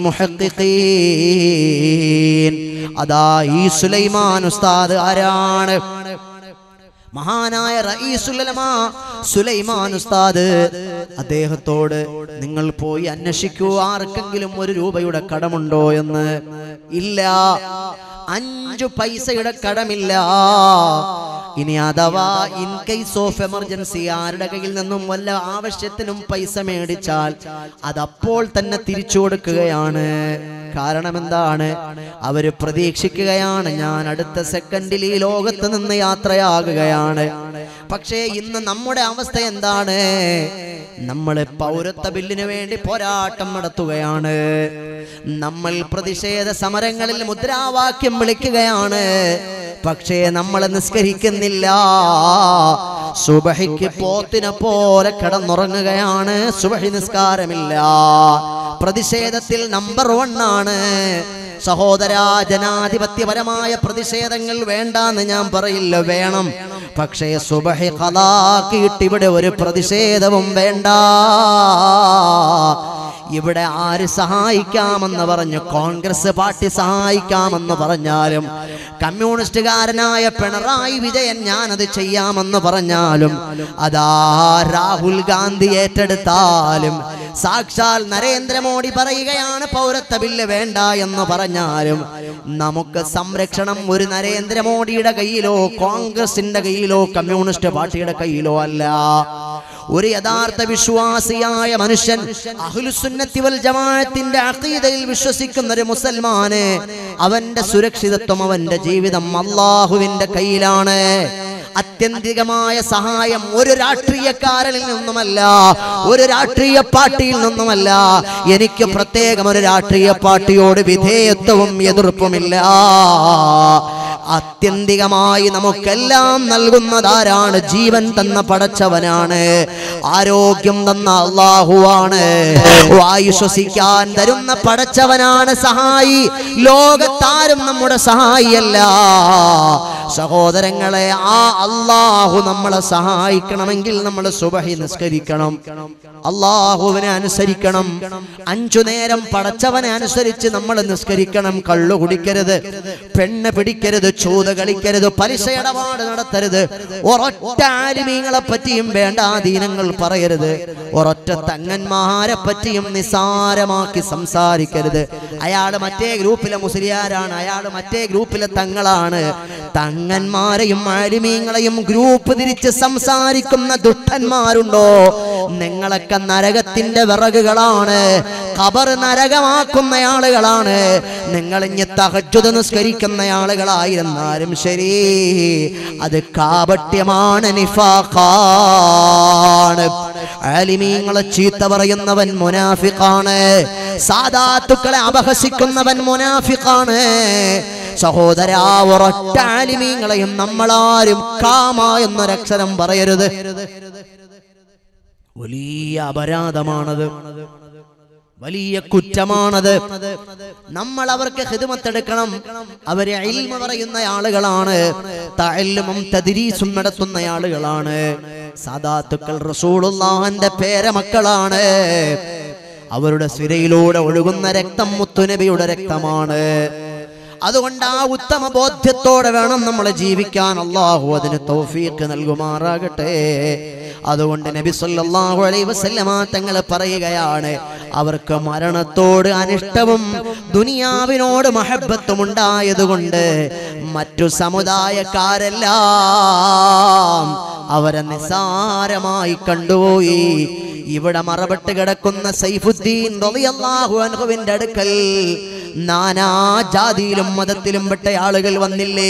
മുഹഖിഖീൻ അതാ ഈ സുലൈമാൻ ഉസ്താദ് ആരാണ് മഹാനായ റഈസുലമാ സുലൈമാൻ ഉസ്താദ് അദ്ദേഹത്തോട് നിങ്ങൾ പോയി അന്വേഷിക്കൂ ആർക്കെങ്കിലും ഒരു രൂപയുടെ കടമുണ്ടോ എന്ന് ഇല്ല അഞ്ചു പൈസയുടെ കടമില്ല ഇനി അഥവാ ഇൻ കേസ് ഓഫ് എമർജൻസി ആരുടെ കയ്യിൽ നിന്നും വല്ല ആവശ്യത്തിനും പൈസ മേടിച്ചാൽ അതപ്പോൾ തന്നെ തിരിച്ചു കൊടുക്കുകയാണ് കാരണം എന്താണ് അവര് പ്രതീക്ഷിക്കുകയാണ് ഞാൻ അടുത്ത സെക്കൻഡിൽ ഈ ലോകത്ത് നിന്ന് യാത്രയാകുകയാണ് പക്ഷേ ഇന്ന് നമ്മുടെ അവസ്ഥ എന്താണ് നമ്മൾ പൗരത്വ ബില്ലിന് വേണ്ടി പോരാട്ടം നടത്തുകയാണ് നമ്മൾ പ്രതിഷേധ സമരങ്ങളിൽ മുദ്രാവാക്യം വിളിക്കുകയാണ് പക്ഷേ നമ്മൾ നിസ്കരിക്കുന്നില്ല സുബഹിക്ക് പോത്തിനെ പോലെ കിടന്നുറങ്ങുകയാണ് സുബഹി നിസ്കാരമില്ല പ്രതിഷേധത്തിൽ നമ്പർ വൺ ആണ് സഹോദര ജനാധിപത്യപരമായ പ്രതിഷേധങ്ങൾ വേണ്ടാന്ന് ഞാൻ പറയില്ല വേണം പക്ഷേ സുബഹി കലാക്കിയിട്ട് ഇവിടെ ഒരു പ്രതിഷേധവും വേണ്ട ഇവിടെ ആര് സഹായിക്കാമെന്ന് പറഞ്ഞു കോൺഗ്രസ് പാർട്ടി സഹായിക്കാമെന്ന് പറഞ്ഞാലും കമ്മ്യൂണിസ്റ്റുകാരനായ പിണറായി വിജയൻ ഞാനത് ചെയ്യാമെന്ന് പറഞ്ഞാലും അതാ രാഹുൽ ഗാന്ധി ഏറ്റെടുത്താലും സാക്ഷാൽ നരേന്ദ്രമോദി പറയുകയാണ് പൗരത്വ ബില്ല് വേണ്ട എന്ന് പറഞ്ഞാലും നമുക്ക് സംരക്ഷണം ഒരു നരേന്ദ്രമോദിയുടെ കയ്യിലോ കോൺഗ്രസിന്റെ കയ്യിലോ കമ്മ്യൂണിസ്റ്റ് പാർട്ടിയുടെ കയ്യിലോ അല്ല ഒരു യഥാർത്ഥ വിശ്വാസിയായ മനുഷ്യൻ അഹ്ലുസുന്നത്തി വൽ ജമാഅത്തിന്റെ അഖീദയിൽ വിശ്വസിക്കുന്ന ഒരു മുസൽമാന് അവന്റെ സുരക്ഷിതത്വം അവന്റെ ജീവിതം അള്ളാഹുവിന്റെ കയ്യിലാണ് അത്യന്തികമായ സഹായം ഒരു രാഷ്ട്രീയക്കാരനിൽ നിന്നുമല്ല ഒരു രാഷ്ട്രീയ പാർട്ടിയിൽ നിന്നുമല്ല എനിക്ക് പ്രത്യേകം ഒരു രാഷ്ട്രീയ പാർട്ടിയോട് വിധേയത്വവും എതിർപ്പുമില്ല അത്യന്തികമായി നമുക്കെല്ലാം നൽകുന്നതാരാണ് ജീവൻ തന്ന പടച്ചവനാണ് ആരോഗ്യം തന്ന അള്ളാഹുവാണ് വായു ശ്വസിക്കാൻ തരുന്ന പടച്ചവനാണ് സഹായി ലോകത്താരും നമ്മുടെ സഹായിയല്ല സഹോദരങ്ങളെ ആ അള്ളാഹു നമ്മളെ സഹായിക്കണമെങ്കിൽ നമ്മൾ സുബഹി നിസ്കരിക്കണം അള്ളാഹുവിനെ അനുസരിക്കണം അഞ്ചു നേരം പടച്ചവനെ അനുസരിച്ച് നമ്മൾ നിസ്കരിക്കണം കള്ളു കുടിക്കരുത് പെണ്ണ് പിടിക്കരുത് ചൂത് കളിക്കരുത് പലിശ ഇടപാട് നടത്തരുത് ഒരൊറ്റ ആലിമീങ്ങളെ പറ്റിയും വേണ്ടാധീനങ്ങൾ പറയരുത് ഒരൊറ്റ തങ്ങന്മാരെ പറ്റിയും നിസാരമാക്കി സംസാരിക്കരുത് അയാള് മറ്റേ ഗ്രൂപ്പിലെ മുസ്ലിയാരാണ് അയാള് മറ്റേ ഗ്രൂപ്പിലെ തങ്ങളാണ് തങ്ങന്മാരെയും ആലിമീങ്ങളെയും ഗ്രൂപ്പ് തിരിച്ച് സംസാരിക്കുന്ന ദുഷ്ടന്മാരുണ്ടോ നിങ്ങളൊക്കെ നരകത്തിന്റെ വിറകുകളാണ് ഖബർ നരകമാക്കുന്ന ആളുകളാണ് നിങ്ങൾ ഇനി തഹജ്ജുദ് നിസ്കരിക്കുന്ന ആളുകളായിരുന്നാലും ശരി അത് കാപട്യമാണ് നിഫാഖാണ് ആലിമീങ്ങളെ ചീത്ത പറയുന്നവൻ മുനാഫിഖാണ് സാദാത്തുക്കളെ അപഹസിക്കുന്നവൻ മുനാഫിഖാണ് സഹോദര ഒരൊറ്റ ആലിമീങ്ങളെയും നമ്മളാരും കാമ എന്നൊരക്ഷരം പറയരുത് വലിയ അപരാധമാണത് വലിയ കുറ്റമാണത് നമ്മൾ അവർക്ക് ഹിദമത്തെടുക്കണം അവരെ ഇൽമ പറയുന്ന ആളുകളാണ് തഅല്ലുമും തദ്രീസും നടത്തുന്ന ആളുകളാണ് സാദാത്തുക്കൾ റസൂലുള്ളാഹിന്റെ പേരമക്കളാണ് അവരുടെ സിരയിലൂടെ ഒഴുകുന്ന രക്തം മുത്തുനബിയുടെ രക്തമാണ് അതുകൊണ്ട് ആ ഉത്തമ ബോധ്യത്തോടെ വേണം നമ്മൾ ജീവിക്കാൻ അള്ളാഹു അതിന് തൗഫീഖ് നൽകുമാറാകട്ടെ അതുകൊണ്ട് നബി സല്ലല്ലാഹു അലൈഹി വസല്ലമ തങ്ങൾ പറയുകയാണ് അവർക്ക് മരണത്തോട് അനിഷ്ടവും ദുനിയാവിനോട് മഹബത്തും ഉണ്ടായതുകൊണ്ട് മറ്റു സമുദായക്കാരെല്ലാം അവരെ നിസ്സാരമായി കണ്ടുപോയി ഇവിടെ മറപെട്ട് കിടക്കുന്ന സൈഫുദ്ദീൻ റളിയല്ലാഹു അൻഹുവിന്റെ അടുക്കൽ നാനാ ജാതിയിലും മതത്തിലും പെട്ട ആളുകൾ വന്നില്ലേ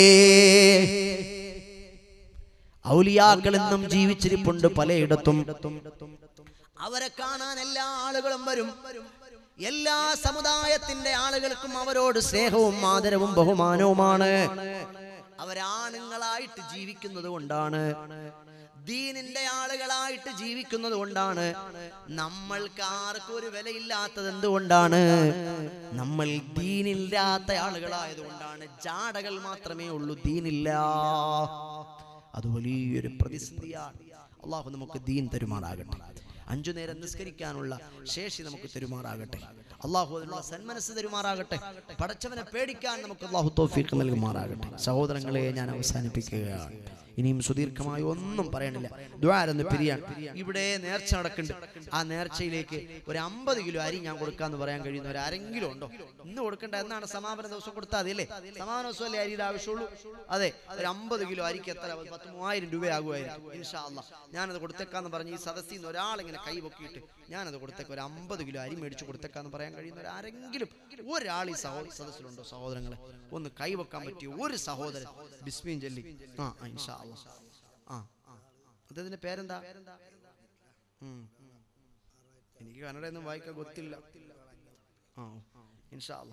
ഔലിയാക്കൾ എന്നും ജീവിച്ചിരിപ്പുണ്ട് പലയിടത്തും അവരെ കാണാൻ എല്ലാ ആളുകളും വരും എല്ലാ സമുദായത്തിന്റെ ആളുകൾക്കും അവരോട് സ്നേഹവും ആദരവും ബഹുമാനവുമാണ് അവരാണുങ്ങളായിട്ട് ജീവിക്കുന്നത് കൊണ്ടാണ് ദീനിന്റെ ആളുകളായിട്ട് ജീവിക്കുന്നത് കൊണ്ടാണ് നമ്മൾക്ക് ആർക്കും ഒരു വിലയില്ലാത്തത് എന്തുകൊണ്ടാണ് നമ്മൾ ദീനില്ലാത്ത ആളുകളായത് കൊണ്ടാണ് ജാടകൾ മാത്രമേ ഉള്ളൂ ദീനില്ല അത് വലിയൊരു പ്രതിസന്ധിയാണ് അള്ളാഹു നമുക്ക് ദീൻ തരുമാറാകട്ടെ അഞ്ചു നേരം നിസ്കരിക്കാനുള്ള ശേഷി നമുക്ക് തരുമാറാകട്ടെ അള്ളാഹു അതിനുള്ള സന്മനസ് തരുമാറാകട്ടെ പടച്ചവനെ പേടിക്കാൻ നമുക്ക് അള്ളാഹു തോഫീക്ക് നൽകുമാറാകട്ടെ സഹോദരങ്ങളെ ഞാൻ അവസാനിപ്പിക്കുകയാണ് ഇനിയും സുദീർഘമായി ഒന്നും പറയണില്ല ദ്വാരന്ന് പിരിയാണ് ഇവിടെ നേർച്ച നടക്കുന്നുണ്ട് ആ നേർച്ചയിലേക്ക് ഒരു അമ്പത് കിലോ അരി ഞാൻ കൊടുക്കാന്ന് പറയാൻ കഴിയുന്ന ആരെങ്കിലും ഉണ്ടോ ഇന്ന് കൊടുക്കണ്ട എന്നാണ് സമാപന ദിവസം കൊടുത്താൽ മതി അല്ലേ സമാപന ദിവസമല്ലേ അരിയുടെ ആവശ്യമുള്ളൂ അതെ ഒരു അമ്പത് കിലോ അരിക്ക് എത്ര പത്ത് മൂവായിരം രൂപയാകുമായിരിക്കും ഇൻഷാ അല്ലാ ഞാനത് കൊടുത്തേക്കാന്ന് പറഞ്ഞ് ഈ സദസ്സിൽ നിന്ന് ഒരാളിങ്ങനെ കൈ പൊക്കിയിട്ട് ഞാനത് കൊടുത്തേക്ക് ഒരു അമ്പത് കിലോ അരി മേടിച്ച് കൊടുത്തേക്കാന്ന് പറയാൻ കഴിയുന്ന ആരെങ്കിലും ഒരാൾ ഈ സഹോ സദസ്സിലുണ്ടോ സഹോദരങ്ങളെ ഒന്ന് കൈ വെക്കാൻ പറ്റിയ ഒരു സഹോദരൻ ബിസ്മീൻ ചൊല്ലി ആ ആ, ഇൻഷാ അല്ലാ ആ ആ അദ്ദേഹത്തിന്റെ പേരെന്താ ഉം. എനിക്ക് കന്നഡയൊന്നും വായിക്കാൻ ಗೊತ್ತಿಲ್ಲ ആ ഇൻഷാ അല്ലാ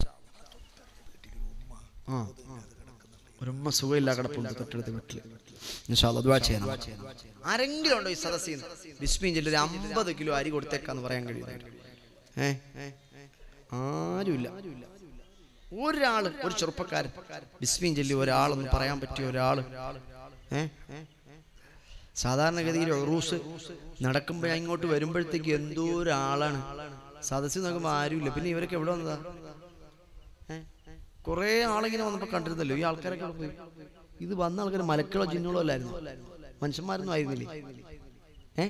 ആ ആ. ഒരുമ്മ സുഖമില്ല കിടപ്പുണ്ട് തൊട്ടടുത്ത വീട്ടില് ഇൻഷാ അല്ലാ ദുആ ചെയ്യണം ആരെങ്കിലും ഉണ്ടോ ഈ സദസ്സിൽ നിന്ന് ബിസ്മീൻ ചൊല്ലി ഒരു അമ്പത് കിലോ അരി കൊടുത്തേക്കാന്ന് പറയാൻ കഴിയുന്നത് ഏ ആരുമില്ല ഒരാള് ഒരു ചെറുപ്പക്കാരൻ ബിസ്മീൻ ചൊല്ലി ഒരാളൊന്ന് പറയാൻ പറ്റിയ ഒരാള് ഏ സാധാരണഗതിയിൽ ഉറൂസ് നടക്കുമ്പോ ഞാൻ ഇങ്ങോട്ട് വരുമ്പോഴത്തേക്ക് എന്തോ ഒരാളാണ് സദസ്സിൽ നോക്കുമ്പോ ആരുമില്ല പിന്നെ ഇവരൊക്കെ എവിടെ വന്നതാ ഏ? കുറേ ആളിങ്ങനെ വന്നപ്പോ കണ്ടിരുന്നല്ലോ ഈ ആൾക്കാരൊക്കെ അവിടെ പോയി ഇത് വന്ന ആൾക്കാർ മലക്കളോ ജിന്നുകളോ അല്ലായിരുന്നു മനുഷ്യന്മാരൊന്നും ആയിരുന്നില്ലേ ഏ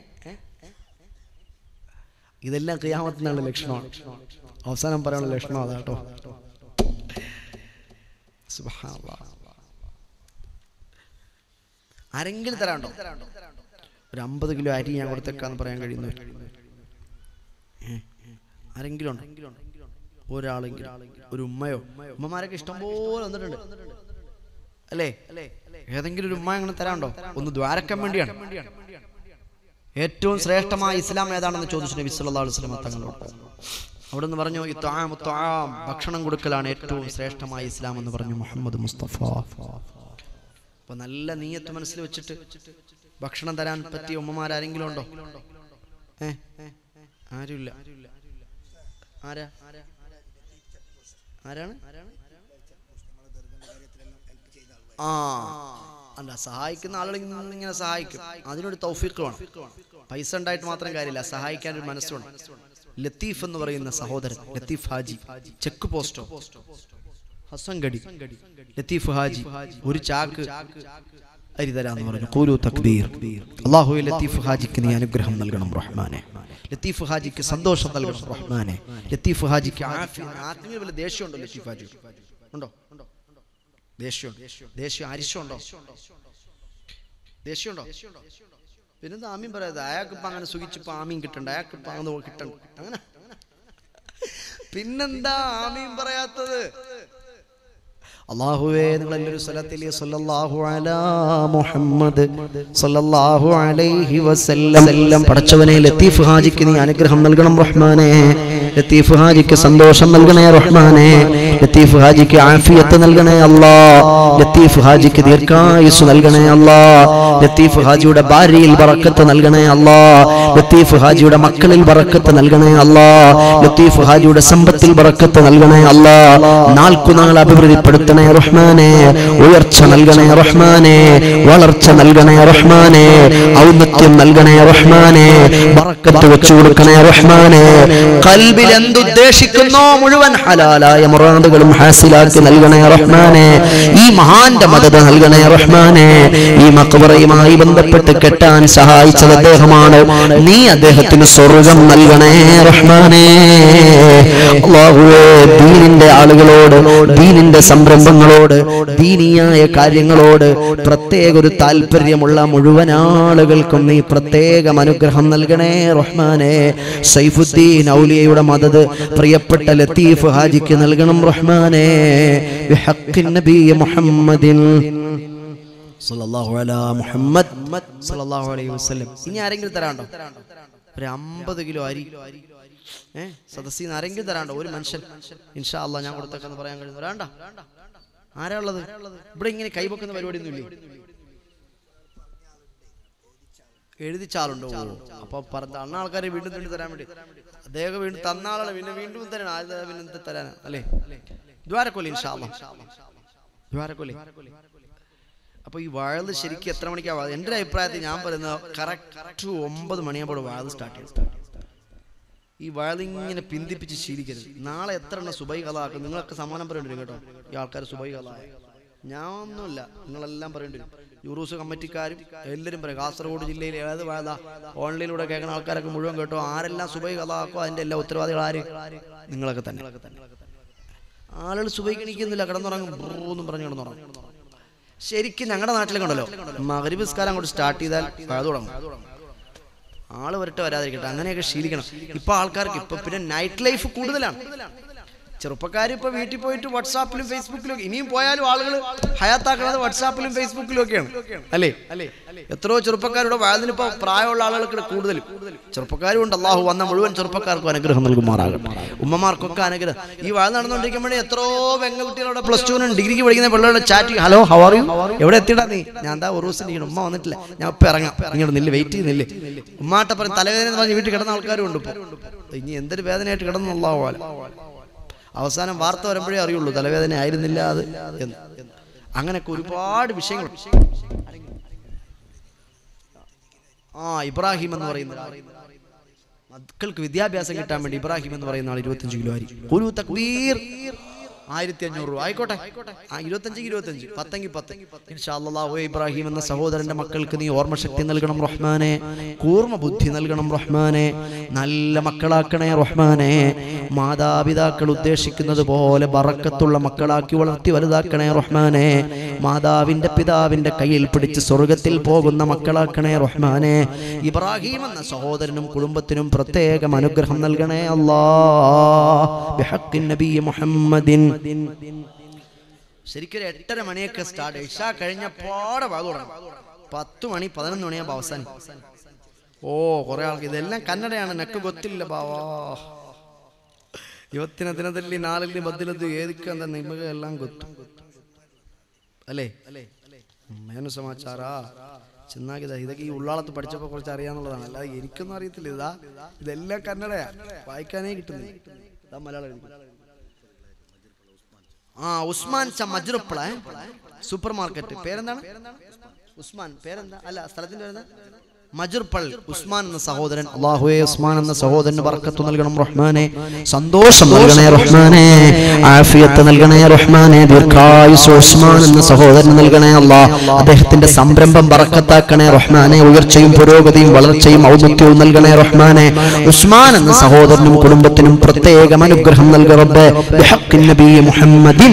ഇതെല്ലാം ക്രിയാമത്തിനുള്ള ലക്ഷണമാണ് അവസാനം പറയാനുള്ള ലക്ഷണം അതാട്ടോ സുബ്ഹാനല്ലാഹ്. ആരെങ്കിലും തരാണ്ടോ ഒരു അമ്പത് കിലോ അരി ഞാൻ കൊടുത്തേക്കാന്ന് പറയാൻ കഴിയുന്നവർ ഏ? ആരെങ്കിലും ഉണ്ടോ ഒരാളെങ്കിലും ഒരു ഉമ്മയോ ഉമ്മമാരൊക്കെ ഇഷ്ടംപോലെ വന്നിട്ടുണ്ട് അല്ലേ ഏതെങ്കിലും ഒരു ഉമ്മ അങ്ങനെ തരാണ്ടോ ഒന്ന് ദ്വാരക്കാൻ വേണ്ടിയാണ് ഏറ്റവും ശ്രേഷ്ഠമായ ഇസ്ലാം ഏതാണെന്ന് ചോദിച്ചു നബി സല്ലല്ലാഹു അലൈഹി വസല്ലം തങ്ങളോട് അവിടെ നിന്ന് പറഞ്ഞു ഇത്ആം ഇത്ആം ഭക്ഷണം കൊടുക്കലാണ് ഏറ്റവും ശ്രേഷ്ഠമായ ഇസ്ലാം എന്ന് പറഞ്ഞു മുഹമ്മദ് മുസ്തഫ അപ്പൊ നല്ല നീയത്ത് മനസ്സിൽ വെച്ചിട്ട് ഭക്ഷണം തരാൻ പറ്റിയ ഉമ്മമാരാരെങ്കിലും ഉണ്ടോ ഏ ആരുമില്ല ആരാ ആരാണ് ആ അല്ല സഹായിക്കുന്ന ആളുകൾ ഇങ്ങനെ സഹായിക്കും അതിനൊരു തൗഫീഖ് വേണം പൈസ ഉണ്ടായിട്ട് മാത്രം കാര്യമില്ല സഹായിക്കാൻ ഒരു മനസ്സ് വേണം ലത്തീഫ് എന്ന് പറയുന്ന സഹോദരൻ ലത്തീഫ് ഹാജി ചെക്ക് പോസ്റ്റോ ഹസൻഗടി ലത്തീഫ് ഹാജി ഒരു ചാക്ക് അരി തരാന്ന് പറഞ്ഞു കൂലു തക്ബീർ അള്ളാഹു ലത്തീഫ് ഹാജിക്ക് നീ അനുഗ്രഹം നൽകണം റഹ്മാനെ ലത്തീഫ് ഹാജിക്ക് സന്തോഷം നൽകണം റഹ്മാനെ ലത്തീഫ് ഹാജിക്ക് ആഫിയ- ആർക്കെങ്കിലും വല്ല ദേഷ്യമുണ്ടോ ലത്തീഫ് ഹാജി ഉണ്ടോ ദേഷ്യമുണ്ട് ദേഷ്യം അരിശമുണ്ടോ ദേഷ്യമുണ്ടോ പിന്നെന്താ ആമീൻ പറയാതെ അയാൾക്ക് ഇപ്പൊ അങ്ങനെ സുഖിച്ചിപ്പോ ആമീൻ കിട്ടണ്ട അയാൾക്ക് ഇപ്പൊ അങ്ങനെ കിട്ടണ്ട അങ്ങനെ പിന്നെന്താ ആമീൻ പറയാത്തത് അള്ളാഹുവേ നിങ്ങൾ എല്ലാവരും സ്വലത്തിൽ സല്ലല്ലാഹു അലാ മുഹമ്മദ് സല്ലല്ലാഹു അലൈഹി വസല്ലം പടച്ചവനെ ലത്തീഫ് ഹാജിക്ക് നീ അനുഗ്രഹം നൽകണം റഹ്മാനെ ലത്തീഫ് ഹാജിക്ക് സന്തോഷം നൽകണേ റഹ്മാനെ ലത്തീഫ് ഹാജിക്ക് ആഫിയത്ത് നൽകണേ അല്ലാ ലത്തീഫ് ഹാജിക്ക് ദീർഘായുസ് നൽകണേ അല്ലാ ലത്തീഫ് ഹാജിയുടെ ഭാര്യയിൽ ബറക്കത്ത് നൽകണേ അല്ലാ ലത്തീഫ് ഹാജിയുടെ മക്കളിൽ ബറക്കത്ത് നൽകണേ അല്ലാ ലത്തീഫ് ഹാജിയുടെ സമ്പത്തിൽ ബറക്കത്ത് നൽകണേ അല്ലാ നാൾക്കുനാൾ അഭിവൃദ്ധിപ്പെടുത്തണേ റഹ്മാനെ ഉയർച്ച നൽകണേ റഹ്മാനെ വളർച്ച നൽകണേ റഹ്മാനെ ഔന്നത്യം നൽകണേ റഹ്മാനെ ബറക്കത്ത് വെച്ചു കൊടുക്കണേ റഹ്മാനെ കൽബിൽ എന്തുദ്ദേശിക്കുന്നോ മുഴുവൻ ഹലാലായ മുറാദുകളും ഹാസിലാക്കി നൽകണേ റഹ്മാനെ ഈ മഹാന്റെ മദത് നൽകണേ റഹ്മാനെ ഈ മക്ബറയുമായി ബന്ധപ്പെട്ട് കെട്ടാൻ സഹായിച്ചത് അദ്ദേഹമാണ് നീ അദ്ദേഹത്തിന് സ്വർഗം നൽകണേ റഹ്മാനെ അല്ലാഹുവേ ദീനിന്റെ ആളുകളോട് ദീനിന്റെ സംരംഭങ്ങളോട് ദീനിയായ കാര്യങ്ങളോട് പ്രത്യേക ഒരു താല്പര്യമുള്ള മുഴുവൻ ആളുകൾക്കും നീ പ്രത്യേകം അനുഗ്രഹം നൽകണേ റഹ്മാനെ സൈഫുദ്ദീൻ ഔലിയയുടെ മദത് പ്രിയപ്പെട്ട ലത്തീഫ് ഹാജിക്ക് നൽകണം റഹ്മാനെ ബിഹഖിൻ നബി മുഹമ്മദിൻ സല്ലല്ലാഹു അലാ മുഹമ്മദ് സല്ലല്ലാഹു അലൈഹി വസല്ലം ഇനി ആരെങ്കിലും തരാണ്ടോ ഒരു അമ്പത് കിലോ അരി ഏ സദസ്സിൽ നിന്ന് ആരെങ്കിലും തരാണ്ടോ ഒരു മനുഷ്യൻ ഇൻഷാ അല്ലാ ഞാൻ കൊടുത്തേക്കെന്ന് പറയാൻ കഴിയുന്നു വേണ്ട ആരാ ഉള്ളത് ഇവിടെ ഇങ്ങനെ കൈപൊക്കുന്ന പരിപാടി ഒന്നും ഇല്ലേ എഴുതിച്ചാളുണ്ടോ അപ്പൊ പറഞ്ഞ അണ്ണ ആൾക്കാരെ വീണ്ടും വീണ്ടും തരാൻ വേണ്ടി അദ്ദേഹം വീണ്ടും തന്ന ആളാണ് പിന്നെ വീണ്ടും തരണം ആര് പിന്നെ എന്ത് തരാനാ അല്ലേ ദ്വാരക്കൊല്ലി ഇൻഷാ അല്ലാ ദ്വാരക്കൊല്ലി അപ്പൊ ഈ വാഴത് ശരിക്കും എത്ര മണിക്കാ വാഴ എൻ്റെ ഒരു അഭിപ്രായത്തിൽ ഞാൻ പറയുന്നത് കറക്റ്റ് ഒമ്പത് മണിയാകുമ്പോൾ വാഴ സ്റ്റാർട്ട് ചെയ്യും ഈ വാഴ ഇങ്ങനെ പിന്തിപ്പിച്ച് ശീലിക്കരുത് നാളെ എത്ര എണ്ണം സുബൈ കലാക്കും നിങ്ങളൊക്കെ സമ്മാനം പറയേണ്ടി വരും കേട്ടോ ഈ ആൾക്കാർ സുബൈ കലായ ഞാൻ ഒന്നുമില്ല നിങ്ങളെല്ലാം പറയേണ്ടി വരും യൂറൂസ് കമ്മിറ്റിക്കാരും എല്ലാവരും പറയും കാസർഗോഡ് ജില്ലയിൽ ഏത് വേദ ഓൺലൈനിലൂടെ കേൾക്കുന്ന ആൾക്കാരൊക്കെ മുഴുവൻ കേട്ടോ ആരെല്ലാം സുബൈ കഥാക്കോ അതിന്റെ എല്ലാ ഉത്തരവാദികൾ ആര് നിങ്ങളൊക്കെ തന്നെ ആളുകൾ സുബൈക്ക് എണീക്കുന്നില്ല കിടന്നുറങ്ങും ബ്രൂന്നും പറഞ്ഞ് കിടന്നുറങ്ങും ശരിക്കും ഞങ്ങളുടെ നാട്ടിലും കണ്ടല്ലോ മകരീബ് നിസ്കാരം അങ്ങോട്ട് സ്റ്റാർട്ട് ചെയ്താൽ വേദ തുടങ്ങും ആള് വരട്ടെ വരാതിരിക്കട്ടെ അങ്ങനെയൊക്കെ ശീലിക്കണം ഇപ്പൊ ആൾക്കാർക്ക് ഇപ്പൊ പിന്നെ നൈറ്റ് ലൈഫ് കൂടുതലാണ് ചെറുപ്പക്കാർ ഇപ്പൊ വീട്ടിൽ പോയിട്ട് വാട്സാപ്പിലും ഫേസ്ബുക്കിലും ഒക്കെ- ഇനിയും പോയാലും ആളുകൾ ഹയാത്താക്കുന്നത് വാട്സാപ്പിലും ഫേസ്ബുക്കിലും ഒക്കെയാണ് അല്ലേ അല്ലേ എത്രയോ ചെറുപ്പക്കാരുടെ വാതിന് ഇപ്പൊ പ്രായമുള്ള ആളുകൾക്ക് കൂടുതൽ ചെറുപ്പക്കാരും ഉണ്ട് അള്ളാഹു വന്ന മുഴുവൻ ചെറുപ്പക്കാർക്കും അനുഗ്രഹം നൽകുമാറാകട്ടെ ഉമ്മമാർക്കൊക്കെ അനുഗ്രഹം ഈ വാഴ നടന്നുകൊണ്ടിരിക്കുമ്പോഴേ എത്രയോ പെൺകുട്ടികളുടെ പ്ലസ് ടുവിനും ഡിഗ്രിക്ക് പഠിക്കുന്ന പിള്ളേരുടെ chat hello how are you എവിടെ എത്തിയിട്ടാ നീ ഞാൻ എന്താ ഒരു ദിവസം ഇരിക്കണം ഉമ്മ വന്നിട്ടില്ല ഞാൻ ഇപ്പൊ ഇറങ്ങാം ഇങ്ങോട്ട് നില്ല് വെയിറ്റ് ചെയ്യുന്നില്ലേ ഉമ്മാട്ട പറയും തലവേദന എന്ന് പറഞ്ഞ് വീട്ടിൽ കിടന്ന ആൾക്കാരും ഉണ്ട് ഇപ്പൊ ഇനി എന്തൊരു വേദനയായിട്ട് കിടന്നുള്ള പോലെ അവസാനം വാർത്ത വരുമ്പോഴേ അറിയുള്ളൂ തലവേദന ആയിരുന്നില്ല അത് എന്ന് അങ്ങനെയൊക്കെ ഒരുപാട് വിഷയങ്ങൾ ആ ഇബ്രാഹിം എന്ന് പറയുന്ന മക്കൾക്ക് വിദ്യാഭ്യാസം കിട്ടാൻ വേണ്ടി ഇബ്രാഹിം എന്ന് പറയുന്ന ആൾ ഇരുപത്തഞ്ച് കിലോ അരി ഒരു തക്ബീർ ആയിരത്തി അഞ്ഞൂറ് രൂപ ആയിക്കോട്ടെ ആ ഇരുപത്തഞ്ച് ഇരുപത്തഞ്ച് പത്തെങ്കിൽ പത്ത് ഇൻഷാ അല്ലാഹു ഇബ്രാഹിം എന്ന സഹോദരന്റെ മക്കൾക്ക് നീ ഓർമ്മശക്തി നൽകണം റഹ്മാനെ കൂർമ്മ ബുദ്ധി നൽകണം റഹ്മാനെ നല്ല മക്കളാക്കണേ റഹ്മാനെ മാതാപിതാക്കൾ ഉദ്ദേശിക്കുന്നത് പോലെ ബറക്കത്തുള്ള മക്കളാക്കി വളർത്തി വലുതാക്കണേ റഹ്മാനെ മാതാവിന്റെ പിതാവിന്റെ കയ്യിൽ പിടിച്ച് സ്വർഗത്തിൽ പോകുന്ന മക്കളാക്കണേ റഹ്മാനെ ഇബ്രാഹിം എന്ന സഹോദരനും കുടുംബത്തിനും പ്രത്യേകം അനുഗ്രഹം നൽകണേ അല്ലാ ബിഹഖിൻ നബി മുഹമ്മദിൻ ശരിക്കും ഒരു എട്ടര മണിയൊക്കെ സ്റ്റാർട്ട് ഇഷ കഴിഞ്ഞപ്പോടെ വാ തുടങ്ങും പത്ത് മണി പതിനൊന്ന് മണിയാകുമ്പോൾ അവസാനം ഓ കുറെ ആൾക്ക് ഇതെല്ലാം കന്നഡയാണ് നെക്ക് ಗೊತ್ತಿಲ್ಲ ಬಾವಾ ಇವತ್ತಿನ ದಿನದಲ್ಲಿ ನಾಳಲ್ಲಿ ಬದ್ದಿಲದ್ದು ಏದಕ್ಕೆ ಅಂತ ನಿಮಗೆ ಎಲ್ಲ ಗೊತ್ತು അല്ലേ മേനു സമാചാര ചെന്നാകിതാ ഇതൊക്കെ ഈ ഉള്ളാളത്ത് പഠിച്ചപ്പോൾ കുറച്ച് അറിയാന്നുള്ളതാണ് അല്ലാതെ എനിക്കൊന്നും അറിയത്തില്ല ഇതാ ഇതെല്ലാം കന്നഡയാ വായിക്കാനേ കിട്ടുന്നില്ല ഇതാ മലയാളം എഴുതി. ആ ഉസ്മാൻ ച മജ്റുപ്പള സൂപ്പർ മാർക്കറ്റ് പേരെന്താണ് ഉസ്മാൻ പേരെന്താ അല്ല സ്ഥലത്തിന്റെ പേരെന്താ മജുർപ്പൾ ഉസ്മാൻ എന്ന സഹോദരൻ അള്ളാഹുവെ ഉസ്മാൻ എന്ന സഹോദരന് ബർക്കത്ത് നൽകണം റഹ്മാനെ സന്തോഷം നൽകണേ റഹ്മാനെ ആഫിയത്ത് നൽകണേ റഹ്മാനെ ദീർഘായുസ് ഉസ്മാൻ എന്ന സഹോദരന് നൽകണേ അല്ലാ അദ്ദേഹത്തിന്റെ സംരംഭം ബറക്കത്താക്കണേ റഹ്മാനെ ഉയർച്ചയും പുരോഗതിയും വളർച്ചയും ഔന്നത്യവും നൽകണേ റഹ്മാനെ ഉസ്മാൻ എന്ന സഹോദരനും കുടുംബത്തിനും പ്രത്യേകം അനുഗ്രഹം നൽക റബ്ബേ ബിഹഖിൻ നബി മുഹമ്മദിൻ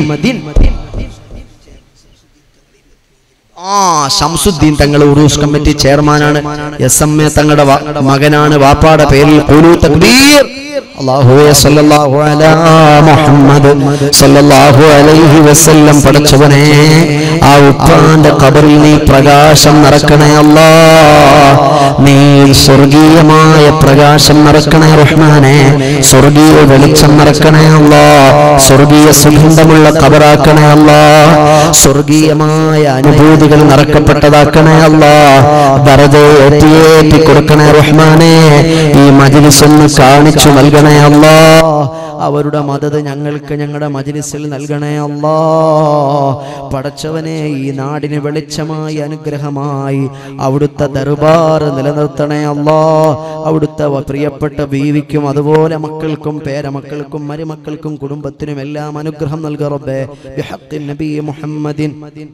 ആ ഷംസുദ്ദീൻ തങ്ങൾ ഉറൂസ് കമ്മിറ്റി ചെയർമാനാണ് എസ് എം എ തങ്ങളുടെ വ- മകനാണ് വാപ്പാടെ പേരിൽ ഖുലൂ തക്ബീർ അല്ലാഹുവേ സല്ലല്ലാഹു അലാ മുഹമ്മദ് സല്ലല്ലാഹു അലൈഹി വസല്ലം പഠിച്ചവനെ ആ ഉപ്പാന്റെ ഖബറിൽ നീ പ്രകാശം നിറക്കണേ അല്ലാ നീ സ്വർഗീയമായ പ്രകാശം നിറക്കണേ റഹ്മാനെ സ്വർഗീയ വെളിച്ചം നിറക്കണേ അല്ലാ സ്വർഗീയ സുഗന്ധമുള്ള ഖബറാക്കണേ അല്ലാ സ്വർഗീയമായ അനുഭൂതികൾ നിറക്കപ്പെട്ടതാക്കണേ അല്ലാ വെറുതെ ഏറ്റിയേറ്റി കൊടുക്കണേ റഹ്മാനെ ഈ മജിലിസ് ഒന്ന് കാണിച്ചു നൽകണേ അല്ലാ അവരുടെ മദത് ഞങ്ങൾക്ക് ഞങ്ങളുടെ മജിലിസിൽ നൽകണേ അല്ലാ പടച്ചവനെ ഈ നാടിന് വെളിച്ചമായി അനുഗ്രഹമായി അവിടുത്തെ ദർബാർ നിലനിർത്തണേ അല്ലാ അവിടുത്തെ വ- പ്രിയപ്പെട്ട ബീവിക്കും അതുപോലെ മക്കൾക്കും പേരമക്കൾക്കും മരുമക്കൾക്കും കുടുംബത്തിനും എല്ലാം അനുഗ്രഹം നൽക റബ്ബേ ബിഹഖിൻ നബി മുഹമ്മദിൻ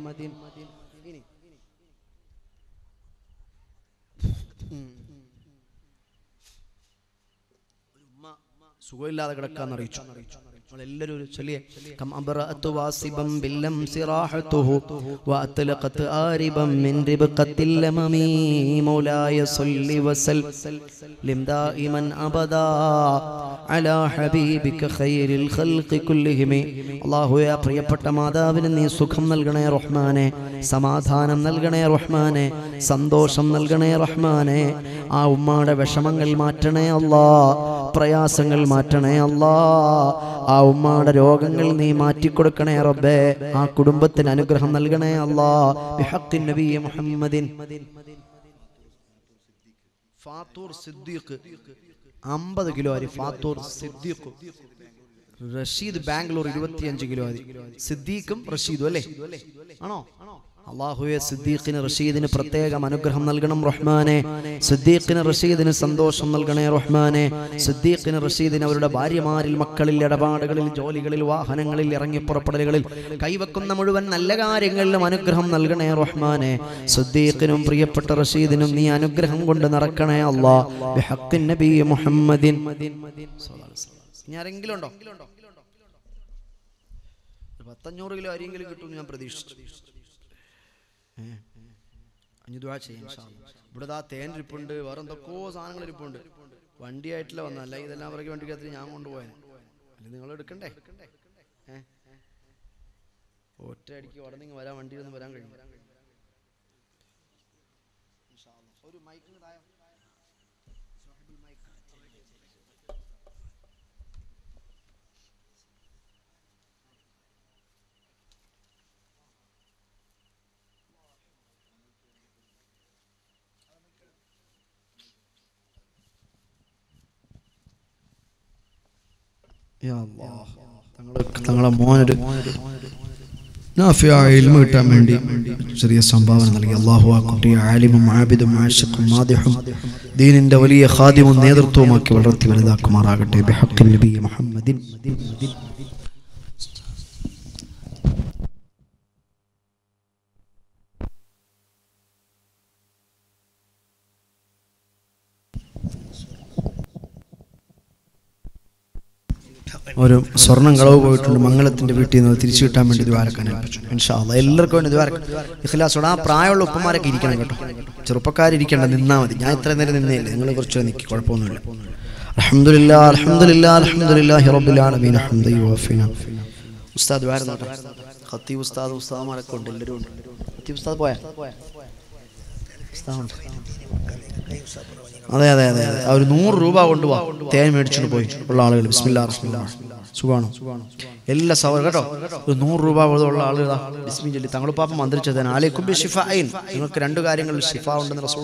സുഖമില്ലാതെ കിടക്കാന്ന് അറിയിച്ചു നമ്മളെല്ലാവരും ഒരു ചൊല്ലിയേ കം അബ്റഅതു വാസിബം ബില്ലം സിറാഹതുഹു വഅത്ലഖത് ആരിബം മിൻ റിബ്ഖത്തിൽ ലമമി മൗലായ സല്ലി വസൽ ലിം ദായിമൻ അബദാ അലാ ഹബീബിക ഖൈരിൽ ഖൽഖി കുല്ലിഹിം അല്ലാഹുവേ ആ പ്രിയപ്പെട്ട മാതാവിന് നീ സുഖം നൽകണേ റഹ്മാനെ സമാധാനം നൽകണേ റഹ്മാനെ സന്തോഷം നൽകണേ റഹ്മാനെ ആ ഉമ്മയുടെ വിഷമങ്ങൾ മാറ്റണേ അല്ലാ പ്രയാസങ്ങൾ മാറ്റണേ അല്ലാ ആ ഉമ്മയുടെ രോഗങ്ങൾ നീ മാറ്റിക്കൊടുക്കണേ റബ്ബേ ആ കുടുംബത്തിന് അനുഗ്രഹം നൽകണേ അല്ലാ ബിഹഖിൻ നബി മുഹമ്മദിൻ ഫാത്തൂർ സിദ്ദീഖ് അമ്പത് കിലോ അരി ഫാത്തൂർ സിദ്ദീഖ് റഷീദ് ബാംഗ്ലൂർ ഇരുപത്തിയഞ്ച് കിലോ അരി സിദ്ദീഖും റഷീദും അല്ലേ ആണോ അള്ളാഹുവെ സിദ്ദീഖിന് റഷീദിന് പ്രത്യേകം അനുഗ്രഹം നൽകണം റഹ്മാനെ സിദ്ദീഖിന് റഷീദിന് സന്തോഷം നൽകണേ റഹ്മാനെ സിദ്ദീഖിന് റഷീദിന് അവരുടെ ഭാര്യമാരിൽ മക്കളിൽ ഇടപാടുകളിൽ ജോലികളിൽ വാഹനങ്ങളിൽ ഇറങ്ങിപ്പുറപ്പെടലുകളിൽ കൈവക്കുന്ന മുഴുവൻ നല്ല കാര്യങ്ങളിലും അനുഗ്രഹം നൽകണേ റഹ്മാനെ സിദ്ദീഖിനും പ്രിയപ്പെട്ട റഷീദിനും നീ അനുഗ്രഹം കൊണ്ട് നടക്കണേ അള്ളാ ബിഹഖിൻ നബി മുഹമ്മദിൻ ഇനി ആരെങ്കിലും ഉണ്ടോ ഒരു പത്തഞ്ഞൂറ് കിലോ അരിയെങ്കിലും കിട്ടുമെന്ന് ഞാൻ പ്രതീക്ഷിച്ചു ഏ? അഞ്ഞു ദുആ ചെയ്യാം ഇൻഷാ അല്ലാ. ഇവിടെ ദാ തേൻ ഇരിപ്പുണ്ട് വേറെ എന്തൊക്കെയോ സാധനങ്ങൾ ഇരിപ്പുണ്ട് വണ്ടിയായിട്ടില്ല വന്നല്ല ഇതെല്ലാം അവർക്ക് വണ്ടിക്കകത്ത് ഞാൻ കൊണ്ടുപോയാൻ അല്ലെ നിങ്ങൾ എടുക്കണ്ടേ ഏ? ഒറ്റ അടിക്ക് അവിടെ നിങ്ങൾ വരാൻ വണ്ടിയിലൊന്നും വരാൻ കഴിയും ഒരു മൈക്കിന് താഴെ തങ്ങളെ മോനൊരു നാഫിയായ ഇൽമ കിട്ടാൻ വേണ്ടി ചെറിയ സംഭാവന നൽകി അള്ളാഹു ആ കുട്ടിയെ ആലിമും ആബിദും ആഷിഖും മാദിഹും ദീനിന്റെ വലിയ ഖാദിമും നേതൃത്വമാക്കി വളർത്തി വലുതാക്കുമാറാകട്ടെ ബിഹഖിൻ നബി മുഹമ്മദിൻ ഒരു സ്വർണം കളവ് പോയിട്ടുണ്ട് മംഗളത്തിന്റെ വീട്ടിൽ നിന്ന് അത് തിരിച്ചു കിട്ടാൻ വേണ്ടി ദ്വാരക്കാൻ ഏൽപ്പിച്ചു ഇൻഷാ അല്ലാ എല്ലാവർക്കും വേണ്ടി ദ്വാരക്കാൻ ഇഖ്ലാസോടെ ആ പ്രായമുള്ള ഉപ്പമാരൊക്കെ ഇരിക്കണം കേട്ടോ ചെറുപ്പക്കാരിരിക്കണ്ട നിന്നാ മതി ഞാൻ ഇത്ര നേരം നിന്നേയില്ല നിങ്ങൾ കുറച്ച് നിൽക്കി കുഴപ്പമൊന്നുമില്ല അൽഹംദുലില്ലാ അൽഹംദുലില്ലാ അൽഹംദുലില്ലാഹി റബ്ബിൽ ആലമീൻ ഹംദൻ യുവഫിന ഉസ്താദ് വാരുന്നോട്ടെ ഖത്തീബ് ഉസ്താദ് ഉസ്താദുമാരൊക്കെ ഉണ്ട് എല്ലാവരും ഉണ്ട് ഖത്തീബ് ഉസ്താദ് പോയാ ഉസ്താദ് ഉണ്ട് അതെ അതെ അതെ അതെ ആ ഒരു നൂറ് രൂപ കൊണ്ടുപോവാ തേൻ മേടിച്ചോണ്ട് പോയി ഉള്ള ആളുകൾ ബിസ്മില്ലാ റഹ്മാൻ സുഖാണോ എല്ലാ സൗകര്യം കേട്ടോ ഒരു നൂറ് രൂപ ഉള്ള ആളുകളാ ബിസ്മി ചൊല്ലി തങ്ങൾ പാപ്പ മന്ത്രിച്ചതാണ് ആലേക്കും ബി ഷിഫായിൻ നിങ്ങൾക്ക് രണ്ട് കാര്യങ്ങളിൽ ഷിഫ ഉണ്ടെന്ന് റസൂൽ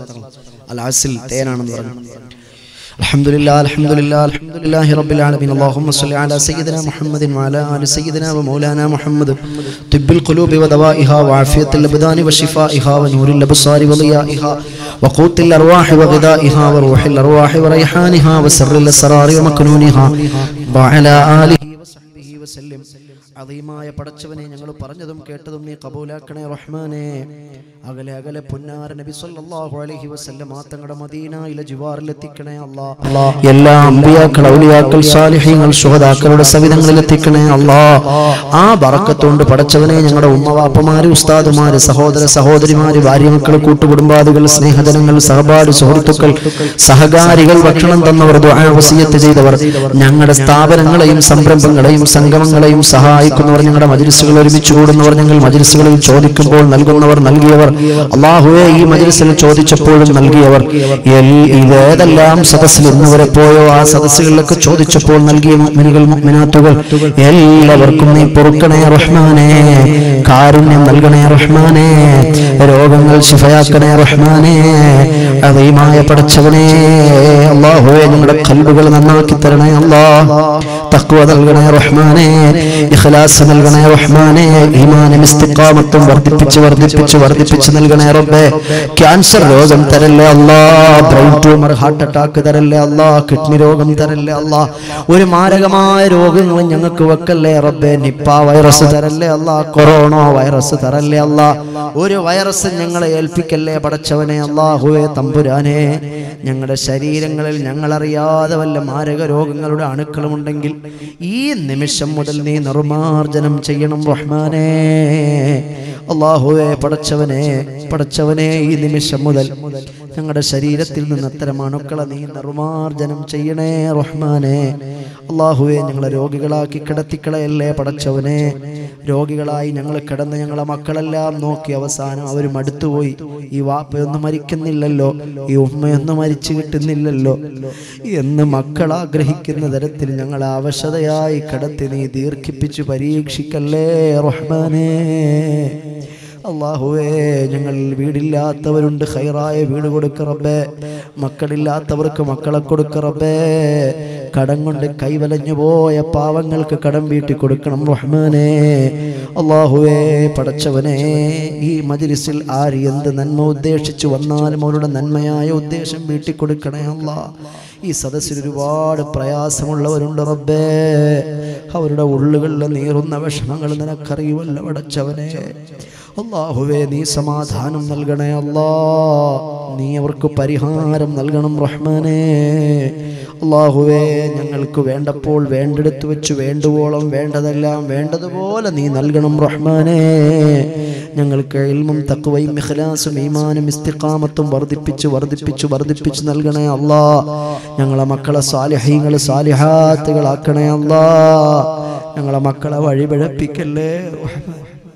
അൽ അസിൽ തേനാണെന്ന് പറഞ്ഞു الحمد لله الحمد لله الحمد لله رب العالمين اللهم صل على سيدنا محمد وعلى ال سيدنا ومولانا محمد طب القلوب ودوائها وعافية الابدان وشفائها ونور الابصار وضيائها وقوت الارواح وغذائها وروح الارواح وريحانها وسر الاسرار ومكنونها وعلى اله وصحبه وسلم അധീമായ പടച്ചവനെ ഞങ്ങൾ പറഞ്ഞതും കേട്ടതും നീ കബൂലാക്കണേ റഹ്മാനെ അകലെ അകലെ പുന്നാര നബി സല്ലല്ലാഹു അലൈഹി വസല്ലം തങ്ങളുടെ മദീനയിലെ ജിവാറിൽ എത്തിക്കണേ അല്ലാ എല്ലാ അമ്പിയാക്കൾ ഔലിയാക്കൾ സാലിഹീങ്ങൾ ശുഹദാക്കളുടെ സവിധങ്ങളിൽ എത്തിക്കണേ അല്ലാ ആ ബറക്കത്തുകൊണ്ട് പടച്ചവനെ ഞങ്ങളുടെ ഉമ്മവാപ്പമാര് ഉസ്താദുമാര് സഹോദര സഹോദരിമാര് ഭാര്യമക്കൾ കൂട്ടുകുടുംബാദികൾ സ്നേഹജനങ്ങൾ സഹപാഠി സുഹൃത്തുക്കൾ സഹകാരികൾ ഭക്ഷണം തന്നവർ ദുആ വസിയത്ത് ചെയ്തവർ ഞങ്ങളുടെ സ്ഥാപനങ്ങളെയും സംരംഭങ്ങളെയും സംഗമങ്ങളെയും സഹായിക്കുന്നവർ ഞങ്ങളുടെ മജിലിസുകൾ ഒരുമിച്ച് കൂടുന്നവർ ഞങ്ങൾ മജിലിസുകളിൽ ചോദിക്കുമ്പോൾ നൽകുന്നവർ നൽകിയവർ അള്ളാഹുവെ ഈ മജിലിസിൽ ചോദിച്ചപ്പോഴും നൽകിയവർ എൽ- ഇതേതെല്ലാം സദസ്സിൽ ഇന്ന് വരെ പോയോ ആ സദസ്സുകളിലൊക്കെ ചോദിച്ചപ്പോൾ നൽകിയ മുഅ്മിനുകൾ മുഅ്മിനാത്തുകൾ എല്ലാവർക്കും നീ പൊറുക്കണേ റഹ്മാനെ കാരുണ്യം നൽകണേ റഹ്മാനെ രോഗങ്ങൾ ശിഫയാക്കണേ റഹ്മാനെ അതീമായ പടച്ചവനെ അള്ളാഹുവെ ഞങ്ങളുടെ കല്ലുകൾ നന്നാക്കി തരണേ അല്ലാ തഖ്വ നൽകണേ റഹ്മാനെ ഇഖ്ലാസ് നൽകണേ റഹ്മാനെ ഈമാനും ഇസ്തിഖാമത്തും വർദ്ധിപ്പിച്ച് വർദ്ധിപ്പിച്ച് വർദ്ധിപ്പിച്ച് നൽകണേ റബ്ബേ ക്യാൻസർ രോഗം തരല്ലേ അല്ലാ ബ്രെയിൻ ട്യൂമർ ഹാർട്ട് അറ്റാക്ക് തരല്ലേ അല്ലാ കിഡ്നി രോഗം തരല്ലേ അല്ലാ ഒരു മാരകമായ രോഗങ്ങളും ഞങ്ങൾക്ക് വെക്കല്ലേ റബ്ബേ നിപ്പ വൈറസ് തരല്ലേ അല്ലാ കൊറോണ വൈറസ് തരല്ലേ അല്ലാ ഒരു വൈറസ് ഞങ്ങളെ ഏൽപ്പിക്കല്ലേ പടച്ചവനെ അള്ളാഹുവേ തമ്പുരാനെ ഞങ്ങളുടെ ശരീരങ്ങളിൽ ഞങ്ങളറിയാതെ വല്ല മാരക രോഗങ്ങളുടെ അണുക്കളുമുണ്ടെങ്കിൽ ഈ നിമിഷം മുതൽ നീ നിർമാർജനം ചെയ്യണം റഹ്മാനെ അള്ളാഹുവെ പടച്ചവനെ പടച്ചവനെ ഈ നിമിഷം മുതൽ ഞങ്ങളുടെ ശരീരത്തിൽ നിന്ന് അത്തരം അണുക്കളെ നീ നിർമാർജനം ചെയ്യണേ റഹ്മാനെ അള്ളാഹുവെ ഞങ്ങളെ രോഗികളാക്കി കിടത്തിക്കളയല്ലേ പടച്ചവനെ രോഗികളായി ഞങ്ങൾ കിടന്ന് ഞങ്ങളെ മക്കളെല്ലാം നോക്കി അവസാനം അവർ മടുത്തുപോയി ഈ വാപ്പയൊന്നും മരിക്കുന്നില്ലല്ലോ ഈ ഉമ്മയൊന്നും മരിച്ചു കിട്ടുന്നില്ലല്ലോ എന്ന് മക്കൾ ആഗ്രഹിക്കുന്ന തരത്തിൽ ഞങ്ങൾ അവശതയായി കിടത്തി നീ ദീർഘിപ്പിച്ച് പരീക്ഷിക്കല്ലേ റഹ്മാനേ അള്ളാഹുവേ ഞങ്ങൾ വീടില്ലാത്തവരുണ്ട് ഹൈറായ വീട് കൊടുക്ക റബ്ബേ മക്കളില്ലാത്തവർക്ക് മക്കളെ കൊടുക്ക റബ്ബേ കടം കൊണ്ട് കൈവലഞ്ഞു പോയ പാവങ്ങൾക്ക് കടം വീട്ടി കൊടുക്കണം റഹ്മാനെ അള്ളാഹുവേ പടച്ചവനെ ഈ മജിലിസിൽ ആര് എന്ത് നന്മ ഉദ്ദേശിച്ചു വന്നാലും അവരുടെ നന്മയായ ഉദ്ദേശം വീട്ടി കൊടുക്കണേ അല്ലാ ഈ സദസ്സിൽ ഒരുപാട് പ്രയാസമുള്ളവരുണ്ട് റബ്ബേ അവരുടെ ഉള്ളുകളിൽ നീറുന്ന വിഷമങ്ങൾ നിനക്കറിയുമല്ല പടച്ചവനെ അള്ളാഹുവേ നീ സമാധാനം നൽകണേ അല്ലാ നീ അവർക്ക് പരിഹാരം നൽകണം റഹ്മാനേ അള്ളാഹുവേ ഞങ്ങൾക്ക് വേണ്ടപ്പോൾ വേണ്ടെടുത്ത് വെച്ച് വേണ്ടുവോളം വേണ്ടതെല്ലാം വേണ്ടതുപോലെ നീ നൽകണം റഹ്മാനേ ഞങ്ങൾക്ക് ഇൽമും തക്കുവയും ഇഖ്ലാസും ഈമാനും ഇസ്തിഖാമത്തും വർദ്ധിപ്പിച്ച് വർദ്ധിപ്പിച്ച് വർദ്ധിപ്പിച്ച് നൽകണേ അല്ലാ ഞങ്ങളെ മക്കളെ സാലിഹീങ്ങൾ സാലിഹാത്തുകളാക്കണേ അല്ലാ ഞങ്ങളെ മക്കളെ വഴിപിഴപ്പിക്കല്ലേ റഹ്മാൻ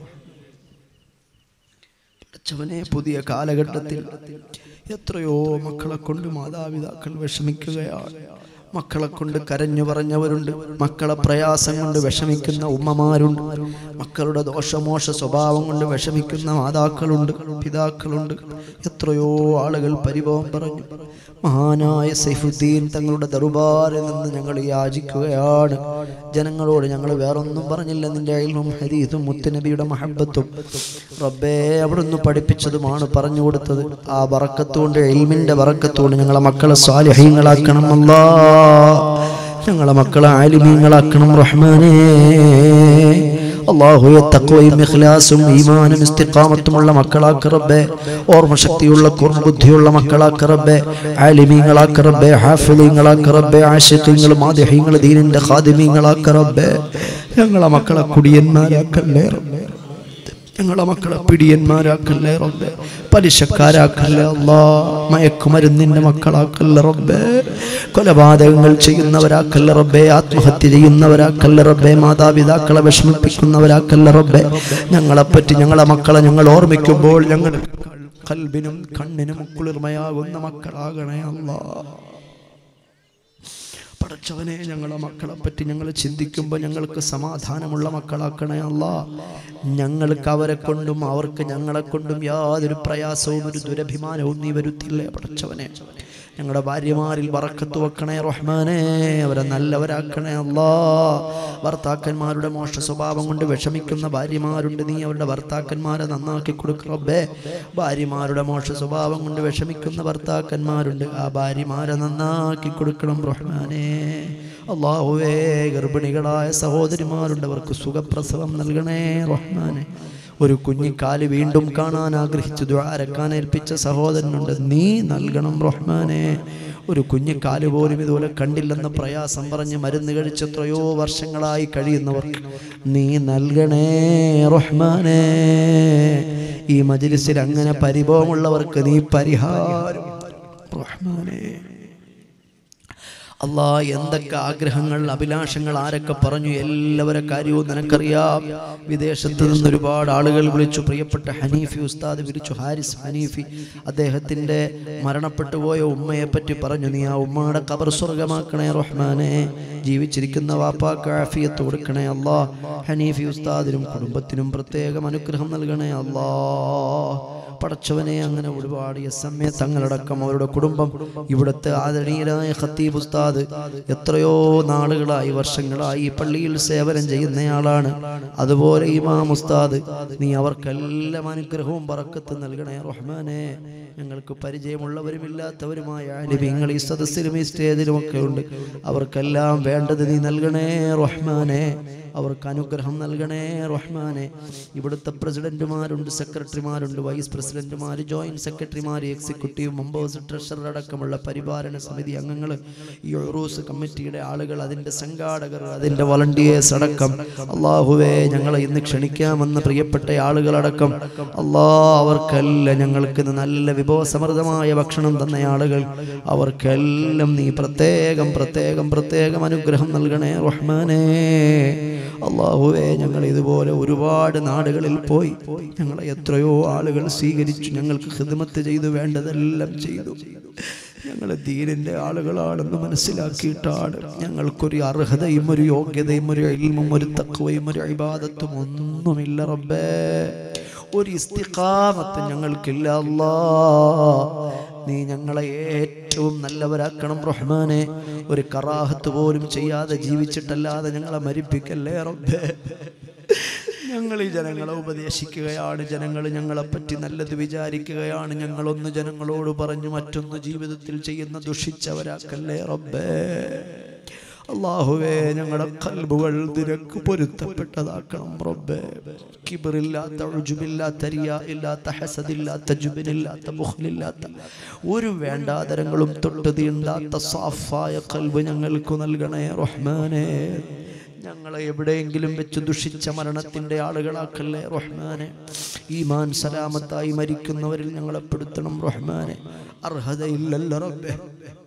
പഠിച്ചവനെ പുതിയ കാലഘട്ടത്തിൽ എത്രയോ മക്കളെ കൊണ്ട് മാതാപിതാക്കൾ വിഷമിക്കുകയാണ് മക്കളെ കൊണ്ട് കരഞ്ഞു പറഞ്ഞവരുണ്ട് മക്കളെ പ്രയാസം കൊണ്ട് വിഷമിക്കുന്ന ഉമ്മമാരുണ്ട് മക്കളുടെ ദോഷമോശ സ്വഭാവം കൊണ്ട് വിഷമിക്കുന്ന മാതാക്കളുണ്ട് പിതാക്കളുണ്ട് എത്രയോ ആളുകൾ പരിഭവം പറഞ്ഞു മഹാനായ സൈഫുദ്ദീൻ തങ്ങളുടെ ദർബാറിൽ നിന്ന് ഞങ്ങൾ യാചിക്കുകയാണ് ജനങ്ങളോട് ഞങ്ങൾ വേറൊന്നും പറഞ്ഞില്ല നിന്റെ അയൽവും ഹരീതും മുത്തുനബിയുടെ മഹബത്തും റബ്ബേ അവിടുന്ന് പഠിപ്പിച്ചതുമാണ് പറഞ്ഞു കൊടുത്തത് ആ ബറക്കത്തുകൊണ്ട് എൽമിന്റെ ബറക്കത്തുകൊണ്ട് ഞങ്ങളെ മക്കളെ സ്വാലിഹ്യങ്ങളാക്കണം അല്ലാ ഞങ്ങളെ മക്കളെ ആലിമീങ്ങളാക്കണം റഹ്മാനേ അള്ളാഹുയെ തക്വയും ഇഖ്ലാസും ഈമാനും ഇസ്തിഖാമത്തുമുള്ള മക്കളാക്ക് റബ്ബേ ഓർമ്മശക്തിയുള്ള കുർബുദ്ധിയുള്ള മക്കളാക്ക് റബ്ബേ ആലിമീങ്ങളാക്ക് റബ്ബേ ഹാഫിലീങ്ങളാക്ക് റബ്ബേ ആശിഖീങ്ങൾ മാദിഹീങ്ങൾ ദീനിന്റെ ഖാദിമീങ്ങളാക്ക് റബ്ബേ ഞങ്ങളെ മക്കളെ കുടിയന്മാരാക്കല്ലേ റബ്ബേ ഞങ്ങളെ മക്കളെ പിടിയന്മാരാക്കല്ലേ റബ്ബേ പലിശക്കാരാക്കല്ലേ അല്ലാ മയക്കുമരുന്നിന്റെ മക്കളാക്കല്ലേ റബ്ബേ കൊലപാതകങ്ങൾ ചെയ്യുന്നവരാക്കല്ല റബ്ബേ ആത്മഹത്യ ചെയ്യുന്നവരാക്കല്ല റബ്ബേ മാതാപിതാക്കളെ വിഷമിപ്പിക്കുന്നവരാക്കല്ല റബ്ബേ ഞങ്ങളെപ്പറ്റി ഞങ്ങളെ മക്കളെ ഞങ്ങൾ ഓർമ്മിക്കുമ്പോൾ ഞങ്ങൾ കൽബിനും കണ്ണിനും കുളിർമയാകുന്ന മക്കളാകണേ അല്ലാ പടച്ചവനെ ഞങ്ങളെ മക്കളെ പറ്റി ഞങ്ങൾ ചിന്തിക്കുമ്പോൾ ഞങ്ങൾക്ക് സമാധാനമുള്ള മക്കളാക്കണേ അല്ല ഞങ്ങൾക്ക് അവരെ കൊണ്ടും അവർക്ക് ഞങ്ങളെ കൊണ്ടും യാതൊരു പ്രയാസവും ഒരു ദുരഭിമാനവും നീ വരുത്തില്ലേ പടച്ചവനെ ഞങ്ങളുടെ ഭാര്യമാരിൽ വറക്കത്ത് വെക്കണേ റഹ്മാനെ അവരെ നല്ലവരാക്കണേ അല്ലാ ഭർത്താക്കന്മാരുടെ മോശ സ്വഭാവം കൊണ്ട് വിഷമിക്കുന്ന ഭാര്യമാരുണ്ട് നീ അവരുടെ ഭർത്താക്കന്മാരെ നന്നാക്കി കൊടുക്കറബേ ഭാര്യമാരുടെ മോശ സ്വഭാവം കൊണ്ട് വിഷമിക്കുന്ന ഭർത്താക്കന്മാരുണ്ട് ആ ഭാര്യമാരെ നന്നാക്കി കൊടുക്കണം റഹ്മാനെ അള്ളാഹുവേ ഗർഭിണികളായ സഹോദരിമാരുണ്ട് അവർക്ക് സുഖപ്രസവം നൽകണേ റഹ്മാനെ ഒരു കുഞ്ഞിക്കാല് വീണ്ടും കാണാൻ ആഗ്രഹിച്ചു ദ്വാരക്കാൻ ഏൽപ്പിച്ച സഹോദരനുണ്ട് നീ നൽകണം റഹ്മാനെ ഒരു കുഞ്ഞിക്കാല് പോലും ഇതുപോലെ കണ്ടില്ലെന്ന പ്രയാസം പറഞ്ഞ് മരുന്ന് കഴിച്ച് എത്രയോ വർഷങ്ങളായി കഴിയുന്നവർക്ക് നീ നൽകണേ റഹ്മാനെ ഈ മജിലിസിൽ അങ്ങനെ പരിഭവമുള്ളവർക്ക് നീ പരിഹാരം റഹ്മാനെ അല്ലാ എന്തൊക്കെ ആഗ്രഹങ്ങൾ അഭിലാഷങ്ങൾ ആരൊക്കെ പറഞ്ഞു എല്ലാവരെ കാര്യവും നിനക്കറിയാം വിദേശത്ത് നിന്ന് ഒരുപാട് ആളുകൾ വിളിച്ചു പ്രിയപ്പെട്ട ഹനീഫി ഉസ്താദ് വിളിച്ചു ഹാരിസ് ഹനീഫി അദ്ദേഹത്തിൻ്റെ മരണപ്പെട്ടു പോയ ഉമ്മയെ പറ്റി പറഞ്ഞു നീ ആ ഉമ്മയുടെ കബർ സ്വർഗമാക്കണേ റഹ്മാനെ ജീവിച്ചിരിക്കുന്ന വാപ്പാക്ക് ആഫിയത്ത് കൊടുക്കണേ അല്ലാ ഹനീഫി ഉസ്താദിനും കുടുംബത്തിനും പ്രത്യേകം അനുഗ്രഹം നൽകണേ അല്ലാ പടച്ചവനെ അങ്ങനെ ഒരുപാട് എസ് എം എ തങ്ങളടക്കം അവരുടെ കുടുംബം ഇവിടുത്തെ ആദരണീയരായ ഖത്തീബ് ഉസ്താദ് എത്രയോ നാളുകളായി വർഷങ്ങളായി ഈ പള്ളിയിൽ സേവനം ചെയ്യുന്നയാളാണ് അതുപോലെ ഇമാം ഉസ്താദ് നീ അവർക്കെല്ലാം അനുഗ്രഹവും പറക്കത്ത് നൽകണേ റഹ്മാനെ ഞങ്ങൾക്ക് പരിചയമുള്ളവരും ഇല്ലാത്തവരുമായ ആലിമീങ്ങൾ ഈ സദസ്സിലും ഈ സ്റ്റേജിലും ഒക്കെ ഉണ്ട് അവർക്കെല്ലാം വേണ്ടത് നീ നൽകണേ റഹ്മാനെ അവർക്ക് അനുഗ്രഹം നൽകണേ റഹ്മാനെ ഇവിടുത്തെ പ്രസിഡന്റുമാരുണ്ട് സെക്രട്ടറിമാരുണ്ട് വൈസ് പ്രസിഡന്റുമാർ ജോയിന്റ് സെക്രട്ടറിമാർ എക്സിക്യൂട്ടീവ് മെമ്പേഴ്സ് ട്രഷറർ അടക്കമുള്ള പരിപാലന സമിതി അംഗങ്ങൾ ഈ ഒറൂസ് കമ്മിറ്റിയുടെ ആളുകൾ അതിൻ്റെ സംഘാടകർ അതിൻ്റെ വളണ്ടിയേഴ്സ് അടക്കം അള്ളാഹുവേ ഞങ്ങളെ ഇന്ന് ക്ഷണിക്കാമെന്ന് പ്രിയപ്പെട്ട ആളുകളടക്കം അള്ളാ അവർക്കെല്ലാം ഞങ്ങൾക്ക് ഇന്ന് നല്ല വിഭവസമൃദ്ധമായ ഭക്ഷണം തന്ന ആളുകൾ അവർക്കെല്ലാം നീ പ്രത്യേകം പ്രത്യേകം പ്രത്യേകം അനുഗ്രഹം നൽകണേ റഹ്മാനേ അള്ളാഹുവേ ഞങ്ങൾ ഇതുപോലെ ഒരുപാട് നാടുകളിൽ പോയി ഞങ്ങളെ എത്രയോ ആളുകൾ സ്വീകരിച്ചു ഞങ്ങൾക്ക് ഹിദ്മത്ത് ചെയ്തു വേണ്ടതെല്ലാം ചെയ്തു ഞങ്ങൾ ദീനിന്റെ ആളുകളാണെന്ന് മനസ്സിലാക്കിയിട്ടാണ് ഞങ്ങൾക്കൊരു അർഹതയും ഒരു യോഗ്യതയും ഒരു ഇൽമും ഒരു തക്കവയും ഒരു അഭിബാധത്തും ഒന്നുമില്ല റബ്ബേ ഒരു ഇസ്തിഖാമത്ത് ഞങ്ങൾക്കില്ല അല്ലാ നീ ഞങ്ങളെ ഏറ്റവും നല്ലവരാക്കണം റഹ്മാനെ ഒരു കറാഹത്ത് പോലും ചെയ്യാതെ ജീവിച്ചിട്ടല്ലാതെ ഞങ്ങളെ മരിപ്പിക്കല്ലേ റബ്ബേ ഞങ്ങൾ ഈ ജനങ്ങളെ ഉപദേശിക്കുകയാണ് ജനങ്ങൾ ഞങ്ങളെ പറ്റി നല്ലത് വിചാരിക്കുകയാണ് ഞങ്ങളൊന്ന് ജനങ്ങളോട് പറഞ്ഞു മറ്റൊന്ന് ജീവിതത്തിൽ ചെയ്യുന്ന ദുഷിച്ചവരാക്കല്ലേ റബ്ബേ അള്ളാഹുവേ ഞങ്ങളുടെ കൽബുകൾ നിനക്ക് പൊരുത്തപ്പെട്ടതാക്കണം റബ്ബേ കിബറില്ലാത്ത ഉജുബില്ലാത്ത റിയ ഇല്ലാത്ത ഹസദില്ലാത്ത ജുബിനില്ലാത്ത ബുഖ്ലില്ലാത്ത ഒരു വേണ്ടാതരങ്ങളും തൊട്ട് തീണ്ടാത്ത സാഫായ കൽബ് ഞങ്ങൾക്ക് നൽകണേ റഹ്മാനേ ഞങ്ങളെ എവിടെയെങ്കിലും വെച്ച് ദുഷിച്ച മരണത്തിന്റെ ആളുകളാക്കല്ലേ റഹ്മാനെ ഈമാൻ സലാമത്തായി മരിക്കുന്നവരിൽ ഞങ്ങളെ പെടുത്തണം റഹ്മാനെ അർഹതയില്ലല്ലോ റബ്ബേ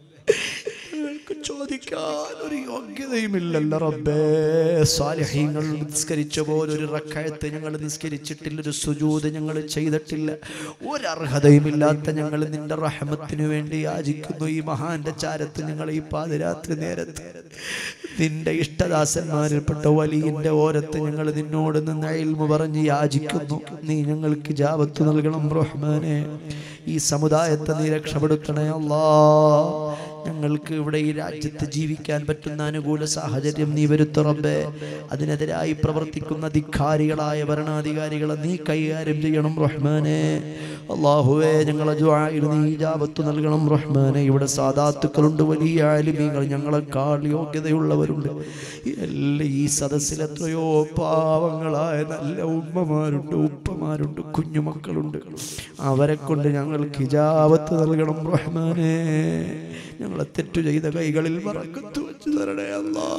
ഞങ്ങൾക്ക് ചോദിക്കാൻ ഒരു യോഗ്യതയുമില്ലല്ല റബ്ബേ സ്വാലിഹീങ്ങൾ നിസ്കരിച്ച പോലെ ഒരു റക്കായത്ത് ഞങ്ങൾ നിസ്കരിച്ചിട്ടില്ല ഒരു സുജൂത് ഞങ്ങൾ ചെയ്തിട്ടില്ല ഒരർഹതയുമില്ലാത്ത ഞങ്ങൾ നിന്റെ റഹമത്തിനു വേണ്ടി യാചിക്കുന്നു ഈ മഹാന്റെ ചാരത്ത് ഞങ്ങൾ ഈ പാതിരാത്രി നേരത്ത് നിന്റെ ഇഷ്ടദാസന്മാരിൽപ്പെട്ട വലിയന്റെ ഓരത്ത് ഞങ്ങൾ നിന്നോട് നിന്ന് അയൽമ പറഞ്ഞ് യാചിക്കുന്നു നീ ഞങ്ങൾക്ക് ജാപത്ത് നൽകണം റഹ്മാനെ ഈ സമുദായത്തെ നീ രക്ഷപ്പെടുത്തണേ അല്ലാ ഞങ്ങൾക്ക് ഇവിടെ ഈ രാജ്യത്ത് ജീവിക്കാൻ പറ്റുന്ന അനുകൂല സാഹചര്യം നീ വരുത്തുറമ്പേ അതിനെതിരായി പ്രവർത്തിക്കുന്ന ധിക്കാരികളായ ഭരണാധികാരികളെ നീ കൈകാര്യം ചെയ്യണം റഹ്മാനെ അള്ളാഹുവേ ഞങ്ങളെ ദ്വായിൽ നീ ജാപത്ത് നൽകണം റഹ്മാനെ ഇവിടെ സാധാത്തുക്കളുണ്ട് വലിയ ആലിമീങ്ങൾ ഞങ്ങളെക്കാൾ യോഗ്യതയുള്ളവരുണ്ട് എല്ലാ ഈ സദസ്സിൽ എത്രയോ പാവങ്ങളായ നല്ല ഉമ്മമാരുണ്ട് ഉപ്പമാരുണ്ട് കുഞ്ഞുമക്കളുണ്ട് അവരെ കൊണ്ട് ഞങ്ങൾക്ക് ഇജാവത്ത് നൽകണം റഹ്മാനെ ഞങ്ങളെ തെറ്റു ചെയ്ത കൈകളിൽ മറക്കത്തു വെച്ച് തരണേ അല്ലാ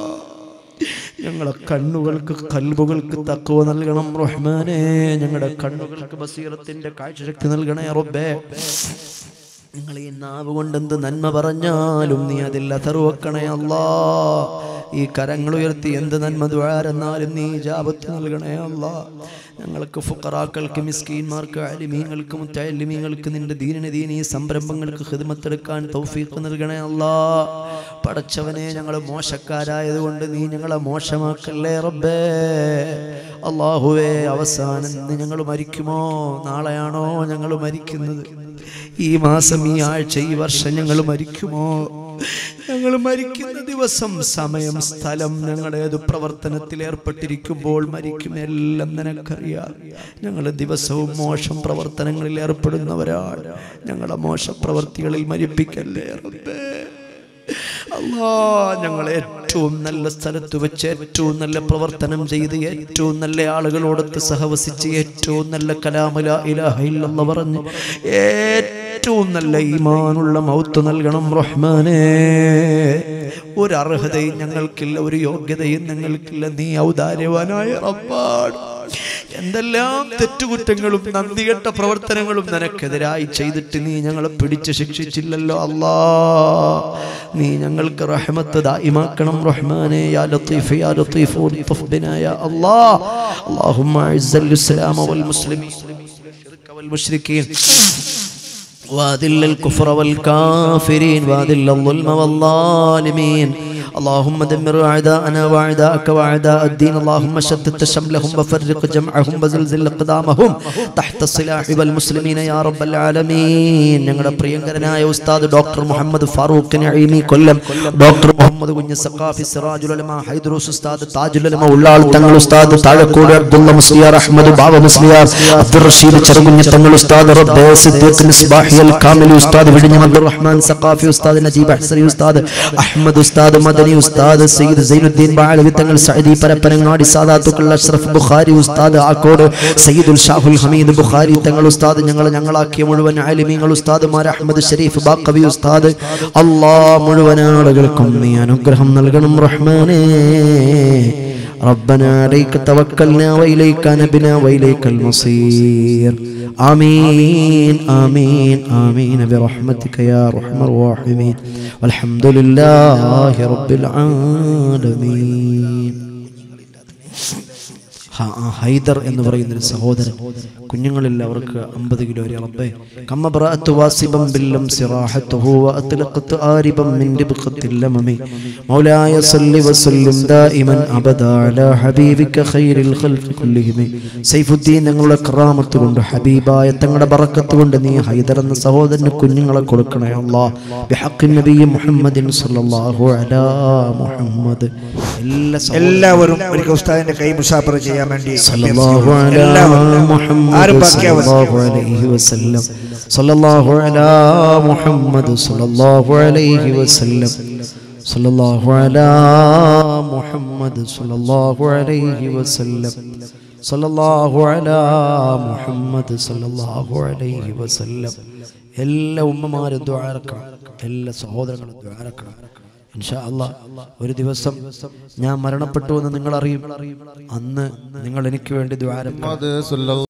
ഞങ്ങളെ കണ്ണുകൾക്ക് കൽബുകൾക്ക് തക്കുവ നൽകണം റഹ്മാനെ ഞങ്ങളുടെ കണ്ണുകൾക്ക് ബസീറത്തിന്റെ കാഴ്ചശക്തി നൽകണേ റബ്ബേ നിങ്ങൾ ഈ നാവ് കൊണ്ട് എന്ത് നന്മ പറഞ്ഞാലും നീ അതിൽ അഥർവക്കണേ അല്ലാ ഈ കരങ്ങൾ ഉയർത്തി എന്ത് നന്മ ദ്വാരെന്നാലും നീ ജാപത്ത് നൽകണേ അല്ലാ ഞങ്ങൾക്ക് ഫുക്കറാക്കൾക്ക് മിസ്കീന്മാർക്ക് അലിമീങ്ങൾക്ക് മുത്തലിമീങ്ങൾക്ക് നിന്റെ ദീനിന് ദീനി സംരംഭങ്ങൾക്ക് ഹിദ്മത്തെടുക്കാൻ തൗഫീഖ് നൽകണേ അല്ലാ പടച്ചവനെ ഞങ്ങൾ മോശക്കാരായതുകൊണ്ട് നീ ഞങ്ങളെ മോശമാക്കല്ലേ റബ്ബേ അള്ളാഹുവേ അവസാനം ഇന്ന് ഞങ്ങൾ മരിക്കുമോ നാളെയാണോ ഞങ്ങൾ മരിക്കുന്നത് ഈ മാസം ഈ ആഴ്ച ഈ വർഷം ഞങ്ങൾ മരിക്കുമോ ഞങ്ങൾ മരിക്കുന്ന ദിവസം സമയം സ്ഥലം ഞങ്ങളുടെ ഏത് പ്രവർത്തനത്തിൽ ഏർപ്പെട്ടിരിക്കുമ്പോൾ മരിക്കും എല്ലാം നിനക്കറിയാം ഞങ്ങൾ ദിവസവും മോശം പ്രവർത്തനങ്ങളിൽ ഏർപ്പെടുന്നവരാണ് ഞങ്ങളെ മോശ പ്രവർത്തികളിൽ മരിപ്പിക്കല്ലേ റബ്ബേ അല്ലാ ഞങ്ങൾ ഏറ്റവും നല്ല സ്ഥലത്ത് വെച്ച് ഏറ്റവും നല്ല പ്രവർത്തനം ചെയ്ത് ഏറ്റവും നല്ല ആളുകളോടൊത്ത് സഹവസിച്ച് ഏറ്റവും നല്ല കലാമല ഇലാഹ ഇല്ലെന്ന് പറഞ്ഞ് ഏറ്റവും നല്ല ഈമാനുള്ള മൗത്ത് നൽകണം റഹ്മാനേ ഒരു അർഹതയും ഞങ്ങൾക്കില്ല ഒരു യോഗ്യതയും ഞങ്ങൾക്കില്ല നീ ഔദാര്യവാനായ റബ്ബാണ് എന്തെല്ലാം തെറ്റുകുറ്റങ്ങളും നന്ദികെട്ട പ്രവർത്തനങ്ങളും നിനക്കെതിരായി ചെയ്തിട്ട് നീ ഞങ്ങളെ പിടിച്ച് ശിക്ഷിച്ചില്ലല്ലോ അല്ലാ നീ ഞങ്ങൾക്ക് റഹ്മത്ത് ദായിമാക്കണം റഹ്മാനെ യാ ലത്തീഫ് യാ ലത്തീഫ് ഉൽത്തഫ് ബിനാ യാ അല്ലാ اللهم اعز الاسلام والمسلمين والشرك والمشركين واذل الكفر والكافرين واذل الظلم والظالمين اللهم دمر اعداءنا واعداءك واعداء الدين اللهم شتت شملهم وفرق جمعهم وزلزل اقدامهم تحت الصلاح والمسلمين يا رب العالمين ഞങ്ങളുടെ പ്രിയങ്കരനായ ഉസ്താദ് ഡോക്ടർ മുഹമ്മദ് ഫാറൂഖ് നഈമി കൊല്ലം ഡോക്ടർ മുഹമ്മദ് കുഞ്ഞ് സഖാഫി സിറാജുൽ ഉലമ ഹൈദ്രൂസ് ഉസ്താദ് താജുൽ ഉലമ ഉള്ളാൾ തങ്ങൾ ഉസ്താദ് താഴക്കോട് അബ്ദുള്ള മുസ്ലിയാർ അഹമ്മദ് ബാബ മുസ്ലിയാർ അബ്ദുൾ റഷീദ് ചെറുകുഞ്ഞ് തങ്ങൾ ഉസ്താദ് റബ്ബേ സിദ്ദീഖ് മിസ്ബാഹി അൽ കാമിലി ഉസ്താദ് വിഴിഞ്ഞം അബ്ദുറഹ്മാൻ സഖാഫി ഉസ്താദ് നജീബ് അഹ്സരി ഉസ്താദ് അഹമ്മദ് ഉസ്താദ് മദനി ഉസ്താദ് സയ്യിദ് സൈനുദ്ദീൻ ബാലവി തങ്ങൾ സഅദി പരപ്പനങ്ങാടി സാദാത്തുക്കൾ അഷ്റഫ് ബുഖാരി ഉസ്താദ് ആക്കോട് സയ്യിദുൽ ഷാഹുൽ ഹമീദ് ബുഖാരി തങ്ങൾ ഉസ്താദ് ഞങ്ങൾ ഞങ്ങളാക്കിയ മുഴുവൻ ആലിമീങ്ങൾ ഉസ്താദുമാർ അഹമ്മദ് ഷരീഫ് ബാക്കവി ഉസ്താദ് അല്ലാ മുഴുവൻ ആളുകൾക്കും നീ അനുഗ്രഹം നൽകണം റഹ്മാനേ ربنا عليك توكلنا وإليك نبنا وإليك المصير آمين آمين آمين برحمتك يا أرحم الراحمين والحمد لله رب العالمين ഹ- ആ ഹൈദർ എന്ന് പറയുന്ന ഒരു സഹോദരൻ കുഞ്ഞുങ്ങളിൽ അവർക്ക് അമ്പത് കിലോ അരി റബ്ബേ കമ്മ ബ്രഅത്തു വാസിബം ബില്ലം സിറാഹത്തുഹു വഅത്ലഖത്തു ആരിബം മിൻ റിബ്ഖത്തിൽ ലമമി മൗലായ സല്ലി വസല്ലിം ദായിമൻ അബദാ അലാ ഹബീബിക ഖൈറിൽ ഖൽഖി കുല്ലിഹിം സൈഫുദ്ദീൻ ഞങ്ങളുടെ കറാമത്ത് കൊണ്ട് ഹബീബായ തങ്ങളുടെ ബറക്കത്ത് കൊണ്ട് നീ ഹൈദർ എന്ന സഹോദരന് കുഞ്ഞുങ്ങളെ കൊടുക്കണേ അല്ലാഹ് ബിഹഖി നബി മുഹമ്മദിൻ സല്ലല്ലാഹു അലാ മുഹമ്മദ് എല്ലാ സഹോദരന്മാരും എല്ലാവരും ഒരിക്കൽ ഉസ്താദിന്റെ കൈ മുസാഫർ ചെയ്യാൻ വേണ്ടി സല്ലല്ലാഹു അലാ എല്ലാവരും മുഹമ്മദ് ആരും ബാക്കിയാവരുത്. സല്ലല്ലാഹു അലൈഹി വസല്ലം സല്ലല്ലാഹു അലാ മുഹമ്മദ് സല്ലല്ലാഹു അലൈഹി വസല്ലം സല്ലല്ലാഹു അലാ മുഹമ്മദ് സല്ലല്ലാഹു അലൈഹി വസല്ലം സല്ലല്ലാഹു അലാ മുഹമ്മദ് സല്ലല്ലാഹു അലൈഹി വസല്ലം എല്ലാ ഉമ്മമാരും ദുആറക്കണം എല്ലാ സഹോദരങ്ങളും ദുആറക്കണം ഇൻഷാ അല്ലാ ഒരു ദിവസം ഞാൻ മരണപ്പെട്ടു എന്ന് നിങ്ങൾ അറിയും അന്ന് നിങ്ങൾ എനിക്ക് വേണ്ടി ദ്വാരം